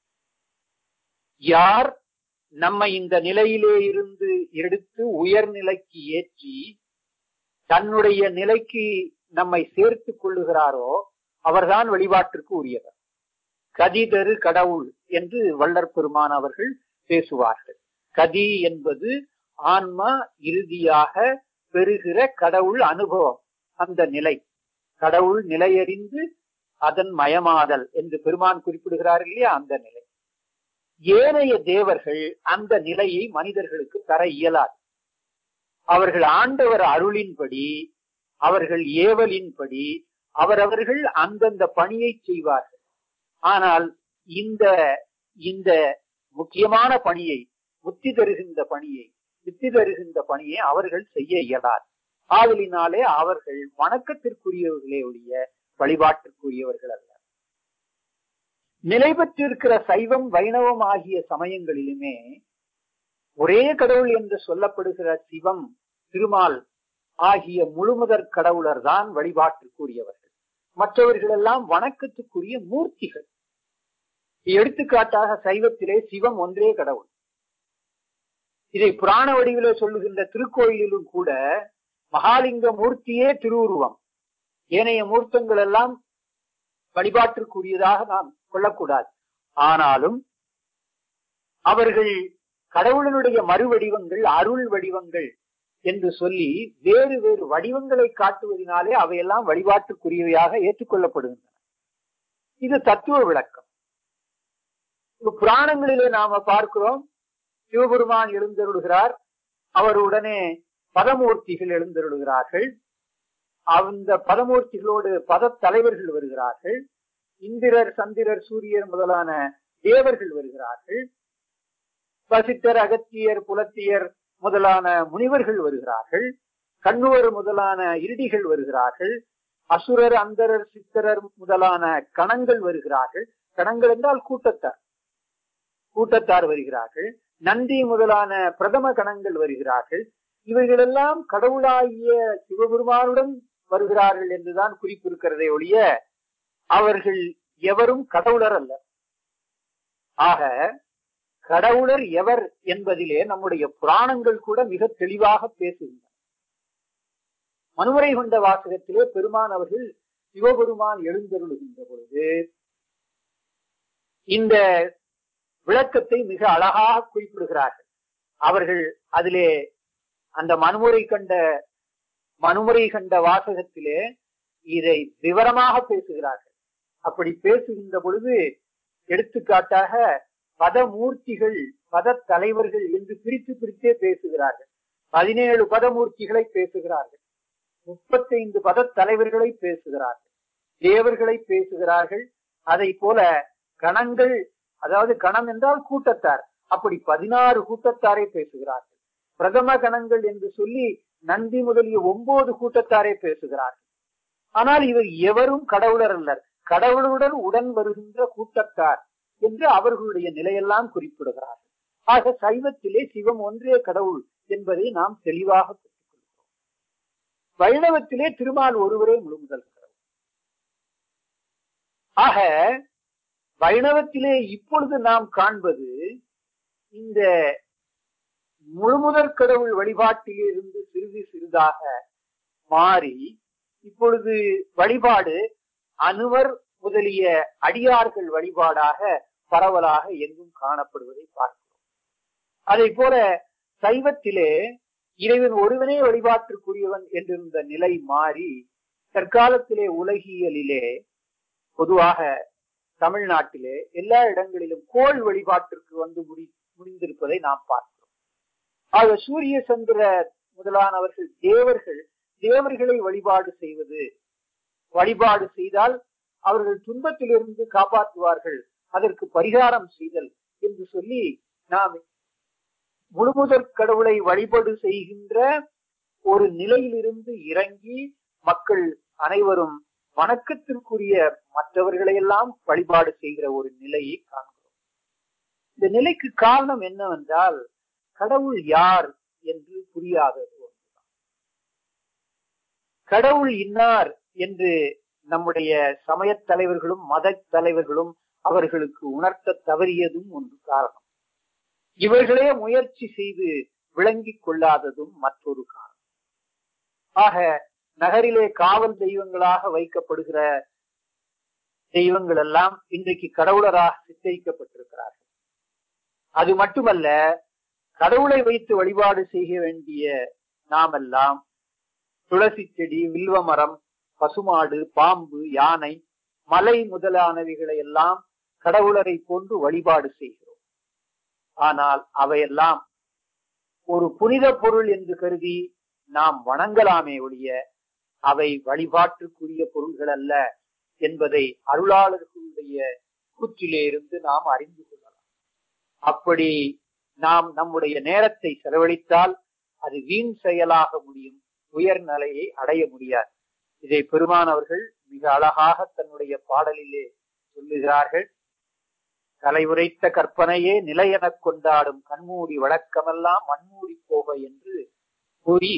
யார் நம்மை இந்த நிலையிலே இருந்து எடுத்து உயர்நிலைக்கு ஏற்றி தன்னுடைய நிலைக்கு நம்மை சேர்த்து கொள்ளுகிறாரோ அவர்தான் வழிபாட்டிற்கு உரியவர் கதிதரு கடவுள் என்று வள்ளற் பெருமான் அவர்கள் பேசுவார்கள் கதி என்பது ஆன்மா இறுதியாக பெறுகிற கடவுள் அனுபவம் அந்த நிலை கடவுள் நிலையறிந்து அதன் மயமாதல் என்று பெருமான் குறிப்பிடுகிறார் இல்லையா அந்த நிலை ஏனைய தேவர்கள் அந்த நிலையை மனிதர்களுக்கு தர இயலாது அவர்கள் ஆண்டவர் அருளின்படி அவர்கள் ஏவலின்படி அவரவர்கள் அந்தந்த பணியை செய்வார்கள் ஆனால் இந்த இந்த முக்கியமான பணியை முத்தி தருகின்ற பணியை வித்தி தருகின்ற பணியை அவர்கள் செய்ய இயலாது ஆதலினாலே அவர்கள் வணக்கத்திற்குரியவர்களே ஒழிய வழிபாட்டிற்குரியவர்கள் அல்ல நிலை பெற்றிருக்கிற சைவம் வைணவம் ஆகிய சமயங்களிலுமே ஒரே கடவுள் என்று சொல்லப்படுகிற சிவம் திருமால் ஆகிய முழுமுதற் கடவுளர் தான் வழிபாட்டிற்குரியவர்கள் மற்றவர்கள் எல்லாம் வணக்கத்துக்குரிய மூர்த்திகள் எடுத்துக்காட்டாக சைவத்திலே சிவம் ஒன்றே கடவுள் இதை புராண வடிவிலே சொல்லுகின்ற திருக்கோயிலிலும் கூட மகாலிங்க மூர்த்தியே திருவுருவம் ஏனைய மூர்த்தங்கள் எல்லாம் வழிபாட்டிற்குரியதாக நாம் கொள்ளக்கூடாது ஆனாலும் அவர்கள் கடவுளனுடைய மறுவடிவங்கள் அருள் வடிவங்கள் என்று சொல்லி வேறு வேறு வடிவங்களை காட்டுவதனாலே அவையெல்லாம் வழிபாட்டுக்குரியவையாக ஏற்றுக்கொள்ளப்படுகின்றன இது தத்துவ விளக்கம் புராணங்களிலே நாம பார்க்கிறோம் சிவபெருமான் எழுந்தருளுகிறார் அவர் உடனே பதமூர்த்திகள் எழுந்தருளுகிறார்கள் அந்த பதமூர்த்திகளோடு பத தலைவர்கள் வருகிறார்கள் இந்திரர் சந்திரர் சூரியர் முதலான தேவர்கள் வருகிறார்கள் வசித்தர் அகத்தியர் புலத்தியர் முதலான முனிவர்கள் வருகிறார்கள் கண்ணுவர் முதலான இருடிகள் வருகிறார்கள் அசுரர் அந்தரர் சித்தரர் முதலான கணங்கள் வருகிறார்கள் கணங்கள் என்றால் கூட்டத்தார் கூட்டத்தார் வருகிறார்கள் நந்தி முதலான பிரதம கணங்கள் வருகிறார்கள் இவைகளெல்லாம் கடவுளாகிய சிவபெருமானுடன் வருகிறார்கள் என்றுதான் குறிப்பிருக்கிறதை ஒழிய அவர்கள் எவரும் கடவுளர் அல்ல ஆக கடவுளர் எவர் என்பதிலே நம்முடைய புராணங்கள் கூட மிக தெளிவாக பேசுகின்றன மனுமுறை கொண்ட வாசகத்திலே பெருமான் அவர்கள் சிவபெருமான் எழுந்தருளுகின்ற பொழுது இந்த விளக்கத்தை மிக அழகாக குறிப்பிடுகிறார்கள் அவர்கள் அதிலே அந்த மனுமுறை கண்ட மனுமுறை கண்ட வாசகத்திலே இதை விவரமாக பேசுகிறார்கள் அப்படி பேசுகின்ற பொழுது எடுத்துக்காட்டாக பதமூர்த்திகள் பத தலைவர்கள் என்று பிரித்து பிரித்தே பேசுகிறார்கள் பதினேழு பதமூர்த்திகளை பேசுகிறார்கள் முப்பத்தைந்து பத தலைவர்களை பேசுகிறார்கள் தேவர்களை பேசுகிறார்கள் அதை போல கணங்கள் அதாவது கணம் என்றால் கூட்டத்தார் அப்படி பதினாறு கூட்டத்தாரை பேசுகிறார்கள் பிரதம கணங்கள் என்று சொல்லி நந்தி முதலிய ஒன்பது கூட்டத்தாரை பேசுகிறார்கள் ஆனால் இவர் எவரும் கடவுளர் அல்லர் கடவுளுடன் உடன் வருகின்ற கூட்டத்தார் என்று அவர்களுடைய நிலையெல்லாம் குறிப்பிடுகிறார்கள் ஆக சைவத்திலே சிவம் ஒன்றே கடவுள் என்பதை நாம் தெளிவாக பெற்றுக் கொள்கிறோம் வைணவத்திலே திருமால் ஒருவரே முழுமுதல் கடவுள் ஆக வைணவத்திலே இப்பொழுது நாம் காண்பது இந்த முழுமுதற் கடவுள் வழிபாட்டில் இருந்து சிறிது சிறிதாக மாறி இப்பொழுது வழிபாடு அனுவர் முதலிய அடியார்கள் வழிபாடாக பரவலாக எங்கும் காணப்படுவதை பார்க்கிறோம் அதை போல சைவத்திலே இறைவன் ஒருவனே வழிபாட்டிற்குரியவன் என்றிருந்த நிலை மாறி தற்காலத்திலே உலகியலிலே பொதுவாக தமிழ்நாட்டிலே எல்லா இடங்களிலும் கோள் வழிபாட்டிற்கு வந்து முடி முடிந்திருப்பதை நாம் பார்க்கிறோம் ஆக சூரிய சந்திர முதலானவர்கள் தேவர்கள் தேவர்களை வழிபாடு செய்வது வழிபாடு செய்தால் அவர்கள் துன்பத்திலிருந்து காப்பாற்றுவார்கள் அதற்கு பரிகாரம் செய்தல் என்று சொல்லி நாம் முழுமுதற் கடவுளை வழிபாடு செய்கின்ற ஒரு நிலையிலிருந்து இறங்கி மக்கள் அனைவரும் வணக்கத்திற்குரிய மற்றவர்களை எல்லாம் வழிபாடு செய்கிற ஒரு நிலையை காண்கிறோம் இந்த நிலைக்கு காரணம் என்னவென்றால் கடவுள் யார் என்று புரியாதது ஒன்றுதான் கடவுள் இன்னார் என்று நம்முடைய சமய தலைவர்களும் மத தலைவர்களும் அவர்களுக்கு உணர்த்த தவறியதும் ஒன்று காரணம் இவர்களே முயற்சி செய்து விளங்கிக் கொள்ளாததும் மற்றொரு காரணம் ஆக நகரிலே காவல் தெய்வங்களாக வைக்கப்படுகிற தெய்வங்கள் எல்லாம் இன்றைக்கு கடவுளராக சித்தரிக்கப்பட்டிருக்கிறார்கள் அது மட்டுமல்ல கடவுளை வைத்து வழிபாடு செய்ய வேண்டிய நாமெல்லாம் துளசி செடி வில்வ மரம் பசுமாடு பாம்பு யானை மலை முதலானவைகளை எல்லாம் கடவுளரை போன்று வழிபாடு செய்கிறோம் ஆனால் அவையெல்லாம் ஒரு புனித பொருள் என்று கருதி நாம் வணங்கலாமே ஒழிய அவை வழிபாட்டுக்குரிய பொருள்கள் அல்ல என்பதை அருளாளர்களுடைய கூற்றிலே இருந்து நாம் அறிந்து கொள்ளலாம் அப்படி நாம் நம்முடைய நேரத்தை செலவழித்தால் அது வீண் செயலாக முடியும் உயர்நிலையை அடைய முடியாது இதை பெருமான் அவர்கள் மிக அழகாக தன்னுடைய பாடலிலே சொல்லுகிறார்கள் கலை உரைத்த கற்பனையே நிலை எனக் கொண்டாடும் கண்மூடி வழக்கமெல்லாம் மண்மூடி போக என்று கூறி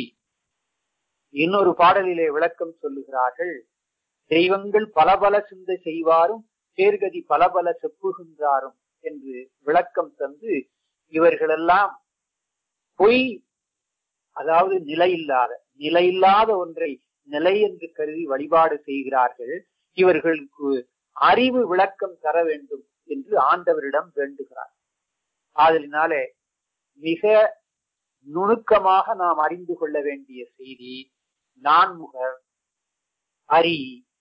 இன்னொரு பாடலிலே விளக்கம் சொல்லுகிறார்கள் தெய்வங்கள் பல பல சிந்தை செய்வாரும் தேர்கதி பல பல செப்புகின்றாரும் என்று விளக்கம் தந்து இவர்களெல்லாம் பொய் அதாவது நிலையில்லாத நிலையில்லாத ஒன்றை நிலை என்று கருதி வழிபாடு செய்கிறார்கள் இவர்களுக்கு அறிவு விளக்கம் தர வேண்டும் என்று ஆண்டவரிடம் வேண்டுகிறார் ஆதலினாலே மிக நுணுக்கமாக நாம் அறிந்து கொள்ள வேண்டிய செய்தி நான்முகர் அரி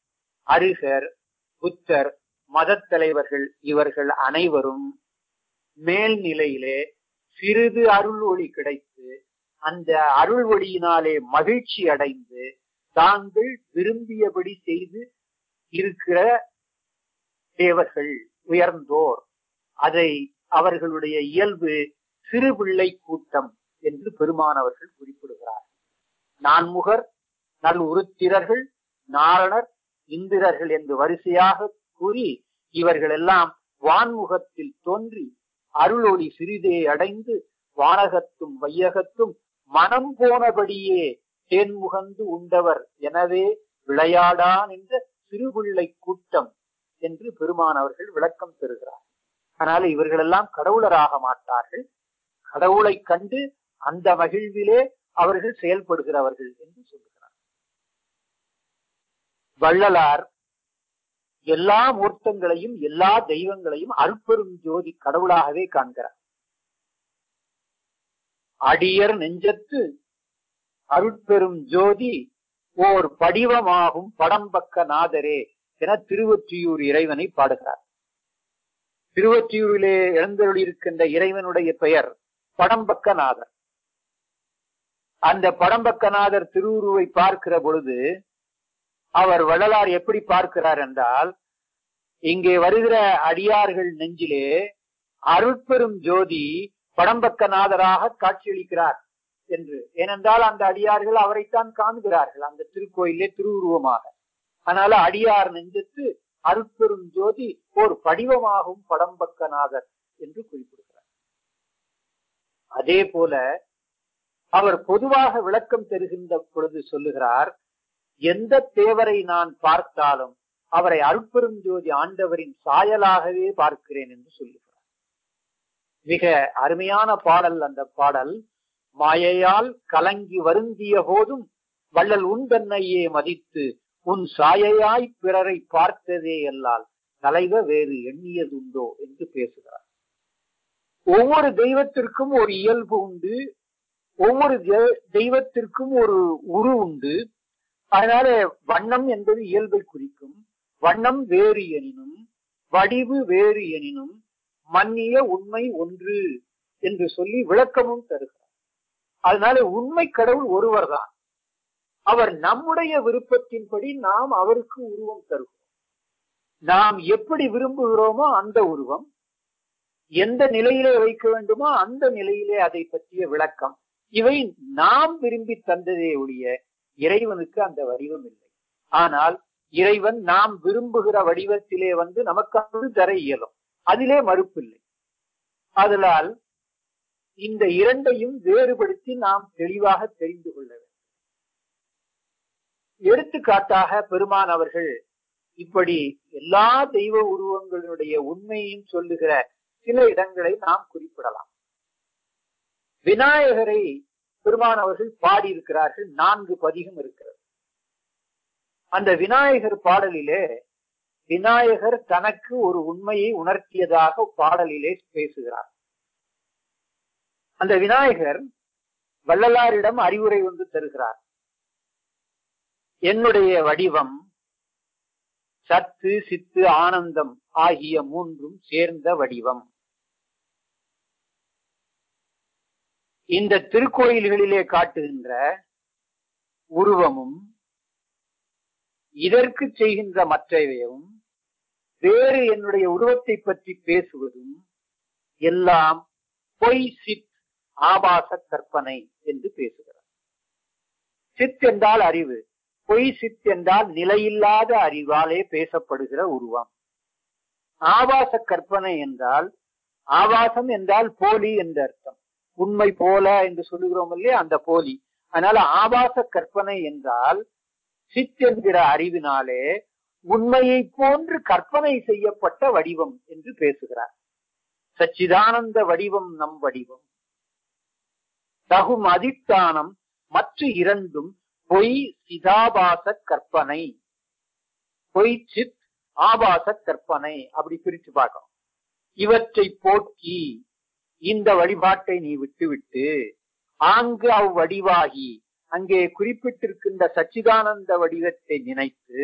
அருகர் புத்தர் மதத் தலைவர்கள் இவர்கள் அனைவரும் மேல்நிலையிலே சிறிது அருள் ஒளி கிடைத்து அந்த அருள் ஒளியினாலே மகிழ்ச்சி அடைந்து தாங்கள் விரும்பியபடி செய்து இருக்கிற தேவர்கள் உயர்ந்தோர் அதை அவர்களுடைய இயல்பு சிறு பிள்ளை கூட்டம் என்று பெருமானவர்கள் குறிப்பிடுகிறார் நான்முகர் நல் உருத்திரர்கள் நாரணர் இந்திரர்கள் என்று வரிசையாக கூறி இவர்கள் எல்லாம் வான்முகத்தில் தோன்றி அருளொளி சிறிதே அடைந்து வானகத்தும் வையகத்தும் மனம் போனபடியே தேன்முகந்து உண்டவர் எனவே விளையாடான் என்ற சிறுபிள்ளை கூட்டம் என்று பெருமான் அவர்கள் விளக்கம் பெறுகிறார் அதனால இவர்களெல்லாம் கடவுளராக மாட்டார்கள் கடவுளை கண்டு அந்த மகிழ்விலே அவர்கள் செயல்படுகிறவர்கள் என்று சொல்லுகிறார் வள்ளலார் எல்லா மூர்த்தங்களையும் எல்லா தெய்வங்களையும் அருட்பெரும் ஜோதி கடவுளாகவே காண்கிறார் அடியர் நெஞ்சத்து அருட்பெரும் ஜோதி ஓர் படிவமாகும் படம்பக்க நாதரே என திருவொற்றியூர் இறைவனை பாடுகிறார் திருவொற்றியூரிலே எழுந்தருளியிருக்கின்ற இறைவனுடைய பெயர் படம்பக்கநாதர் அந்த படம்பக்கநாதர் திருவுருவை பார்க்கிற பொழுது அவர் வள்ளலார் எப்படி பார்க்கிறார் என்றால் இங்கே வருகிற அடியார்கள் நெஞ்சிலே அருட்பெரும் ஜோதி படம்பக்கநாதராக காட்சியளிக்கிறார் என்று ஏனென்றால் அந்த அடியார்கள் அவரைத்தான் காண்கிறார்கள் அந்த திருக்கோயிலே திருவுருவமாக அதனால அடியார் நெஞ்சத்து அருட்பெரும் ஜோதி ஒரு படிவமாகும் படம்பக்கநாதர் என்று குறிப்பிடுகிறார் அதே போல அவர் பொதுவாக விளக்கம் தருகின்ற பொழுது சொல்லுகிறார் எந்த தேவரை நான் பார்த்தாலும் அவரை அருட்பெரும் ஜோதி ஆண்டவரின் சாயலாகவே பார்க்கிறேன் என்று சொல்லுகிறார் மிக அருமையான பாடல் அந்த பாடல் மாயையால் கலங்கி வருந்திய போதும் வள்ளல் உன் தன்னையே மதித்து உன் சாயையாய் பிறரை பார்த்ததே அல்லால் தலைவ வேறு எண்ணியதுண்டோ என்று பேசுகிறார் ஒவ்வொரு தெய்வத்திற்கும் ஒரு இயல்பு உண்டு ஒவ்வொரு தெ- தெய்வத்திற்கும் ஒரு உரு உண்டு அதனால வண்ணம் என்பது இயல்பை குறிக்கும் வண்ணம் வேறு எனினும் வடிவு வேறு எனினும் மன்னிய உண்மை ஒன்று என்று சொல்லி விளக்கமும் தருகிறார் அதனால உண்மை கடவுள் ஒருவர்தான் அவர் நம்முடைய விருப்பத்தின்படி நாம் அவருக்கு உருவம் தருகிறோம் நாம் எப்படி விரும்புகிறோமோ அந்த உருவம் எந்த நிலையிலே வைக்க வேண்டுமோ அந்த நிலையிலே அதை பற்றிய விளக்கம் இவை நாம் விரும்பி தந்ததே ஒழிய இறைவனுக்கு அந்த வடிவம் இல்லை ஆனால் இறைவன் நாம் விரும்புகிற வடிவத்திலே வந்து நமக்கு அது தர இயலும் அதிலே மறுப்பில்லை அதனால் இந்த இரண்டையும் வேறுபடுத்தி நாம் தெளிவாக தெரிந்து கொள்ள வேண்டும் எடுத்துக்காட்டாக பெருமான் அவர்கள் இப்படி எல்லா தெய்வ உருவங்களுடைய உண்மையும் சொல்லுகிற சில இடங்களை நாம் குறிப்பிடலாம் விநாயகரை பெருமான் அவர்கள் பாடியிருக்கிறார்கள் நான்கு பதிகம் இருக்கிறது அந்த விநாயகர் பாடலிலே விநாயகர் தனக்கு ஒரு உண்மையை உணர்த்தியதாக பாடலிலே பேசுகிறார் அந்த விநாயகர் வள்ளலாரிடம் அறிவுரை ஒன்று தருகிறார் என்னுடைய வடிவம் சத்து சித்து ஆனந்தம் ஆகிய மூன்றும் சேர்ந்த வடிவம் இந்த திருக்கோயில்களிலே காட்டுகின்ற உருவமும் இதற்கு செய்கின்ற மற்றவையும் வேறு என்னுடைய உருவத்தை பற்றி பேசுவதும் எல்லாம் பொய் சித் ஆபாச கற்பனை என்று பேசுகிறார் சித் என்றால் அறிவு பொய் சித் என்றால் நிலையில்லாத அறிவாலே பேசப்படுகிற உருவம் ஆபாச கற்பனை என்றால் ஆபாசம் என்றால் போலி என்று அர்த்தம் உண்மை போல என்று சொல்லுகிறோம் இல்லையா அந்த போலி அதனால ஆபாச கற்பனை என்றால் சித் என்கிற அறிவினாலே உண்மையை போன்று கற்பனை செய்யப்பட்ட வடிவம் என்று பேசுகிறார் சச்சிதானந்த வடிவம் நம் வடிவம் தகும் அதிஷ்டானம் மற்ற இரண்டும் பொய் சிதாபாச கற்பனை பொய் சித் ஆபாச கற்பனை அப்படி பிரிச்சு பார்க்கணும் இவற்றை போக்கி இந்த வழிபாட்டை நீ விட்டுவிட்டு ஆங்கு அவ்வடிவாகி அங்கே குறிப்பிட்டிருக்கின்ற சச்சிதானந்த வடிவத்தை நினைத்து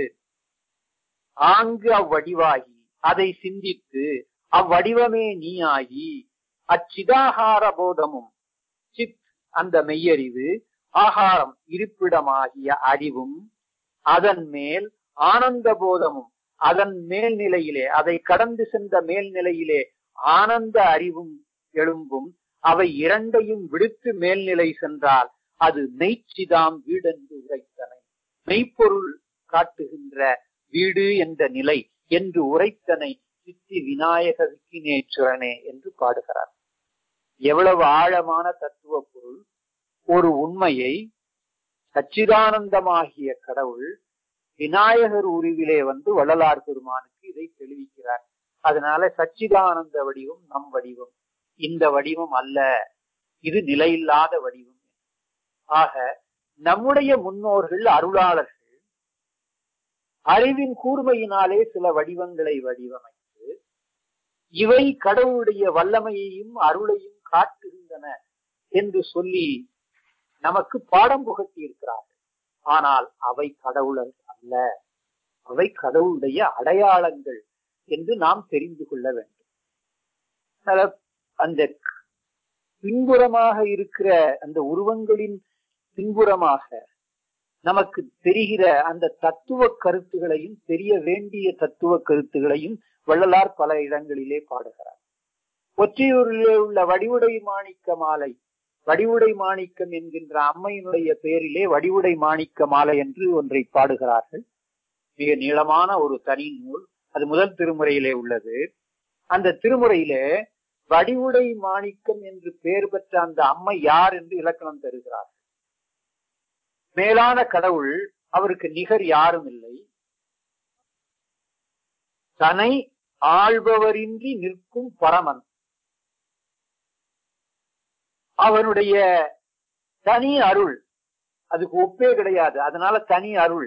ஆங்கு அவ்வடிவாகி அதை சிந்தித்து அவ்வடிவமே நீ ஆகி அச்சிதாகார போதமும் சித் அந்த மெய்யறிவு ஆகாரம் இருப்பிடமாகிய அறிவும் அதன் மேல் ஆனந்த போதமும் அதன் மேல்நிலையிலே அதை கடந்து சென்ற மேல்நிலையிலே ஆனந்த அறிவும் எழும்பும் அவை இரண்டையும் விடுத்து மேல்நிலை சென்றால் அது மெய்ச்சிதாம் வீடென்று உரைத்தனை மெய்ப்பொருள் காட்டுகின்ற வீடு என்ற நிலை என்று உரைத்தனை சித்தி விநாயக விக்கினேஸ்வரனே என்று பாடுகிறார் எவ்வளவு ஆழமான தத்துவ பொருள் ஒரு உண்மையை சச்சிதானந்தமாகிய கடவுள் விநாயகர் உருவிலே வந்து வள்ளலார் பெருமானுக்கு இதை தெளிவிக்கிறார் அதனால சச்சிதானந்த வடிவம் நம் வடிவம் இந்த வடிவம் அல்ல இது நிலையில்லாத வடிவம் ஆக நம்முடைய முன்னோர்கள் அருளாளர்கள் அறிவின் கூர்மையினாலே சில வடிவங்களை வடிவமைத்து இவை கடவுளுடைய வல்லமையையும் அருளையும் காட்டுகின்றன என்று சொல்லி நமக்கு பாடம் புகட்டி இருக்கிறார்கள் ஆனால் அவை கடவுளர் அல்ல அவை கடவுளுடைய அடையாளங்கள் என்று நாம் தெரிந்து கொள்ள வேண்டும் அதனால அந்த பின்புறமாக இருக்கிற அந்த உருவங்களின் பின்புறமாக நமக்கு தெரிகிற அந்த தத்துவ கருத்துகளையும் தெரிய வேண்டிய தத்துவ கருத்துகளையும் வள்ளலார் பல இடங்களிலே பாடுகிறார் ஒற்றியூரிலே உள்ள வடிவுடை மாணிக்க மாலை வடிவுடை மாணிக்கம் என்கின்ற அம்மையினுடைய பெயரிலே வடிவுடை மாணிக்க மாலை என்று ஒன்றை பாடுகிறார்கள் மிக நீளமான ஒரு தனி நூல் அது முதல் திருமுறையிலே உள்ளது அந்த திருமுறையிலே வடிவுடை மாணிக்கம் என்று பெயர் பெற்ற அந்த அம்மை யார் என்று இலக்கணம் தருகிறார் மேலான கடவுள் அவருக்கு நிகர் யாரும் இல்லை தனை ஆள்பவரின்றி நிற்கும் பரமன் அவனுடைய தனி அருள் அதுக்கு ஒப்பே கிடையாது அதனால தனி அருள்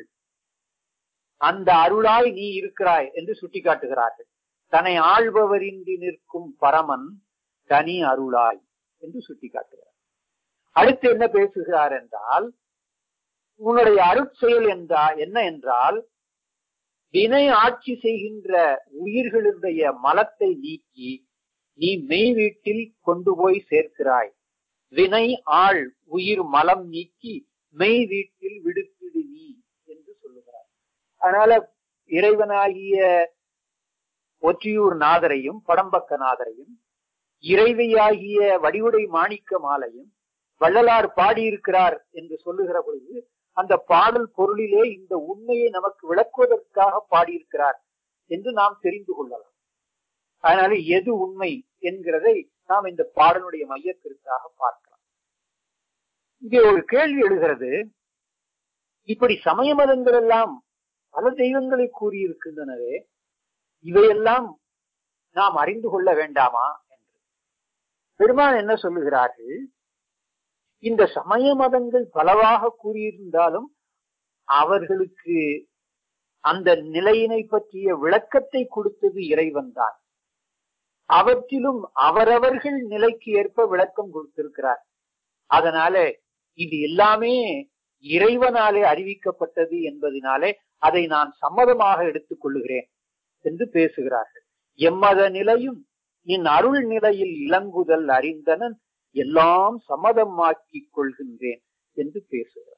அந்த அருளாய் நீ இருக்கிறாய் என்று சுட்டிக்காட்டுகிறார்கள் தன்னை ஆள்பவரின்றி நிற்கும் பரமன் தனி அருளாய் என்று சுட்டிக்காட்டுகிறார் அடுத்து என்ன பேசுகிறார் என்றால் உன்னுடைய அருட்செயல் என்றா என்ன என்றால் வினை ஆட்சி செய்கின்ற உயிர்களுடைய மலத்தை நீக்கி நீ மெய் வீட்டில் கொண்டு போய் சேர்க்கிறாய் வினை ஆள் உயிர் மலம் நீக்கி மெய் வீட்டில் விடுத்திடு நீ என்று சொல்லுகிறார் அதனால இறைவனாகிய ஒற்றியூர் நாதரையும் படம்பக்க நாதரையும் இறைவையாகிய வடிவுடை மாணிக்க மாலையும் வள்ளலார் பாடியிருக்கிறார் என்று சொல்லுகிற பொழுது அந்த பாடல் பொருளிலே இந்த உண்மையை நமக்கு விளக்குவதற்காக பாடியிருக்கிறார் என்று நாம் தெரிந்து கொள்ளலாம் அதனால எது உண்மை என்கிறதை நாம் இந்த பாடலுடைய மையக்கருத்தாக பார்க்கலாம் இங்கே ஒரு கேள்வி எழுகிறது இப்படி சமய மதங்கள் எல்லாம் பல தெய்வங்களை கூறியிருக்கின்றனவே இவையெல்லாம் நாம் அறிந்து கொள்ள வேண்டாமா என்று பெருமான் என்ன சொல்லுகிறார்கள் இந்த சமய மதங்கள் பலவாக கூறியிருந்தாலும் அவர்களுக்கு அந்த நிலையினை பற்றிய விளக்கத்தை கொடுத்தது இறைவன் தான் அவற்றிலும் அவரவர்கள் நிலைக்கு ஏற்ப விளக்கம் கொடுத்திருக்கிறார் அதனால இது எல்லாமே இறைவனாலே அறிவிக்கப்பட்டது என்பதனாலே அதை நான் சம்மதமாக எடுத்துக் கொள்ளுகிறேன் என்று பேசுகிறார்கள் எம்மத நிலையும் என் அருள் நிலையில் இளங்குதல் அறிந்தனன் எல்லாம் சம்மதமாக்கிக் கொள்கின்றேன் என்று பேசுகிறார்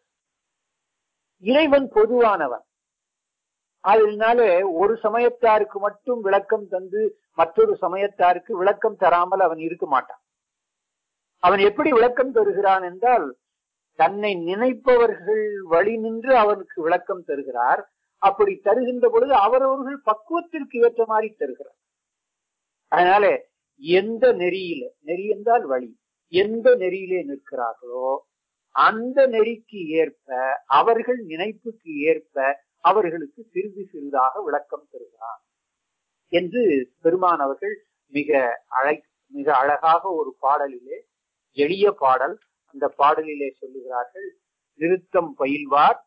இறைவன் பொதுவானவன் அதனால ஒரு சமயத்தாருக்கு மட்டும் விளக்கம் தந்து மற்றொரு சமயத்தாருக்கு விளக்கம் தராமல் அவன் இருக்க மாட்டான் அவன் எப்படி விளக்கம் தருகிறான் என்றால் தன்னை நினைப்பவர்கள் வழி நின்று அவனுக்கு விளக்கம் தருகிறார் அப்படி தருகின்ற பொழுது அவரவர்கள் பக்குவத்திற்கு ஏற்ற மாதிரி தருகிறார் அதனால எந்த நெறியில நெறி என்றால் வழி எந்த நெறியிலே நிற்கிறார்களோ அந்த நெறிக்கு ஏற்ப அவர்கள் நினைப்புக்கு ஏற்ப அவர்களுக்கு சிறிது சிறிதாக விளக்கம் தருகிறான் என்று பெருமான் அவர்கள் மிக அழை மிக அழகாக ஒரு பாடலிலே எளிய பாடல் அந்த பாடலிலே சொல்லுகிறார்கள் நிறுத்தம் பயில்வார்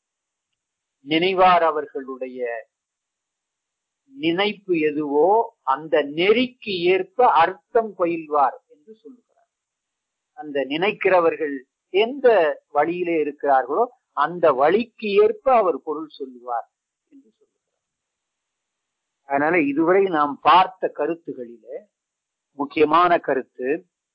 நினைவார் அவர்களுடைய நினைப்பு எதுவோ அந்த நெறிக்கு ஏற்ப அர்த்தம் பயில்வார் என்று சொல்லுகிறார் அந்த நினைக்கிறவர்கள் எந்த வழியிலே இருக்கிறார்களோ அந்த வழிக்கு ஏற்ப அவர் பொருள் சொல்லுவார் என்று சொல்லுகிறார் அதனால இதுவரை நாம் பார்த்த கருத்துகளிலே முக்கியமான கருத்து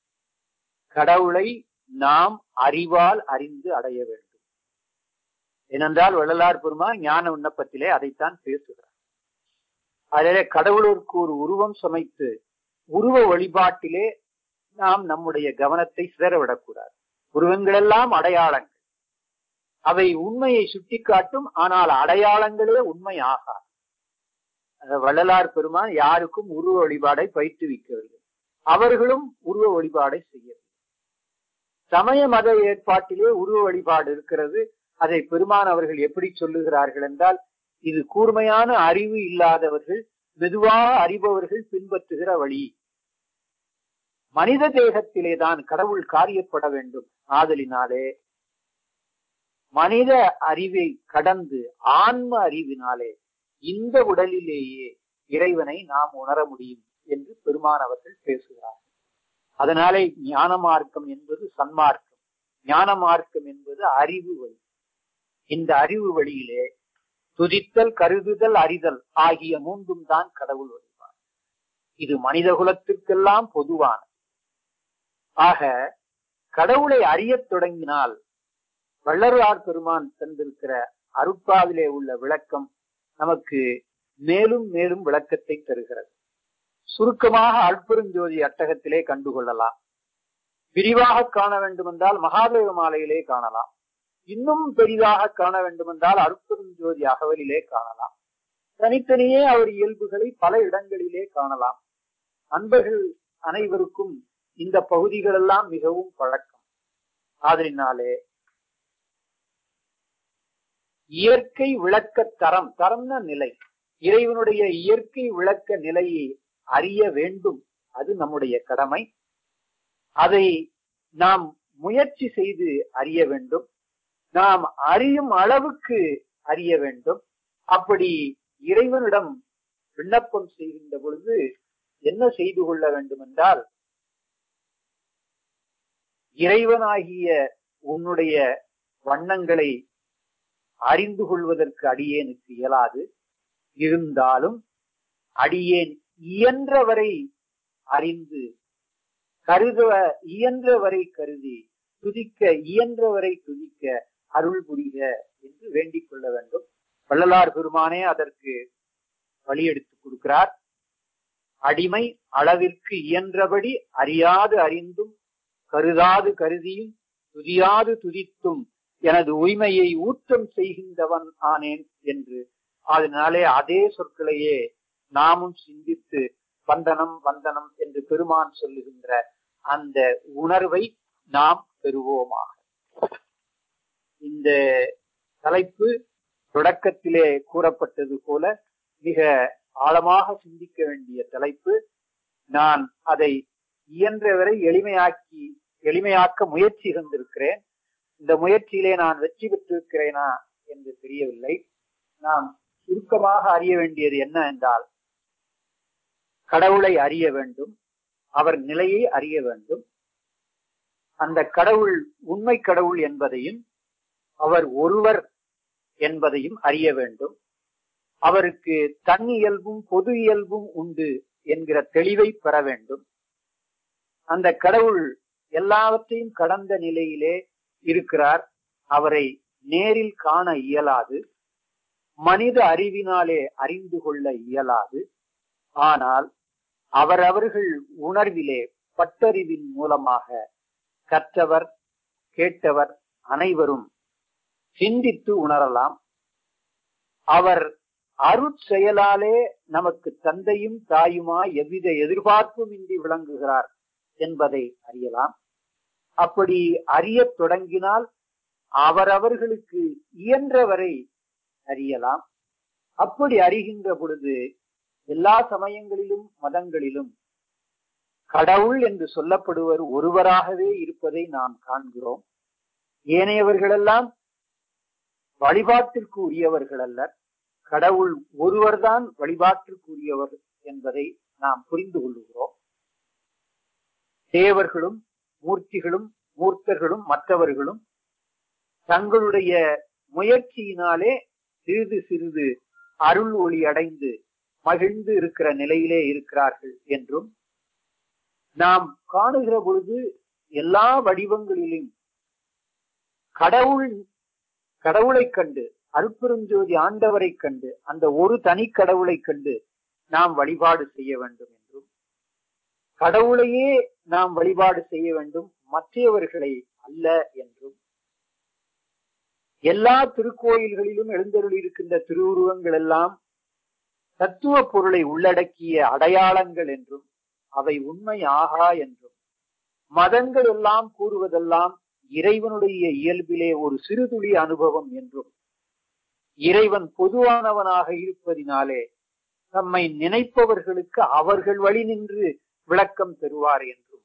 கடவுளை நாம் அறிவால் அறிந்து அடைய வேண்டும் ஏனென்றால் வள்ளலார் பெருமா ஞான விண்ணப்பத்திலே அதைத்தான் பேசுகிறார் அதிலே கடவுளுக்கு ஒரு உருவம் சமைத்து உருவ வழிபாட்டிலே நாம் நம்முடைய கவனத்தை சிதறவிடக்கூடாது உருவங்கள் எல்லாம் அடையாளங்கள் அவை உண்மையை சுட்டிக்காட்டும் ஆனால் அடையாளங்களே உண்மை ஆகாது வள்ளலார் பெருமான் யாருக்கும் உருவ வழிபாடை பயிற்றுவிக்கவில்லை அவர்களும் உருவ வழிபாடை செய்யவில்லை சமய மத ஏற்பாட்டிலே உருவ வழிபாடு இருக்கிறது அதை பெருமான் அவர்கள் எப்படி சொல்லுகிறார்கள் என்றால் இது கூர்மையான அறிவு இல்லாதவர்கள் மெதுவாக அறிபவர்கள் பின்பற்றுகிற வழி மனித தேகத்திலே தான் கடவுள் காரியப்பட வேண்டும் ஆதலினாலே மனித அறிவை கடந்து ஆன்ம அறிவினாலே இந்த உடலிலேயே இறைவனை நாம் உணர முடியும் என்று பெருமான் அவர்கள் பேசுகிறார்கள் அதனாலே ஞான மார்க்கம் என்பது சன்மார்க்கம் ஞான மார்க்கம் என்பது அறிவு வழி இந்த அறிவு வழியிலே துதித்தல் கருதுதல் அறிதல் ஆகிய மூன்றும் தான் கடவுள் வழிபாடு இது மனித குலத்திற்கெல்லாம் பொதுவான ஆக கடவுளை அறியத் தொடங்கினால் வள்ளலார் பெருமான் தந்திருக்கிற அருட்பாவிலே உள்ள விளக்கம் நமக்கு மேலும் மேலும் விளக்கத்தை தருகிறது சுருக்கமாக அற்பெருஞ்சோதி அட்டகத்திலே கண்டுகொள்ளலாம் விரிவாக காண வேண்டுமென்றால் மகாதேவ மாலையிலே காணலாம் இன்னும் பெரிதாக காண வேண்டுமென்றால் அற்பெருஞ்சோதி அகவலிலே காணலாம் தனித்தனியே அவர் இயல்புகளை பல இடங்களிலே காணலாம் அன்பர்கள் அனைவருக்கும் இந்த பகுதிகள் எல்லாம் மிகவும் பழக்கம் ஆதலினாலே இயற்கை விளக்க தரம் தரம்னா நிலை இறைவனுடைய இயற்கை விளக்க நிலையை அறிய வேண்டும் அது நம்முடைய கடமை அதை நாம் முயற்சி செய்து அறிய வேண்டும் நாம் அறியும் அளவுக்கு அறிய வேண்டும் அப்படி இறைவனிடம் விண்ணப்பம் செய்கின்ற பொழுது என்ன செய்து கொள்ள வேண்டும் என்றால் இறைவனாகிய உன்னுடைய வண்ணங்களை அறிந்து கொள்வதற்கு அடியேனுக்கு இயலாது இருந்தாலும் அடியேன் இயன்றவரை அறிந்து கருத இயன்றவரை கருதி துதிக்க இயன்றவரை துதிக்க அருள் புரிக என்று வேண்டிக் கொள்ள வேண்டும் வள்ளலார் பெருமானே அதற்கு வழி எடுத்து கொடுக்கிறார் அடிமை அளவிற்கு இயன்றபடி அறியாது அறிந்தும் கருதாது கருதியும் துதியாது துதித்தும் எனது உரிமையை ஊற்றம் செய்கின்றவன் ஆனேன் என்று அதனாலே அதே சொற்களையே நாமும் சிந்தித்து வந்தனம் வந்தனம் என்று பெருமான் சொல்லுகின்ற அந்த உணர்வை நாம் பெறுவோமாக இந்த தலைப்பு தொடக்கத்திலே கூறப்பட்டது போல மிக ஆழமாக சிந்திக்க வேண்டிய தலைப்பு நான் அதை இயன்றவரை எளிமையாக்கி எளிமையாக்க முயற்சி இருந்திருக்கிறேன் இந்த முயற்சியிலே நான் வெற்றி பெற்றிருக்கிறேனா என்று தெரியவில்லை நாம் சுருக்கமாக அறிய வேண்டியது என்ன என்றால் கடவுளை அறிய வேண்டும் அவர் நிலையை அறிய வேண்டும் அந்த கடவுள் உண்மை கடவுள் என்பதையும் அவர் ஒருவர் என்பதையும் அறிய வேண்டும் அவருக்கு தன் இயல்பும் பொது இயல்பும் உண்டு என்கிற தெளிவை பெற வேண்டும் அந்த கடவுள் எல்லாவற்றையும் கடந்த நிலையிலே இருக்கிறார் அவரை நேரில் காண இயலாது மனித அறிவினாலே அறிந்து கொள்ள இயலாது ஆனால் அவரவர்கள் உணர்விலே பட்டறிவின் மூலமாக கற்றவர் கேட்டவர் அனைவரும் சிந்தித்து உணரலாம் அவர் அருட்செயலாலே நமக்கு தந்தையும் தாயுமா எவ்வித எதிர்பார்ப்பும் இன்றி விளங்குகிறார் என்பதை அறியலாம் அப்படி அறிய தொடங்கினால் அவரவர்களுக்கு இயன்றவரை அறியலாம் அப்படி அறிகின்ற பொழுது எல்லா சமயங்களிலும் மதங்களிலும் கடவுள் என்று சொல்லப்படுவர் ஒருவராகவே இருப்பதை நாம் காண்கிறோம் ஏனையவர்களெல்லாம் வழிபாட்டிற்கு உரியவர்கள் அல்ல கடவுள் ஒருவர்தான் வழிபாட்டிற்கு உரியவர் என்பதை நாம் புரிந்து கொள்ளுகிறோம் தேவர்களும் மூர்த்திகளும் மூர்த்தர்களும் மற்றவர்களும் தங்களுடைய முயற்சியினாலே சிறிது சிறிது அருள் ஒளி அடைந்து மகிழ்ந்து இருக்கிற நிலையிலே இருக்கிறார்கள் என்றும் நாம் காணுகிற பொழுது எல்லா வடிவங்களிலும் கடவுள் கடவுளை கண்டு அருட்பெருஞ்சோதி ஆண்டவரை கண்டு அந்த ஒரு தனி கடவுளை கண்டு நாம் வழிபாடு செய்ய வேண்டும் என்றும் கடவுளையே நாம் வழிபாடு செய்ய வேண்டும் மற்றவர்களை அல்ல என்றும் எல்லா திருக்கோயில்களிலும் எழுந்தருள் இருக்கின்ற திருவுருவங்கள் எல்லாம் தத்துவ பொருளை உள்ளடக்கிய அடையாளங்கள் என்றும் அவை உண்மை ஆகா என்றும் மதங்கள் எல்லாம் கூறுவதெல்லாம் இறைவனுடைய இயல்பிலே ஒரு சிறுதுளி அனுபவம் என்றும் இறைவன் பொதுவானவனாக இருப்பதினாலே தம்மை நினைப்பவர்களுக்கு அவர்கள் வழி நின்று விளக்கம் பெறுவார் என்றும்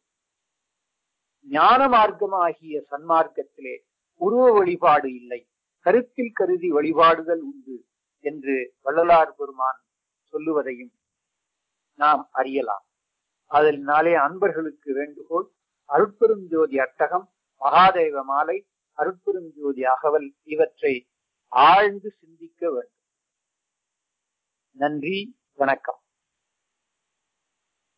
ஞான மார்க்கமாகிய சன்மார்க்கத்திலே உருவ வழிபாடு இல்லை கருத்தில் கருதி வழிபாடுதல் உண்டு என்று வள்ளலார் பெருமான் சொல்லுவதையும் நாம் அறியலாம் அதனாலே அன்பர்களுக்கு வேண்டுகோள் அருட்பெருஞ்சோதி அட்டகம் மகாதேவ மாலை அருட்பெருஞ்சோதி அகவல் இவற்றை ஆழ்ந்து சிந்திக்க வேண்டும் நன்றி வணக்கம்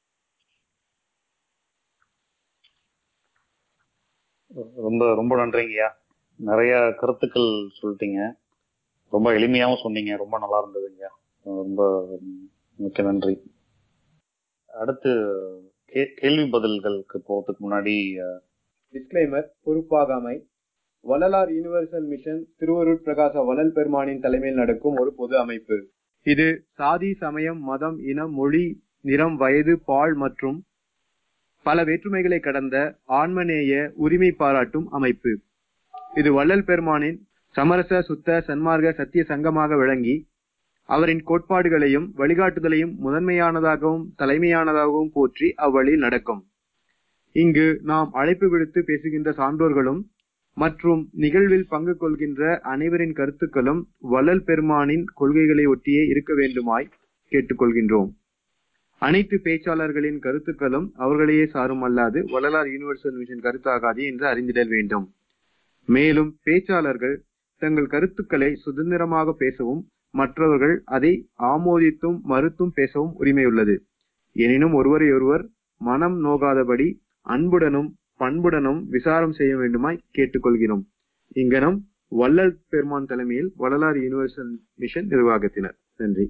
ரொம்ப ரொம்ப நன்றிங்கய்யா நிறைய கருத்துக்கள் சொல்லிட்டீங்க ரொம்ப எளிமையாவும் சொன்னீங்க ரொம்ப நல்லா இருந்ததுங்க ரொம்ப மிக்க நன்றி அடுத்து கே- கேள்வி பதில்களுக்கு போறதுக்கு முன்னாடி அஹ், டிஸ்க்ளைமர் பொறுப்பாகாமை வள்ளலார் யுனிவர்சல் மிஷன் திருவருட் பிரகாச வள்ளல் பெருமானின் தலைமையில் நடக்கும் ஒரு பொது அமைப்பு இது சாதி சமயம் மதம் இனம் மொழி நிறம் வயது பால் மற்றும் பல வேற்றுமைகளை கடந்த ஆன்மநேய உரிமை பாராட்டும் அமைப்பு இது வள்ளல் பெருமானின் சமரச சுத்த சன்மார்க்க சத்திய சங்கமாக விளங்கி அவரின் கோட்பாடுகளையும் வழிகாட்டுதலையும் முதன்மையானதாகவும் தலைமையானதாகவும் போற்றி அவ்வழியில் நடக்கும் இங்கு நாம் அழைப்பு விடுத்து பேசுகின்ற சான்றோர்களும் மற்றும் நிகழ்வில் பங்கு கொள்கின்ற அனைவரின் கருத்துக்களும் வள்ளல் பெருமானின் கொள்கைகளை ஒட்டியே இருக்க வேண்டுமாய் கேட்டுக்கொள்கின்றோம் அனைத்து பேச்சாளர்களின் கருத்துக்களும் அவர்களையே சாரும் அல்லாது வள்ளலார் யூனிவர்சல் மிஷன் கருத்தாகாது என்று அறிந்திடல் வேண்டும் மேலும் பேச்சாளர்கள் தங்கள் கருத்துக்களை சுதந்திரமாக பேசவும் மற்றவர்கள் அதை ஆமோதித்தும் மறுத்தும் பேசவும் உரிமையுள்ளது எனினும் ஒருவரையொருவர் மனம் நோகாதபடி அன்புடனும் பண்புடனும் விசாரம் செய்ய வேண்டுமாய் கேட்டுக்கொள்கிறோம் இங்கனம் வள்ளல் பெருமான் தலைமையில் வள்ளலார் யூனிவர்சல் மிஷன் நிர்வாகத்தினர் நன்றி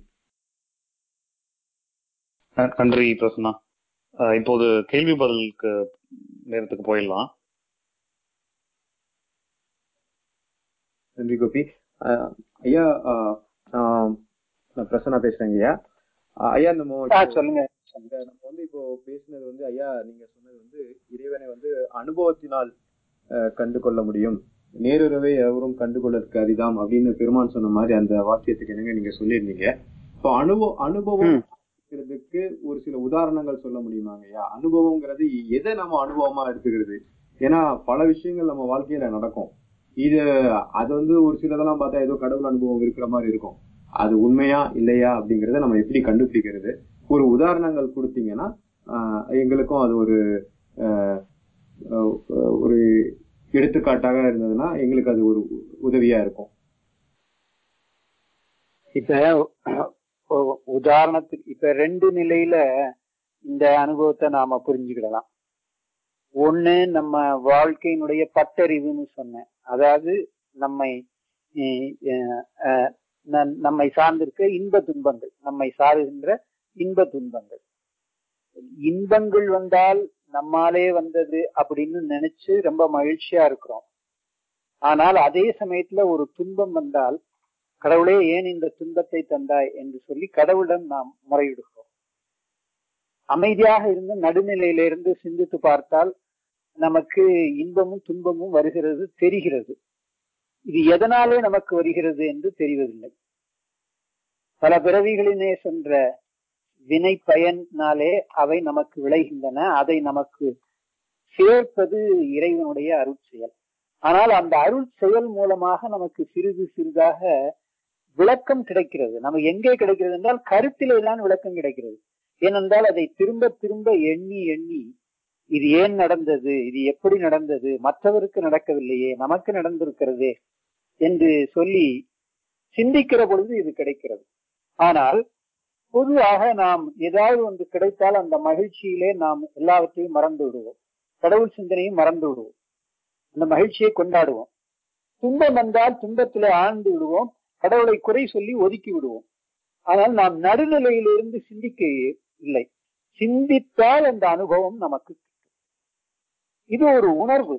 ந- நன்றி பிரசன்னா அஹ், இப்போது கேள்வி பதிலுக்கு நேரத்துக்கு போயிடலாம் நன்றி கோபி அஹ், ஐயா அஹ், நான் நான் பிரசன்னா பேசுறேங்க ஐயா அஹ், ஐயா நம்ம ஆ, இப்போ- சொல்லுங்க இந்த நம்ம வந்து இப்போ பேசினது வந்து ஐயா நீங்க சொன்னது வந்து இறைவனை வந்து அனுபவத்தினால் அஹ், கண்டு கொள்ள முடியும் நேருறவை எவரும் கண்டுகொள்ளற்கு அரிதாம் அப்படின்னு பெருமான் சொன்ன மாதிரி அந்த வாக்கியத்துக்கு என்னங்க நீங்க சொல்லியிருந்தீங்க இப்போ அனுபவ அனுபவம் ம். இருக்கிறதுக்கு ஒரு சில உதாரணங்கள் சொல்ல முடியுமாங்க ஐயா அனுபவங்கிறது எதை நம்ம அனுபவமா எடுத்துக்கிறது ஏன்னா பல விஷயங்கள் நம்ம வாழ்க்கையில நடக்கும் இது அது வந்து ஒரு சிலதெல்லாம் பார்த்தா ஏதோ கடவுள் அனுபவம் இருக்கிற மாதிரி இருக்கும் அது உண்மையா இல்லையா அப்படிங்கறத நம்ம எப்படி கண்டுபிடிக்கிறது ஒரு உதாரணங்கள் கொடுத்தீங்கன்னா ஆஹ், எங்களுக்கும் அது ஒரு ஆஹ், ஆஹ், ஒரு எடுத்துக்காட்டாக இருந்ததுன்னா எங்களுக்கு அது ஒரு உதவியா இருக்கும் இப்ப உ- உதாரணத்துக்கு இப்ப ரெண்டு நிலையில இந்த அனுபவத்தை நாம புரிஞ்சுக்கிடலாம் ஒண்ணு நம்ம வாழ்க்கையினுடைய பட்டறிவுன்னு சொன்னேன் அதாவது நம்மை அஹ், அஹ், ந- நம்மை சார்ந்திருக்க இன்ப துன்பங்கள் நம்மை சாருகின்ற இன்ப துன்பங்கள் இன்பங்கள் வந்தால் நம்மாலே வந்தது அப்படின்னு நினைச்சு ரொம்ப மகிழ்ச்சியா இருக்கிறோம் ஆனால் அதே சமயத்துல ஒரு துன்பம் வந்தால் கடவுளே ஏன் இந்த துன்பத்தை தந்தாய் என்று சொல்லி கடவுளிடம் நாம் முறையிடுகிறோம் அமைதியாக இருந்து நடுநிலையிலிருந்து சிந்தித்து பார்த்தால் நமக்கு இன்பமும் துன்பமும் வருகிறது தெரிகிறது இது எதனாலே நமக்கு வருகிறது என்று தெரிவதில்லை பல பிறவிகளினே சென்ற வினை பயனாலே அவை நமக்கு விளைகின்றன அதை நமக்கு சேர்ப்பது இறைவனுடைய அருட்செயல் ஆனால் அந்த அருள் செயல் மூலமாக நமக்கு சிறிது சிறிதாக விளக்கம் கிடைக்கிறது நமக்கு எங்கே கிடைக்கிறது என்றால் கருத்திலே தான் விளக்கம் கிடைக்கிறது ஏனென்றால் அதை திரும்ப திரும்ப எண்ணி எண்ணி இது ஏன் நடந்தது இது எப்படி நடந்தது மற்றவருக்கு நடக்கவில்லையே நமக்கு நடந்திருக்கிறதே என்று சொல்லி சிந்திக்கிற பொழுது இது கிடைக்கிறது ஆனால் பொதுவாக நாம் ஏதாவது ஒன்று கிடைத்தால் அந்த மகிழ்ச்சியிலே நாம் எல்லாவற்றையும் மறந்து விடுவோம் கடவுள் சிந்தனையும் மறந்து விடுவோம் அந்த மகிழ்ச்சியை கொண்டாடுவோம் துன்பம் வந்தால் துன்பத்திலே ஆழ்ந்து விடுவோம் கடவுளை குறை சொல்லி ஒதுக்கி விடுவோம் ஆனால் நாம் நடுநிலையிலிருந்து சிந்திக்க இல்லை சிந்தித்தால் அந்த அனுபவம் நமக்கு கிட்டும். இது ஒரு உணர்வு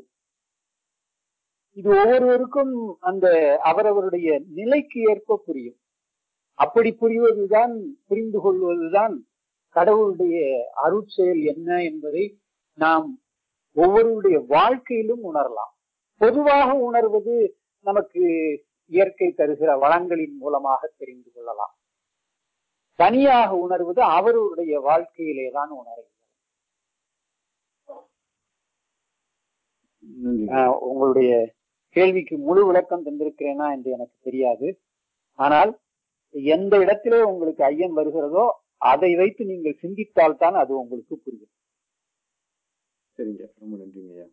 இது ஒவ்வொருவருக்கும் அந்த அவரவருடைய நிலைக்கு ஏற்ப புரியும் அப்படி புரிவதுதான் புரிந்து கொள்வதுதான் கடவுளுடைய அருட்செயல் என்ன என்பதை நாம் ஒவ்வொருவருடைய வாழ்க்கையிலும் உணரலாம் பொதுவாக உணர்வது நமக்கு இயற்கை தருகிற வளங்களின் மூலமாக தெரிந்து கொள்ளலாம் தனியாக உணர்வது அவருடைய வாழ்க்கையிலே தான் உணர்கிறது நன்றி ஆஹ் உங்களுடைய கேள்விக்கு முழு விளக்கம் தந்திருக்கிறேனா என்று எனக்கு தெரியாது ஆனால் எந்த இடத்திலே உங்களுக்கு ஐயம் வருகிறதோ அதை வைத்து நீங்கள் சிந்தித்தால் தான் அது உங்களுக்கு புரியும் சரிங்க ரொம்ப நன்றிங்க ஐயா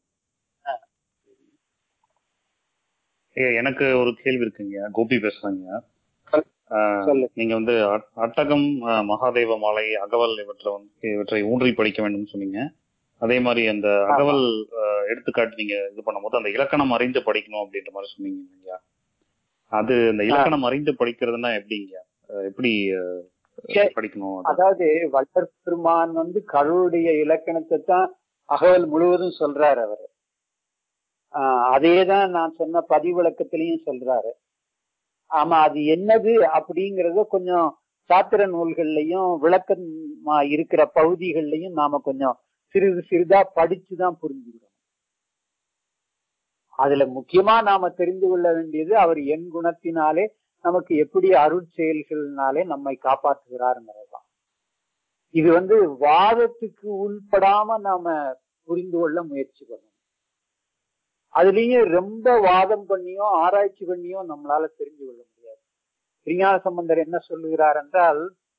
ஐயா, எனக்கு ஒரு கேள்வி இருக்குங்க கோபி பேசுறேங்க ஆஹ், சொல்லு. நீங்க வந்து அட்- அட்டகம் ஆஹ், மகாதேவ மாலை அகவல் இவற்றை வந்து இவற்றை ஊன்றி படிக்க வேண்டும் சொன்னீங்க அதே மாதிரி அந்த அகவல் அஹ், எடுத்துக்காட்டு நீங்க இது பண்ணும்போது அந்த இலக்கணம் அறிந்து படிக்கணும் அப்படின்ற மாதிரி சொன்னீங்க இல்லையா அது அந்த இலக்கணம் அறிந்து படிக்கிறதுனா எப்படிங்க அஹ், எப்படி அஹ், சரி. படிக்கணும் அது? அதாவது வள்ளற் பெருமான் வந்து கடவுளுடைய இலக்கணத்தை தான் அகவல் முழுவதும் சொல்றாரு அவர் அதே தான் நான் சொன்ன பதிவிளக்கத்திலையும் சொல்றாரு ஆமா அது என்னது அப்படிங்கறத கொஞ்சம் சாத்திர நூல்கள்லயும் விளக்கமா இருக்கிற பகுதிகள்லயும் நாம கொஞ்சம் சிறிது சிறிதா படிச்சுதான் புரிஞ்சுக்கிறோம் அதுல முக்கியமா நாம தெரிந்து கொள்ள வேண்டியது அவர் என் குணத்தினாலே நமக்கு எப்படி அருட்செயல்களினாலே நம்மை காப்பாற்றுகிறாருங்கிறதுதான் இது வந்து வாதத்துக்கு உள்படாம நாம புரிந்து கொள்ள முயற்சி பண்ணணும் அதுலயும் ரொம்ப வாதம் பண்ணியோ ஆராய்ச்சி பண்ணியோ நம்மளால தெரிஞ்சு கொள்ள முடியாது விஞ்ஞான சம்பந்தர் என்ன சொல்லுகிறார் என்றால்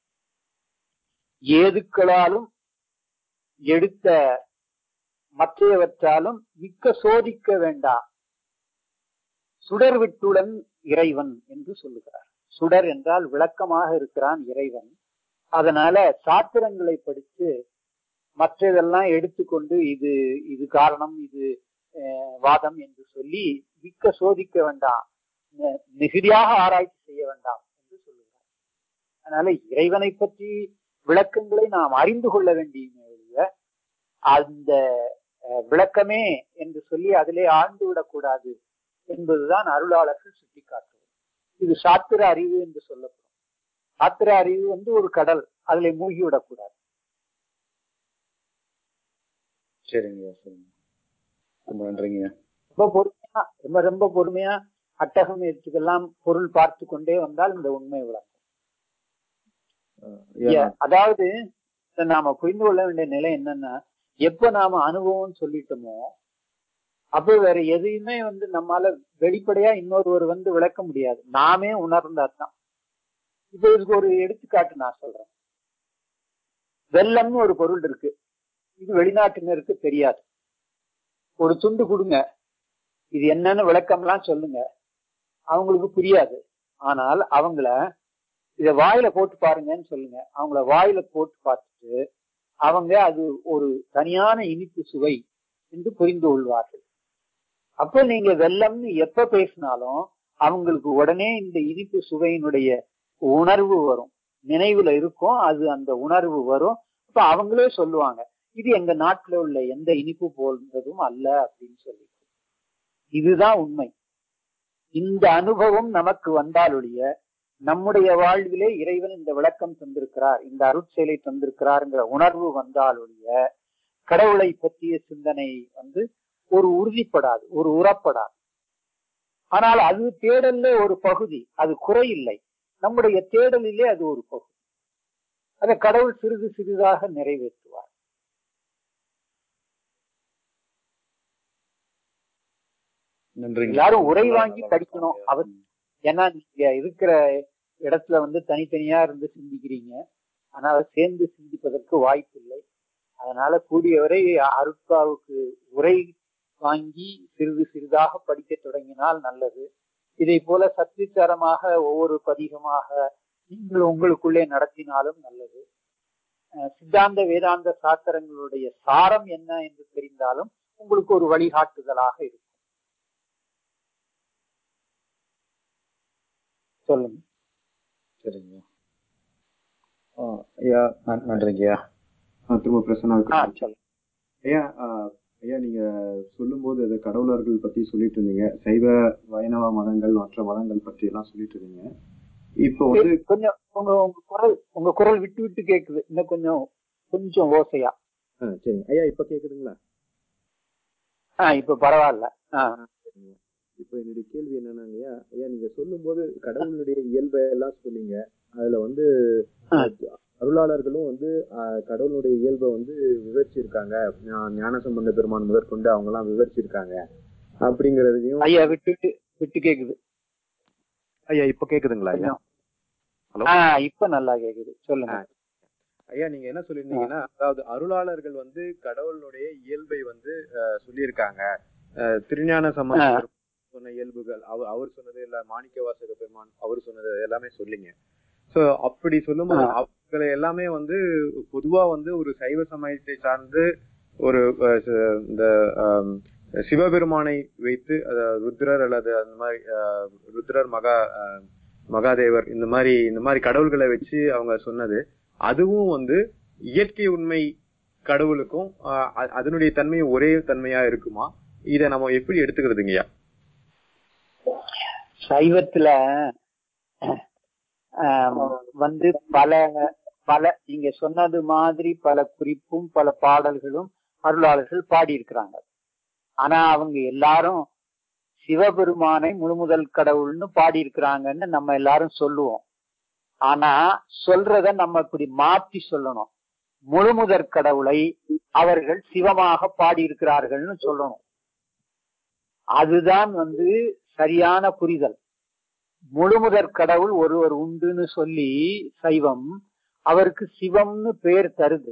ஏதுக்களாலும் எடுத்த மற்றையவற்றாலும் மிக்க சோதிக்க வேண்டாம் சுடர் விட்டுடன் இறைவன் என்று சொல்லுகிறார் சுடர் என்றால் விளக்கமாக இருக்கிறான் இறைவன் அதனால சாத்திரங்களை படித்து மற்றதெல்லாம் எடுத்துக்கொண்டு இது இது காரணம் இது அஹ், வாதம் என்று சொல்லி மிக்க சோதிக்க வேண்டாம் மி- மிகுதியாக ஆராய்ச்சி செய்ய வேண்டாம் என்று சொல்லுகிறார் அதனால இறைவனை பற்றி விளக்கங்களை நாம் அறிந்து கொள்ள வேண்டிய ஒழிய அந்த அஹ், விளக்கமே என்று சொல்லி அதிலே ஆழ்ந்து விடக்கூடாது என்பதுதான் அருளாளர்கள் சுட்டிக்காட்டுவது இது சாத்திர அறிவு என்று சொல்லப்படும் சாத்திர அறிவு வந்து ஒரு கடல் அதிலே மூழ்கி விடக்கூடாது சரிங்க சரிங்க ரொம்ப நன்றிங்க ரொம்ப பொறுமையா ரொம்ப ரொம்ப பொறுமையா அட்டகம் எல்லாம் பொருள் பார்த்து கொண்டே வந்தால் இந்த உண்மை விளங்கும் ஐயா, அதாவது இதை நாம புரிந்து கொள்ள வேண்டிய நிலை என்னன்னா எப்ப நாம அனுபவம் சொல்லிட்டோமோ அப்ப வேற எதையுமே வந்து நம்மால வெளிப்படையா இன்னொருவர் வந்து விளக்க முடியாது நாமே உணர்ந்தாதான் இப்ப இதுக்கு ஒரு எடுத்துக்காட்டு நான் சொல்றேன் வெள்ளம்னு ஒரு பொருள் இருக்கு இது வெளிநாட்டினருக்கு தெரியாது ஒரு துண்டு கொடுங்க இது என்னன்னு விளக்கம்லாம் சொல்லுங்க அவங்களுக்கு புரியாது ஆனால் அவங்கள இத வாயில போட்டு பாருங்கன்னு சொல்லுங்க அவங்கள வாயில போட்டு பார்த்துட்டு அவங்க அது ஒரு தனியான இனிப்பு சுவை என்று புரிந்து கொள்வார்கள் அப்ப நீங்க வெள்ளம்னு எப்ப பேசினாலும் அவங்களுக்கு உடனே இந்த இனிப்பு சுவையினுடைய உணர்வு வரும் நினைவுல இருக்கும் அது அந்த உணர்வு வரும் அப்ப அவங்களே சொல்லுவாங்க இது எங்க நாட்டுல உள்ள எந்த இனிப்பு போன்றதும் அல்ல அப்படின்னு சொல்லி இதுதான் உண்மை இந்த அனுபவம் நமக்கு வந்தாலொழிய நம்முடைய வாழ்விலே இறைவன் இந்த விளக்கம் தந்திருக்கிறார் இந்த அருட்செயலை தந்திருக்கிறார்ங்கிற உணர்வு வந்தாலொழிய கடவுளை பற்றிய சிந்தனை வந்து ஒரு உறுதிப்படாது ஒரு உறப்படாது ஆனால் அது தேடல்ல ஒரு பகுதி அது குறையில்லை நம்முடைய தேடலிலே அது ஒரு பகுதி அதை கடவுள் சிறிது சிறிதாக நிறைவேற்றுவார் நன்றிங்க எல்லாரும் உரை வாங்கி படிக்கணும் அவர் ஏன்னா நீங்க இருக்கிற இடத்துல வந்து தனித்தனியா இருந்து சிந்திக்கிறீங்க அதனால சேர்ந்து சிந்திப்பதற்கு வாய்ப்பு இல்லை அதனால கூடியவரை அருட்பாவுக்கு உரை வாங்கி சிறிது சிறிதாக படிக்க தொடங்கினால் நல்லது இதை போல சத்திச்சாரமாக ஒவ்வொரு பதிகமாக நீங்கள் உங்களுக்குள்ளே நடத்தினாலும் நல்லது அஹ் சித்தாந்த வேதாந்த சாஸ்திரங்களுடைய சாரம் என்ன என்று தெரிந்தாலும் உங்களுக்கு ஒரு வழிகாட்டுதலாக இருக்கும் சொல்லுங்க சரிங்க ஆ, ஐயா நன்- நன்றிங்கய்யா ஆ, திரும்ப பிரசன்னா ஆ சொல்லுங்க ஐயா ஆ, ஐயா நீங்க சொல்லும்போது அது கடவுளர்கள் பத்தி சொல்லிட்டு இருந்தீங்க சைவ வைணவ மதங்கள் மற்ற மதங்கள் பற்றி எல்லாம் சொல்லிட்டு இருந்தீங்க இப்போ வந்து கொஞ்சம் உங்க உங்க குரல் உங்க குரல் விட்டு விட்டு கேக்குது இன்னும் கொஞ்சம் கொஞ்சம் ஓசையா ஆ, சரிங்க ஐயா இப்ப கேக்குதுங்களா ஆஹ் இப்ப பரவாயில்ல ஆஹ் இப்போ என்னுடைய கேள்வி என்னன்னாங்க ஐயா ஐயா நீங்க சொல்லும்போது கடவுளுடைய இயல்பை எல்லாம் சொன்னீங்க அதுல வந்து ஆ. அருளாளர்களும் வந்து ஆ, கடவுளுடைய இயல்பை வந்து விவரிச்சிருக்காங்க ஞா- ஞானசம்பந்த பெருமான் முதற்கொண்டு அவங்க எல்லாம் விவரிச்சிருக்காங்க அப்படிங்கறதையும் ஐயா விட்டு விட்டு விட்டு கேக்குது ஐயா இப்ப கேக்குதுங்களா ஐயா கொஞ்சம் Hello? ஆஹ் இப்ப நல்லா கேக்குது சொல்லுங்க ஐயா நீங்க என்ன சொல்லியிருந்தீங்கன்னா அதாவது அருளாளர்கள் வந்து கடவுளுடைய இயல்பை வந்து அஹ், சொல்லியிருக்காங்க அஹ், திருஞான சம்பந்தர் சொன்ன இயல்புகள் அவர் அவர் சொன்னது இல்ல மாணிக்க வாசக பெருமான் அவர் சொன்னது எல்லாமே சொல்லிங்க சோ அப்படி சொல்லும்போது ஆ. அவங்களை எல்லாமே வந்து பொதுவா வந்து ஒரு சைவ சமயத்தை சார்ந்து ஒரு அஹ், ச- இந்த ஆம், சிவபெருமானை வைத்து அதாவது ருத்ரர் அல்லது அந்த மாதிரி அஹ், ருத்ரர் மகா அஹ், மகாதேவர் இந்த மாதிரி இந்த மாதிரி கடவுள்களை வச்சு அவங்க சொன்னது அதுவும் வந்து இயற்கை உண்மை கடவுளுக்கும் அஹ், அ- அதனுடைய தன்மை ஒரே தன்மையா இருக்குமா இத நம்ம எப்படி எடுத்துக்கிறதுங்கய்யா சைவத்துல ஆம், வந்து பல பல நீங்க சொன்னது மாதிரி பல குறிப்பும் பல பாடல்களும் அருளாளர்கள் பாடியிருக்கிறாங்க ஆனா அவங்க எல்லாரும் சிவபெருமானை முழுமுதல் கடவுள்னு பாடியிருக்கிறாங்கன்னு நம்ம எல்லாரும் சொல்லுவோம் ஆனா சொல்றத நம்ம இப்படி மாற்றி சொல்லணும் முழுமுதற் கடவுளை அவர்கள் சிவமாக பாடியிருக்கிறார்கள்னு சொல்லணும் அதுதான் வந்து சரியான புரிதல் முழுமுதற் கடவுள் ஒருவர் உண்டுன்னு சொல்லி சைவம் அவருக்கு சிவம்னு பேர் தருது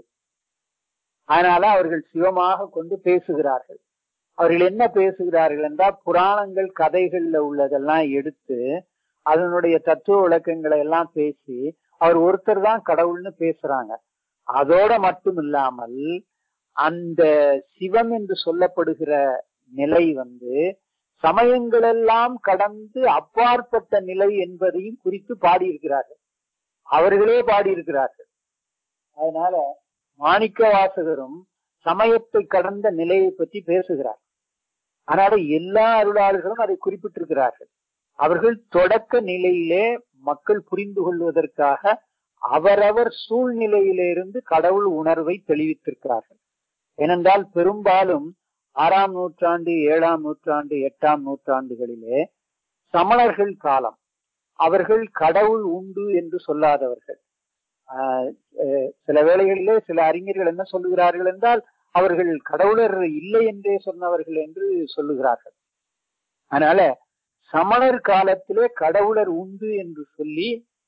அதனால அவர்கள் சிவமாக கொண்டு பேசுகிறார்கள் அவர்கள் என்ன பேசுகிறார்கள் என்றால் புராணங்கள் கதைகள்ல உள்ளதெல்லாம் எடுத்து அதனுடைய தத்துவ விளக்கங்களை எல்லாம் பேசி அவர் ஒருத்தர் தான் கடவுள்னு பேசுறாங்க அதோட மட்டும் இல்லாமல் அந்த சிவம் என்று சொல்லப்படுகிற நிலை வந்து சமயங்களெல்லாம் கடந்து அப்பாற்பட்ட நிலை என்பதையும் குறித்து பாடியிருக்கிறார்கள் அவர்களே பாடியிருக்கிறார்கள் அதனால மாணிக்க வாசகரும் சமயத்தை கடந்த நிலையை பற்றி பேசுகிறார் அதனால எல்லா அருளாளர்களும் அதை குறிப்பிட்டிருக்கிறார்கள் அவர்கள் தொடக்க நிலையிலே மக்கள் புரிந்து கொள்வதற்காக அவரவர் சூழ்நிலையிலிருந்து கடவுள் உணர்வை தெளிவித்திருக்கிறார்கள் ஏனென்றால் பெரும்பாலும் ஆறாம் நூற்றாண்டு ஏழாம் நூற்றாண்டு எட்டாம் நூற்றாண்டுகளிலே சமணர்கள் காலம் அவர்கள் கடவுள் உண்டு என்று சொல்லாதவர்கள் ஆஹ் அஹ் சில வேளைகளிலே சில அறிஞர்கள் என்ன சொல்லுகிறார்கள் என்றால் அவர்கள் கடவுளர் இல்லை என்றே சொன்னவர்கள் என்று சொல்லுகிறார்கள் அதனால சமணர் காலத்திலே கடவுளர் உண்டு என்று சொல்லி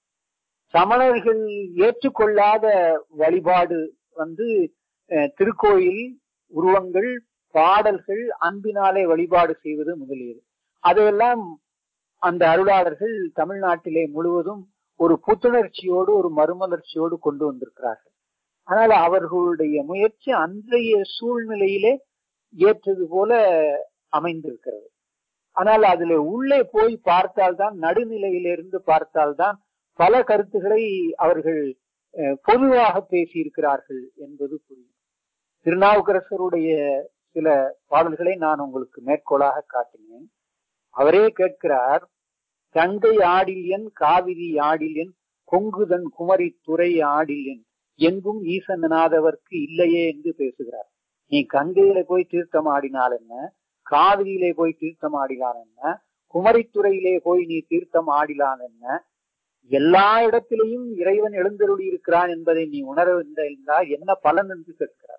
சமணர்கள் ஏற்றுக்கொள்ளாத வழிபாடு வந்து அஹ், திருக்கோயில் உருவங்கள் பாடல்கள் அன்பினாலே வழிபாடு செய்வது முதலியது அதையெல்லாம் அந்த அருளாளர்கள் தமிழ்நாட்டிலே முழுவதும் ஒரு புத்துணர்ச்சியோடு ஒரு மறுமலர்ச்சியோடு கொண்டு வந்திருக்கிறார்கள் ஆனால் அவர்களுடைய முயற்சி அன்றைய சூழ்நிலையிலே ஏற்றது போல அமைந்திருக்கிறது ஆனால் அதுல உள்ளே போய் பார்த்தால்தான் நடுநிலையிலிருந்து பார்த்தால்தான் பல கருத்துக்களை அவர்கள் அஹ், பொதுவாக பேசியிருக்கிறார்கள் என்பது புரியும் திருநாவுக்கரசருடைய சில பாடல்களை நான் உங்களுக்கு மேற்கோளாக காட்டினேன் அவரே கேட்கிறார் கங்கை ஆடில்யன் காவிரி ஆடில்யன் கொங்குதன் குமரி துறை ஆடில்யன் எங்கும் ஈசனாதவர்க்கு இல்லையே என்று பேசுகிறார் நீ கங்கையில போய் தீர்த்தம் ஆடினால் என்ன காவிரியிலே போய் தீர்த்தம் ஆடினான் என்ன குமரித்துறையிலே போய் நீ தீர்த்தம் ஆடினான் என்ன எல்லா இடத்திலேயும் இறைவன் எழுந்தருளி இருக்கிறான் என்பதை நீ உணரவில்லை என்றால் என்ன பலன் என்று கேட்கிறார்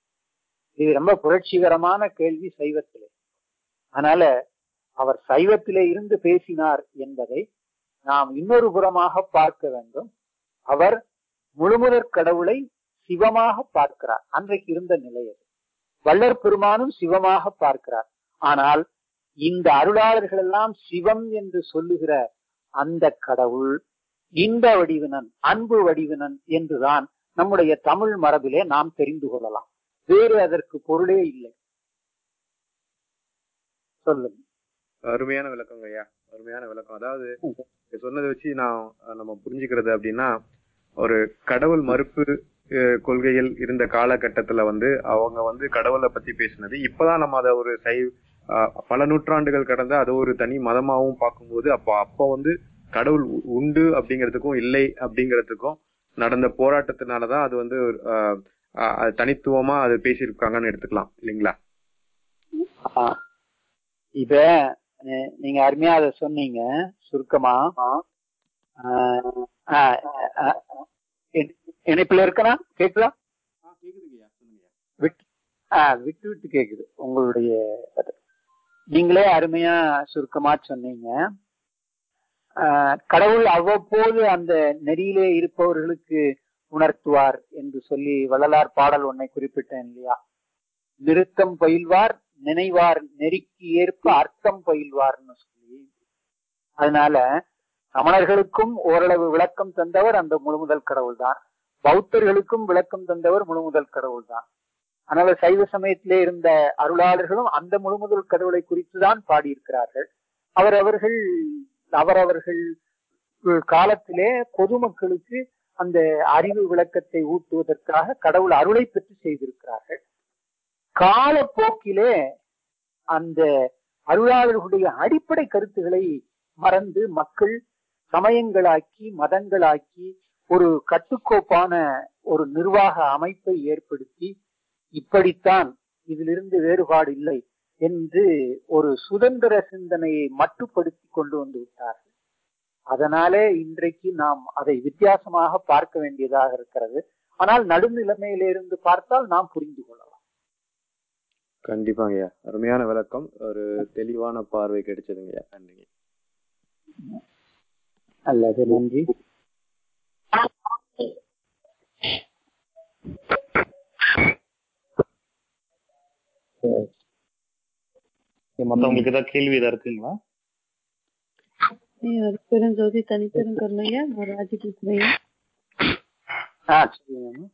இது ரொம்ப புரட்சிகரமான கேள்வி சைவத்திலே அதனால அவர் சைவத்திலே இருந்து பேசினார் என்பதை நாம் இன்னொரு புறமாக பார்க்க வேண்டும் அவர் முழுமுதற் கடவுளை சிவமாக பார்க்கிறார் அன்றைக்கு இருந்த நிலை அது வள்ளற் பெருமானும் சிவமாக பார்க்கிறார் ஆனால் இந்த அருளாளர்கள் எல்லாம் சிவம் என்று சொல்லுகிற அந்த கடவுள் இன்ப வடிவினன் அன்பு வடிவினன் என்றுதான் நம்முடைய தமிழ் மரபிலே நாம் தெரிந்து கொள்ளலாம் வேறு அதற்கு பொருளே இல்லை சொல்லுங்க அருமையான விளக்கங்க ஐயா அருமையான விளக்கம் அதாவது நீங்க சொன்னதை வச்சு நான் அஹ், நம்ம புரிஞ்சுக்கிறது அப்படின்னா ஒரு கடவுள் மறுப்பு அஹ், கொள்கைகள் இருந்த காலகட்டத்துல வந்து அவங்க வந்து கடவுளை பத்தி பேசினது இப்பதான் நம்ம அதை ஒரு சை அஹ், பல நூற்றாண்டுகள் கடந்த அதை ஒரு தனி மதமாவும் பார்க்கும்போது அப்போ அப்போ வந்து கடவுள் உ- உண்டு அப்படிங்கிறதுக்கும் இல்லை அப்படிங்கிறதுக்கும் நடந்த போராட்டத்தினாலதான் அது வந்து ஒரு, அஹ், அஹ், அது தனித்துவமா அது பேசியிருக்காங்கன்னு எடுத்துக்கலாம் இல்லைங்களா ஆ. இப்ப அஹ், நீங்க அருமையா அதை சொன்னீங்க சுருக்கமா ஆ, ஆ, ஆ, இணை- இணைப்புல இருக்கனா கேக்குதா விட்டு ஆ, விட்டு விட்டு கேக்குது உங்களுடைய அது. நீங்களே அருமையா சுருக்கமா சொன்னீங்க ஆ, கடவுள் அவ்வப்போது அந்த நெறியிலே இருப்பவர்களுக்கு உணர்த்துவார் என்று சொல்லி வள்ளலார் பாடல் ஒன்னை குறிப்பிட்டேன் இல்லையா நிறுத்தம் பயில்வார் நினைவார் நெறிக்கு ஏற்ப அர்த்தம் பயில்வார்னு சொல்லி அதனால சமணர்களுக்கும் ஓரளவு விளக்கம் தந்தவர் அந்த முழுமுதல் கடவுள் தான் பௌத்தர்களுக்கும் விளக்கம் தந்தவர் முழுமுதல் கடவுள் தான் அதனால சைவ சமயத்திலே இருந்த அருளாளர்களும் அந்த முழுமுதல் கடவுளை குறித்துதான் பாடியிருக்கிறார்கள் அவரவர்கள் அவரவர்கள் காலத்திலே பொதுமக்களுக்கு அந்த அறிவு விளக்கத்தை ஊட்டுவதற்காக கடவுள் அருளை பெற்று செய்திருக்கிறார்கள் காலப்போக்கிலே அந்த அருளாளர்களுடைய அடிப்படை கருத்துக்களை மறந்து மக்கள் சமயங்களாக்கி மதங்களாக்கி ஒரு கட்டுக்கோப்பான ஒரு நிர்வாக அமைப்பை ஏற்படுத்தி இப்படித்தான் இதிலிருந்து வேறுபாடு இல்லை என்று ஒரு சுதந்திர சிந்தனையை மட்டுப்படுத்தி கொண்டு வந்து விட்டார்கள் அதனாலே இன்றைக்கு நாம் அதை வித்தியாசமாக பார்க்க வேண்டியதாக இருக்கிறது ஆனால் நடுநிலைமையிலிருந்து பார்த்தால் நாம் புரிந்து கொள்ளலாம் கண்டிப்பாங்கய்யா அருமையான விளக்கம் ஒரு தெளிவான பார்வை கிடைச்சதுங்கய்யா நன்றிங்க அல்லது நன்றி மத்தவங்களுக்கு ஏதாவது கேள்வி ஏதாவது இருக்குங்களா பெருஞ்சோதி தனிப்பெரும் கருணையா நான் ராஜி பேசுறேன் ஆ சொல்லுங்க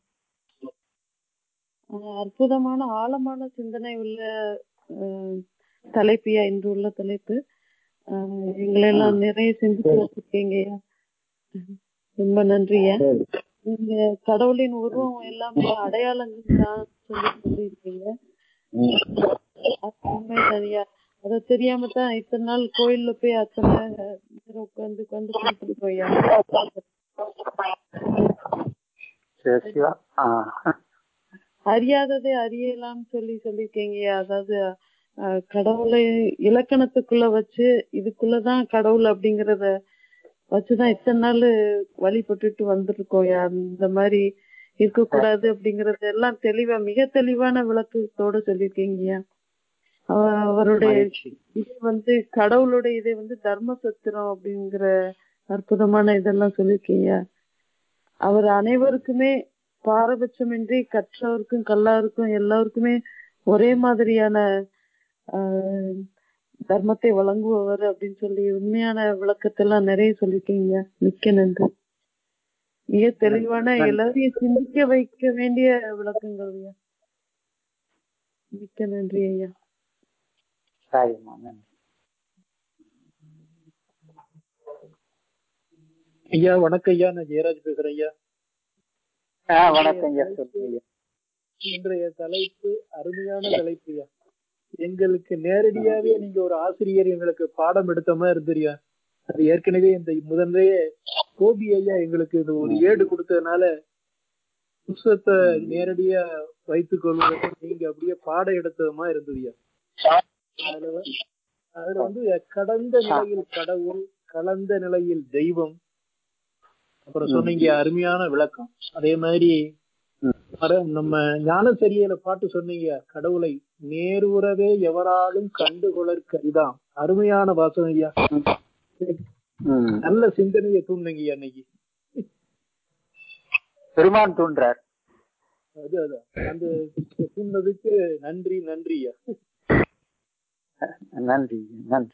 ஆஹ் அற்புதமான ஆழமான சிந்தனை உள்ள ஆஹ் தலைப்பியா இன்று உள்ள தலைப்பு ஆஹ் எங்களை எல்லாம் நிறைய சிந்திக்க வச்சிருக்கீங்கய்யா ரொம்ப நன்றியா நீங்க கடவுளின் உருவம் எல்லாமே அடையாளங்கள் தான் சொல்லி சொல்லியிருக்கீங்க அது உண்மைதான்யா அது தெரியாம தான் இத்தனை நாள் கோயில்ல போய் அத்தனை நேரம் உட்காந்து உட்காந்து கும்பிட்டுருக்கோம்யா சரி சிவா ஆ அறியாததை அறியலாம்னு சொல்லி சொல்லியிருக்கீங்கய்யா அதாவது அஹ், கடவுளை இலக்கணத்துக்குள்ள வச்சு இதுக்குள்ளதான் கடவுள் அப்படிங்கறத வச்சுதான் இத்தனை நாள் வழிபட்டுட்டு வந்திருக்கோம்யா அந்த மாதிரி இருக்கக்கூடாது அப்படிங்கறது எல்லாம் தெளிவா மிக தெளிவான விளக்கத்தோட சொல்லியிருக்கீங்கய்யா அவ- அவருடைய மகிழ்ச்சி. இது வந்து கடவுளுடைய இது வந்து தர்ம சத்திரம் அப்படிங்கிற அற்புதமான இதெல்லாம் சொல்லியிருக்கீங்க அவர் அனைவருக்குமே பாரபட்சமின்றி கற்றவருக்கும் கல்லாருக்கும் எல்லாருக்குமே ஒரே மாதிரியான ஆஹ், தர்மத்தை வழங்குபவர் அப்படின்னு சொல்லி உண்மையான விளக்கத்தெல்லாம் நிறைய சொல்லியிருக்கீங்க மிக்க நன்றி மிக தெளிவான எல்லாரையும் சிந்திக்க வைக்க வேண்டிய விளக்கங்கள் ஐயா மிக்க நன்றி ஐயா சரிம்மா நன்றி ஐயா வணக்கம் ஐயா நான் ஜெயராஜ் பேசுறேன் ஐயா ஆ வணக்கம் ஐயா சொல்லுங்க ஐயா. இன்றைய தலைப்பு அருமையான தலைப்பு ஐயா எங்களுக்கு நேரடியாவே நீங்க ஒரு ஆசிரியர் எங்களுக்கு பாடம் எடுத்த மாதிரி இருந்துரியா அது ஏற்கனவே இந்த முதன்மையே கோபி ஐயா எங்களுக்கு இது ஒரு ஏடு கொடுத்ததுனால புஸ்தகத்தை நேரடியா வைத்துக் கொள்வதற்கு நீங்க அப்படியே பாடம் எடுத்தது மாதிரி இருந்ததுயா அதுல வந்து- அதுல வந்து கடந்த நிலையில் கடவுள் கலந்த நிலையில் தெய்வம் அப்புறம் சொன்னீங்க அருமையான விளக்கம் அதே மாதிரி மர- நம்ம ஞானசரியல பாட்டு சொன்னீங்க கடவுளை நேருறவே எவராலும் கண்டுகொளற் கரிதாம் அருமையான வாசகம் ஐயா ம். நல்ல சிந்தனையை தூண்டுங்க ஐயா அன்னைக்கு பெருமான் தூண்டுறார் அது அதான் அந்த தூண்டதுக்கு நன்றி நன்றி ஐயா நன்றி நன்றி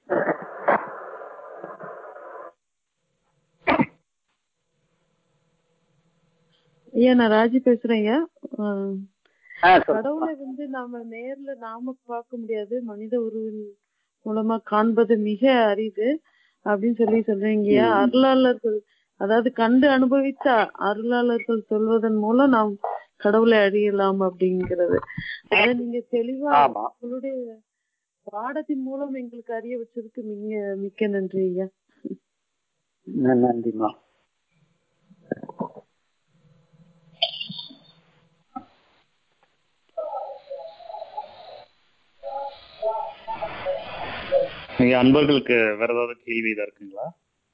ஐயா நான் ராஜி பேசுறேன் ஐயா ஆஹ் ஆ சொல்லுங்க கடவுளை வந்து நாம நேர்ல நாம பார்க்க முடியாது மனித உருவின் மூலமா காண்பது மிக அரிது அப்படின்னு சொல்லி சொல்றீங்கய்யா அருளாளர்கள் அதாவது கண்டு அனுபவித்த அருளாளர்கள் சொல்வதன் மூலம் நாம் கடவுளை அறியலாம் அப்படிங்கிறது அத நீங்க தெளிவா ஆமா. உங்களுடைய பாடத்தின் மூலம் எங்களுக்கு அறிய வச்சதுக்கு மிக மிக்க நன்றி ஐயா ந- நன்றிம்மா நீங்க அன்பர்களுக்கு வேற ஏதாவது கேள்வி இதா இருக்குங்களா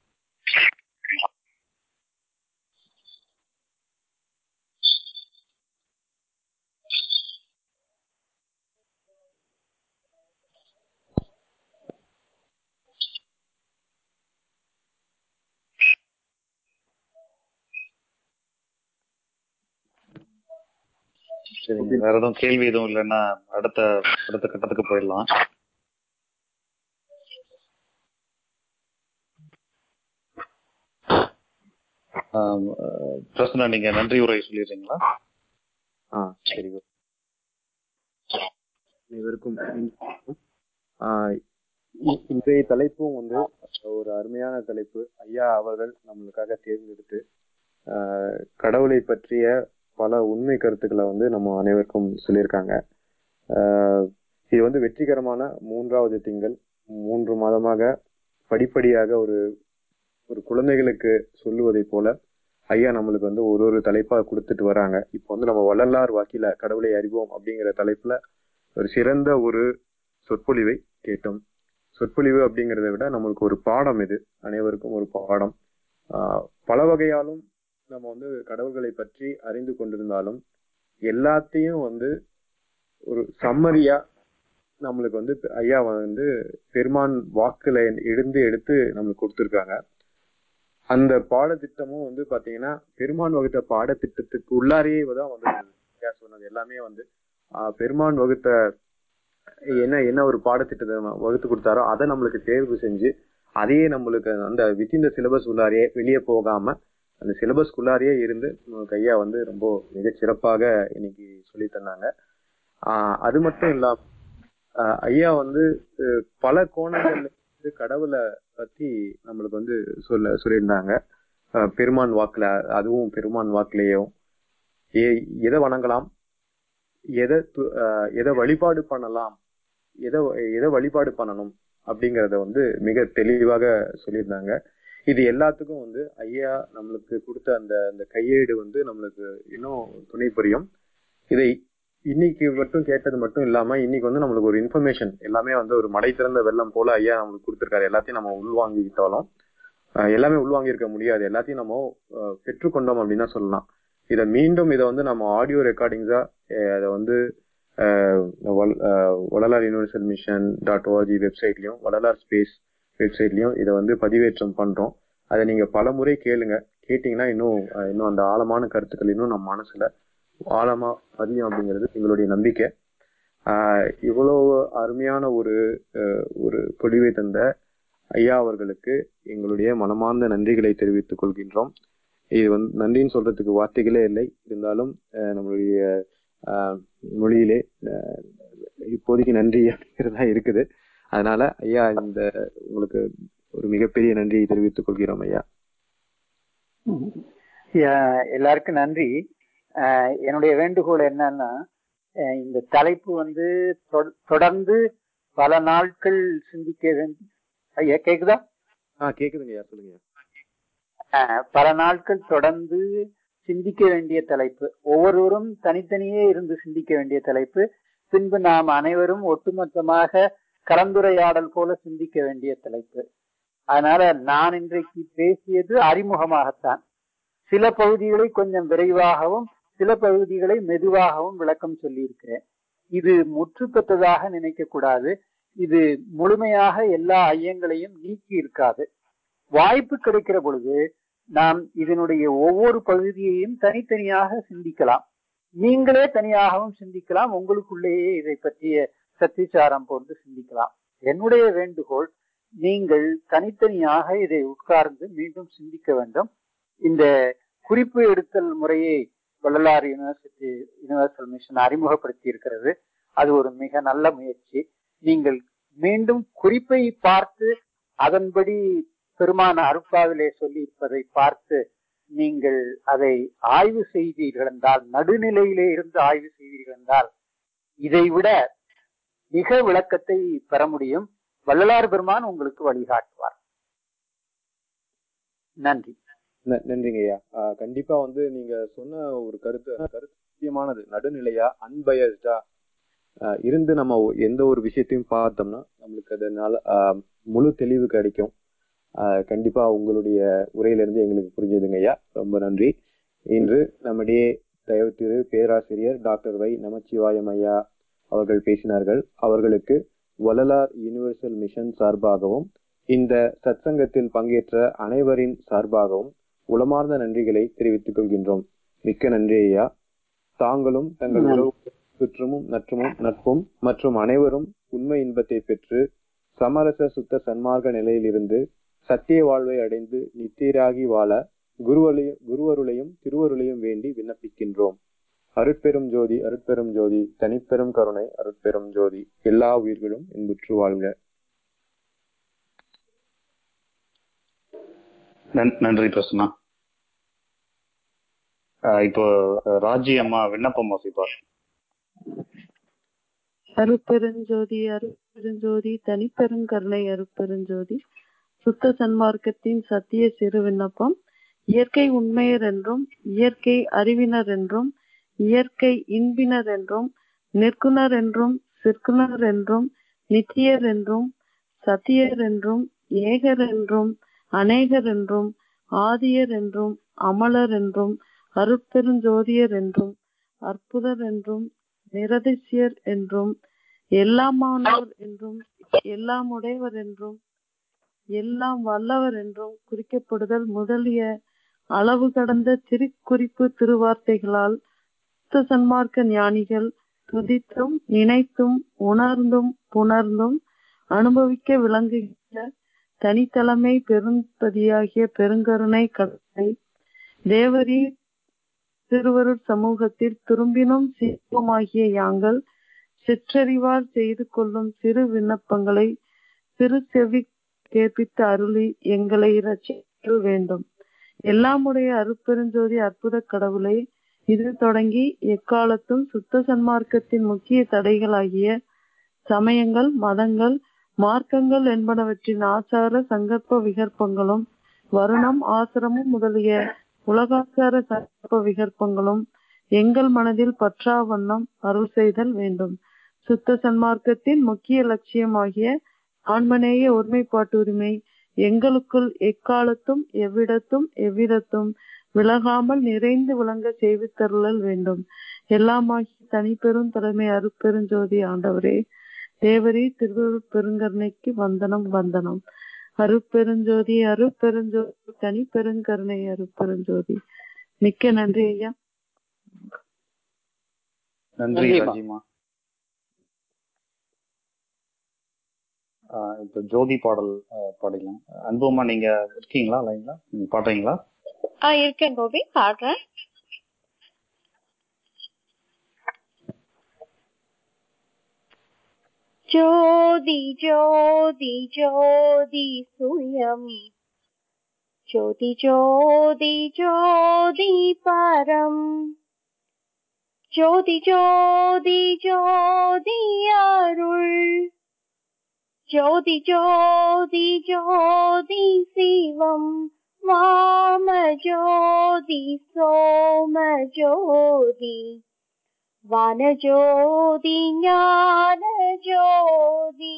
சரிங்க வேற எதுவும் கேள்வி எதுவும் இல்லைன்னா அடுத்த அடுத்த கட்டத்துக்கு போயிடலாம் ஆம், அஹ், பிரசன்னா நீங்க நன்றி உரை சொல்லிடுறீங்களா ஆ சரி அனைவருக்கும் ஆஹ் இ- இன்றைய தலைப்பும் வந்து ஒரு அருமையான தலைப்பு ஐயா அவர்கள் நம்மளுக்காக தேர்ந்தெடுத்து ஆஹ் கடவுளை பற்றிய பல உண்மை கருத்துக்களை வந்து நம்ம அனைவருக்கும் சொல்லியிருக்காங்க ஆஹ் இது வந்து வெற்றிகரமான மூன்றாவது திங்கள் மூன்று மாதமாக படிப்படியாக ஒரு ஒரு குழந்தைகளுக்கு சொல்லுவதை போல ஐயா நம்மளுக்கு வந்து ஒரு ஒரு தலைப்பா கொடுத்துட்டு வராங்க இப்போ வந்து நம்ம வள்ளலார் வாக்கில கடவுளை அறிவோம் அப்படிங்கிற தலைப்புல ஒரு சிறந்த ஒரு சொற்பொழிவை கேட்டோம் சொற்பொழிவு அப்படிங்கிறத விட நம்மளுக்கு ஒரு பாடம் இது அனைவருக்கும் ஒரு பாடம் ஆஹ் பல வகையாலும் நம்ம வந்து கடவுள்களை பற்றி அறிந்து கொண்டிருந்தாலும் எல்லாத்தையும் வந்து ஒரு சம்மரியா நம்மளுக்கு வந்து ஐயா வந்து பெருமான் வாக்குல இருந்து எடுத்து நம்மளுக்கு கொடுத்துருக்காங்க அந்த பாடத்திட்டமும் வந்து பாத்தீங்கன்னா பெருமான் வகுத்த பாடத்திட்டத்துக்கு உள்ளாரையே தான் வந்து ஐயா சொன்னது எல்லாமே வந்து ஆஹ் பெருமான் வகுத்த என்ன என்ன ஒரு பாடத்திட்டத்தை வகுத்து கொடுத்தாரோ அதை நம்மளுக்கு தேர்வு செஞ்சு அதையே நம்மளுக்கு அந்த வித்தின் த சிலபஸ் உள்ளாரையே வெளியே போகாம அந்த சிலபஸ்க்குள்ளாரையே இருந்து நமக்கு ஐயா வந்து ரொம்ப மிகச் சிறப்பாக இன்னைக்கு சொல்லி தந்தாங்க ஆஹ் அது மட்டும் இல்லாம ஆஹ் ஐயா வந்து அஹ் பல கோணங்கள்ல இருந்து கடவுளை பத்தி நம்மளுக்கு வந்து சொல்ல சொல்லியிருந்தாங்க ஆஹ் பெருமான் வாக்குல அதுவும் பெருமான் வாக்குலயும் எ- எதை வணங்கலாம் எதை து- ஆஹ் எதை வழிபாடு பண்ணலாம் எதை எதை வழிபாடு பண்ணணும் அப்படிங்கறத வந்து மிக தெளிவாக சொல்லியிருந்தாங்க இது எல்லாத்துக்கும் வந்து ஐயா நம்மளுக்கு கொடுத்த அந்த அந்த கையேடு வந்து நம்மளுக்கு இன்னும் துணை புரியும் இதை இன்னைக்கு மட்டும் கேட்டது மட்டும் இல்லாம இன்னைக்கு வந்து நம்மளுக்கு ஒரு இன்ஃபர்மேஷன் எல்லாமே வந்து ஒரு மடை திறந்த வெள்ளம் போல ஐயா நம்மளுக்கு கொடுத்திருக்காரு எல்லாத்தையும் நம்ம உள்வாங்கிக்கிட்டாலும் ஆஹ் எல்லாமே உள்வாங்கி இருக்க முடியாது எல்லாத்தையும் நம்ம ஆஹ் பெற்றுக்கொண்டோம் அப்படின்னு தான் சொல்லலாம் இதை மீண்டும் இதை வந்து நம்ம ஆடியோ ரெக்கார்டிங்ஸா அதை வந்து ஆஹ் வல்- ஆஹ் Vallalar universal mission dot ORG வெப்சைட்லயும் வள்ளலார் ஸ்பேஸ் வெப்சைட்லயும் இதை வந்து பதிவேற்றம் பண்றோம் அதை நீங்க பல முறை கேளுங்க கேட்டீங்கன்னா இன்னும் ஆஹ் இன்னும் அந்த ஆழமான கருத்துக்கள் இன்னும் நம்ம மனசுல ஆழமா பதியும் அப்படிங்கிறது எங்களுடைய நம்பிக்கை ஆஹ் இவ்வளவு அருமையான ஒரு ஆஹ் ஒரு பொழிவை தந்த ஐயா அவர்களுக்கு எங்களுடைய மனமார்ந்த நன்றிகளை தெரிவித்துக் கொள்கின்றோம் இது வந்து நன்றின்னு சொல்றதுக்கு வார்த்தைகளே இல்லை இருந்தாலும் ஆஹ் நம்மளுடைய ஆஹ் மொழியிலே ஆஹ் இப்போதைக்கு நன்றி அப்படிங்கிறதா இருக்குது அதனால ஐயா இந்த உங்களுக்கு ஒரு மிகப்பெரிய நன்றியை தெரிவித்துக் கொள்கிறோம் ஐயா அஹ் எல்லாருக்கும் நன்றி அஹ் என்னுடைய வேண்டுகோள் என்னன்னா அஹ் இந்த தலைப்பு வந்து தொட- தொடர்ந்து பல நாட்கள் சிந்திக்க வேண்டி ஐயா கேக்குதா ஆஹ் கேக்குதுங்க ஐயா சொல்லுங்க அஹ் பல நாட்கள் தொடர்ந்து சிந்திக்க வேண்டிய தலைப்பு ஒவ்வொருவரும் தனித்தனியே இருந்து சிந்திக்க வேண்டிய தலைப்பு பின்பு நாம் அனைவரும் ஒட்டுமொத்தமாக கலந்துரையாடல் போல சிந்திக்க வேண்டிய தலைப்பு அதனால நான் இன்றைக்கு பேசியது அறிமுகமாகத்தான் சில பகுதிகளை கொஞ்சம் விரைவாகவும் சில பகுதிகளை மெதுவாகவும் விளக்கம் சொல்லியிருக்கிறேன் இது முற்று பெற்றதாக நினைக்க கூடாது இது முழுமையாக எல்லா ஐயங்களையும் நீக்கி இருக்காது வாய்ப்பு கிடைக்கிற பொழுது நாம் இதனுடைய ஒவ்வொரு பகுதியையும் தனித்தனியாக சிந்திக்கலாம் நீங்களே தனியாகவும் சிந்திக்கலாம் உங்களுக்குள்ளேயே இதை பற்றிய சத்திச்சாரம் போன்று சிந்திக்கலாம் என்னுடைய வேண்டுகோள் நீங்கள் தனித்தனியாக இதை உட்கார்ந்து மீண்டும் சிந்திக்க வேண்டும் இந்த குறிப்பு எடுத்தல் முறையை வள்ளலார் யூனிவர்சிட்டி யுனிவர்சல் மிஷன் அறிமுகப்படுத்தி இருக்கிறது அது ஒரு மிக நல்ல முயற்சி நீங்கள் மீண்டும் குறிப்பை பார்த்து அதன்படி பெருமான அருப்பாவிலே சொல்லி இருப்பதை பார்த்து நீங்கள் அதை ஆய்வு செய்தீர்கள் என்றால் நடுநிலையிலே இருந்து ஆய்வு செய்தீர்கள் என்றால் இதை விட மிக விளக்கத்தை பெற முடியும் வள்ளலார் பெருமான் உங்களுக்கு வழிகாட்டுவார் நன்றி ந- நன்றிங்க ஐயா ஆஹ் கண்டிப்பா வந்து நீங்க சொன்ன ஒரு கருத்து அந்த கருத்து முக்கியமானது நடுநிலையா அன்பயஸ்டா இருந்து நம்ம ஒ- எந்த ஒரு விஷயத்தையும் பார்த்தோம்னா நம்மளுக்கு அதனால ஆஹ் முழு தெளிவு கிடைக்கும் ஆஹ் கண்டிப்பா உங்களுடைய உரையிலிருந்து எங்களுக்கு புரிஞ்சதுங்க ஐயா ரொம்ப நன்றி இன்று நம்முடைய தயவு திரு பேராசிரியர் டாக்டர் வை நமச்சிவாயம் ஐயா அவர்கள் பேசினார்கள் அவர்களுக்கு வள்ளலார் யுனிவர்சல் மிஷன் சார்பாகவும் இந்த சத்சங்கத்தில் பங்கேற்ற அனைவரின் சார்பாகவும் உளமார்ந்த நன்றிகளை தெரிவித்துக் கொள்கின்றோம் மிக்க நன்றி ஐயா தாங்களும் தங்கள் உறவு சுற்றமும் நற்றுமும் நட்பும் மற்றும் அனைவரும் உண்மை இன்பத்தை பெற்று சமரச சுத்த சன்மார்க்க நிலையிலிருந்து சத்திய வாழ்வை அடைந்து நித்தியராகி வாழ குருவலையும் குருவருளையும் திருவருளையும் வேண்டி விண்ணப்பிக்கின்றோம் அருட்பெரும் ஜோதி அருட்பெரும் ஜோதி தனிப்பெரும் கருணை அருட்பெரும் ஜோதி எல்லா உயிர்களும் இன்புற்று வாழ்க நன்- நன்றி பிரசன்னா ஆஹ் இப்போ அஹ், ராஜி அம்மா விண்ணப்பம் வாசிப்பார் அருட்பெருஞ்சோதி அருட்பெருஞ்சோதி தனிப்பெருங்கருணை அருட்பெருஞ்சோதி சுத்த சன்மார்க்கத்தின் சத்திய சிறு விண்ணப்பம் இயற்கை உண்மையர் என்றும் இயற்கை அறிவினர் என்றும் இயற்கை இன்பினர் என்றும் நிற்குணர் என்றும் சிற்குணர் என்றும் நித்தியர் என்றும் சத்தியர் என்றும் ஏகர் என்றும் அநேகர் என்றும் ஆதியர் என்றும் அமலர் என்றும் அருட்பெருஞ்சோதியர் என்றும் அற்புதர் என்றும் நிரதிசியர் என்றும் எல்லாமானவர் என்றும் எல்லாம் உடையவர் என்றும் எல்லாம் வல்லவர் என்றும் குறிக்கப்படுதல் முதலிய அளவு கடந்த திருக்குறிப்பு திருவார்த்தைகளால் சுத்த சன்மார்க்க ஞானிகள் துதித்தும் நினைத்தும் உணர்ந்தும் புணர்ந்தும் அனுபவிக்க விளங்குகின்ற தனித்தலைமை பெரும்பதியாகிய பெருங்கருணை கடலை தேவரி திருவருட் சமூகத்தில் திரும்பினும் சீர்வமாகிய யாங்கள் சிற்றறிவார் செய்து கொள்ளும் சிறு விண்ணப்பங்களை சிறு செவி கேட்பித்து அருளி எங்களை ரட்சிக்க வேண்டும் எல்லாமுடைய அருட்பெருஞ்சோதி அற்புத கடவுளை இது தொடங்கி எக்காலத்தும் சுத்த சன்மார்க்கத்தின் முக்கிய தடைகளாகிய சமயங்கள் மதங்கள் மார்க்கங்கள் என்பனவற்றின் ஆச்சார சங்கற்ப விகற்பங்களும் வருணம் ஆசிரமம் முதலிய உலகாச்சார சங்கற்ப விகற்பங்களும் எங்கள் மனதில் பற்றா வண்ணம் அருள் செய்தல் வேண்டும் சுத்த சன்மார்க்கத்தின் முக்கிய லட்சியமாகிய ஆன்மநேய ஒருமைப்பாட்டு உரிமை எங்களுக்குள் எக்காலத்தும் எவ்விடத்தும் எவ்விடத்தும் விலகாமல் நிறைந்து விளங்க செய்வித்தருளல் வேண்டும் எல்லாமாகி தனிப்பெரும் தலைமை அருட்பெருஞ்சோதி ஆண்டவரே தேவரே திருவருட் பெருங்கருணைக்கு வந்தனம் வந்தனம் அருட்பெருஞ்சோதி அருட்பெருஞ்சோதி தனி பெருங்கருணை அருட்பெருஞ்சோதி மிக்க நன்றி ஐயா நன்றி நன்றிம்மா. ராஜிமா ஆஹ் இப்போ ஜோதி பாடல் ஆஹ் பாடிக்கலாம் அன்புமா நீங்க இருக்கீங்களா லைன்ல நீங்க பாடுறீங்களா ஆ இருக்கேன் கோபி பாடுறேன் ஜோதி ஜோதி ஜோதி சுயம் ஜோதி ஜோதி ஜோதி பரம் ஜோதி ஜோதி ஜோதி அருள் ஜோதி ஜோதி ஜோதி சிவம் வாம ஜோதி சோம ஜோதி வன ஜோதி ஞான ஜோதி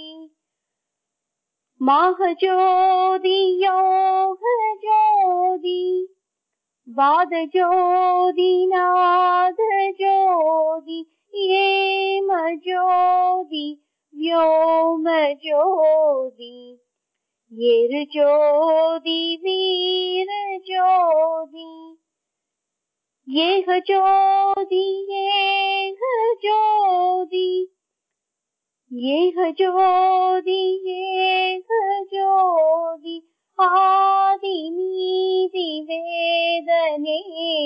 மாக ஜோதி யோக ஜோதி வாத ஜோதி நாத ஜோதி ஏம ஜோதி व्योम ज्योति येर ज्योति वीर ज्योति येह ज्योति येह ज्योति येह ज्योति येह ज्योति ஆதிநீதி வேதனே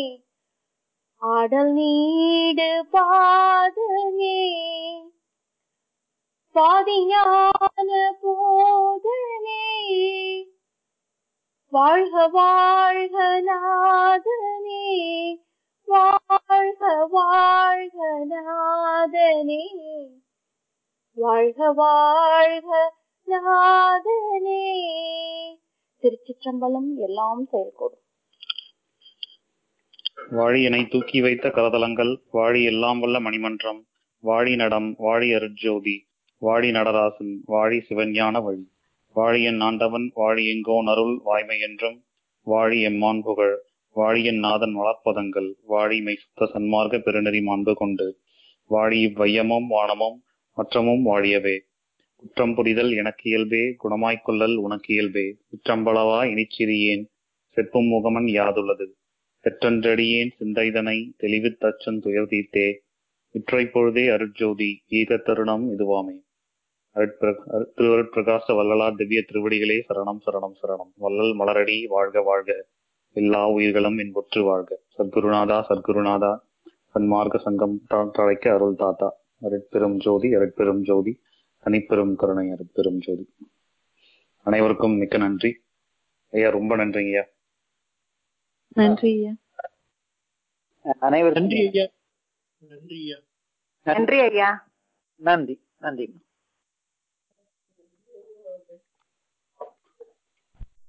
ஆடல் நீடு பாதனே பாதியான போதனே வாழ்க வாழ்க நாதனே வாழ்க வாழ்க நாதனே வாழ்க வாழ்க நாதனே திருச்சிற்றம்பலம் எல்லாம் செயல்கூடும் வாழியனை தூக்கி வைத்த கரதலங்கள் வாழி எல்லாம் வல்ல மணிமன்றம் வாழி நடம் வாழி அருட்ஜோதி வாழி நடராசன் வாழி சிவஞான வழி வாழியன் ஆண்டவன் வாழி எங்கோன் அருள் வாய்மை என்றும் வாழி எம்மான் புகழ் வாழியன் நாதன் வளர்ப்பதங்கள் வாழி மெய் சுத்த சன்மார்க்க பெருநெறி மாண்பு கொண்டு வாழி இவ்வையமும் வானமும் மற்றமும் வாழியவே குற்றம் புரிதல் எனக்கு இயல்பே குணமாய்க் கொள்ளல் உனக்கு இயல்பே குற்றம்பளவா இனிச்சிறியேன் செப்பும் முகமன் யாதுள்ளது பெற்றன்றடியேன் சிந்தைதனை தெளிவித் தச்சன் துயர் தீர்த்தே இற்றைப் பொழுதே அருட்ஜோதி ஈக தருணம் இதுவாமே அருட்பிர- அரு- திருவருட்பிரகாச வள்ளலார் திவ்ய திருவடிகளே சரணம் சரணம் சரணம் வள்ளல் மலரடி வாழ்க வாழ்க எல்லா உயிர்களும் இன்புற்று வாழ்க சத்குருநாதா சத்குருநாதா சன்மார்க்க சங்கம் த- தழைக்க அருள் தாத்தா அருட்பெரும் ஜோதி அருட்பெரும் ஜோதி தனிப்பெரும் கருணை அருட்பெரும் ஜோதி அனைவருக்கும் மிக்க நன்றி ஐயா ரொம்ப நன்றிங்க ஐயா நன்றி ஐயா அனைவரும் நன்றி ஐயா நன்றி ஐயா நன்றி ஐயா நன்றி நன்றி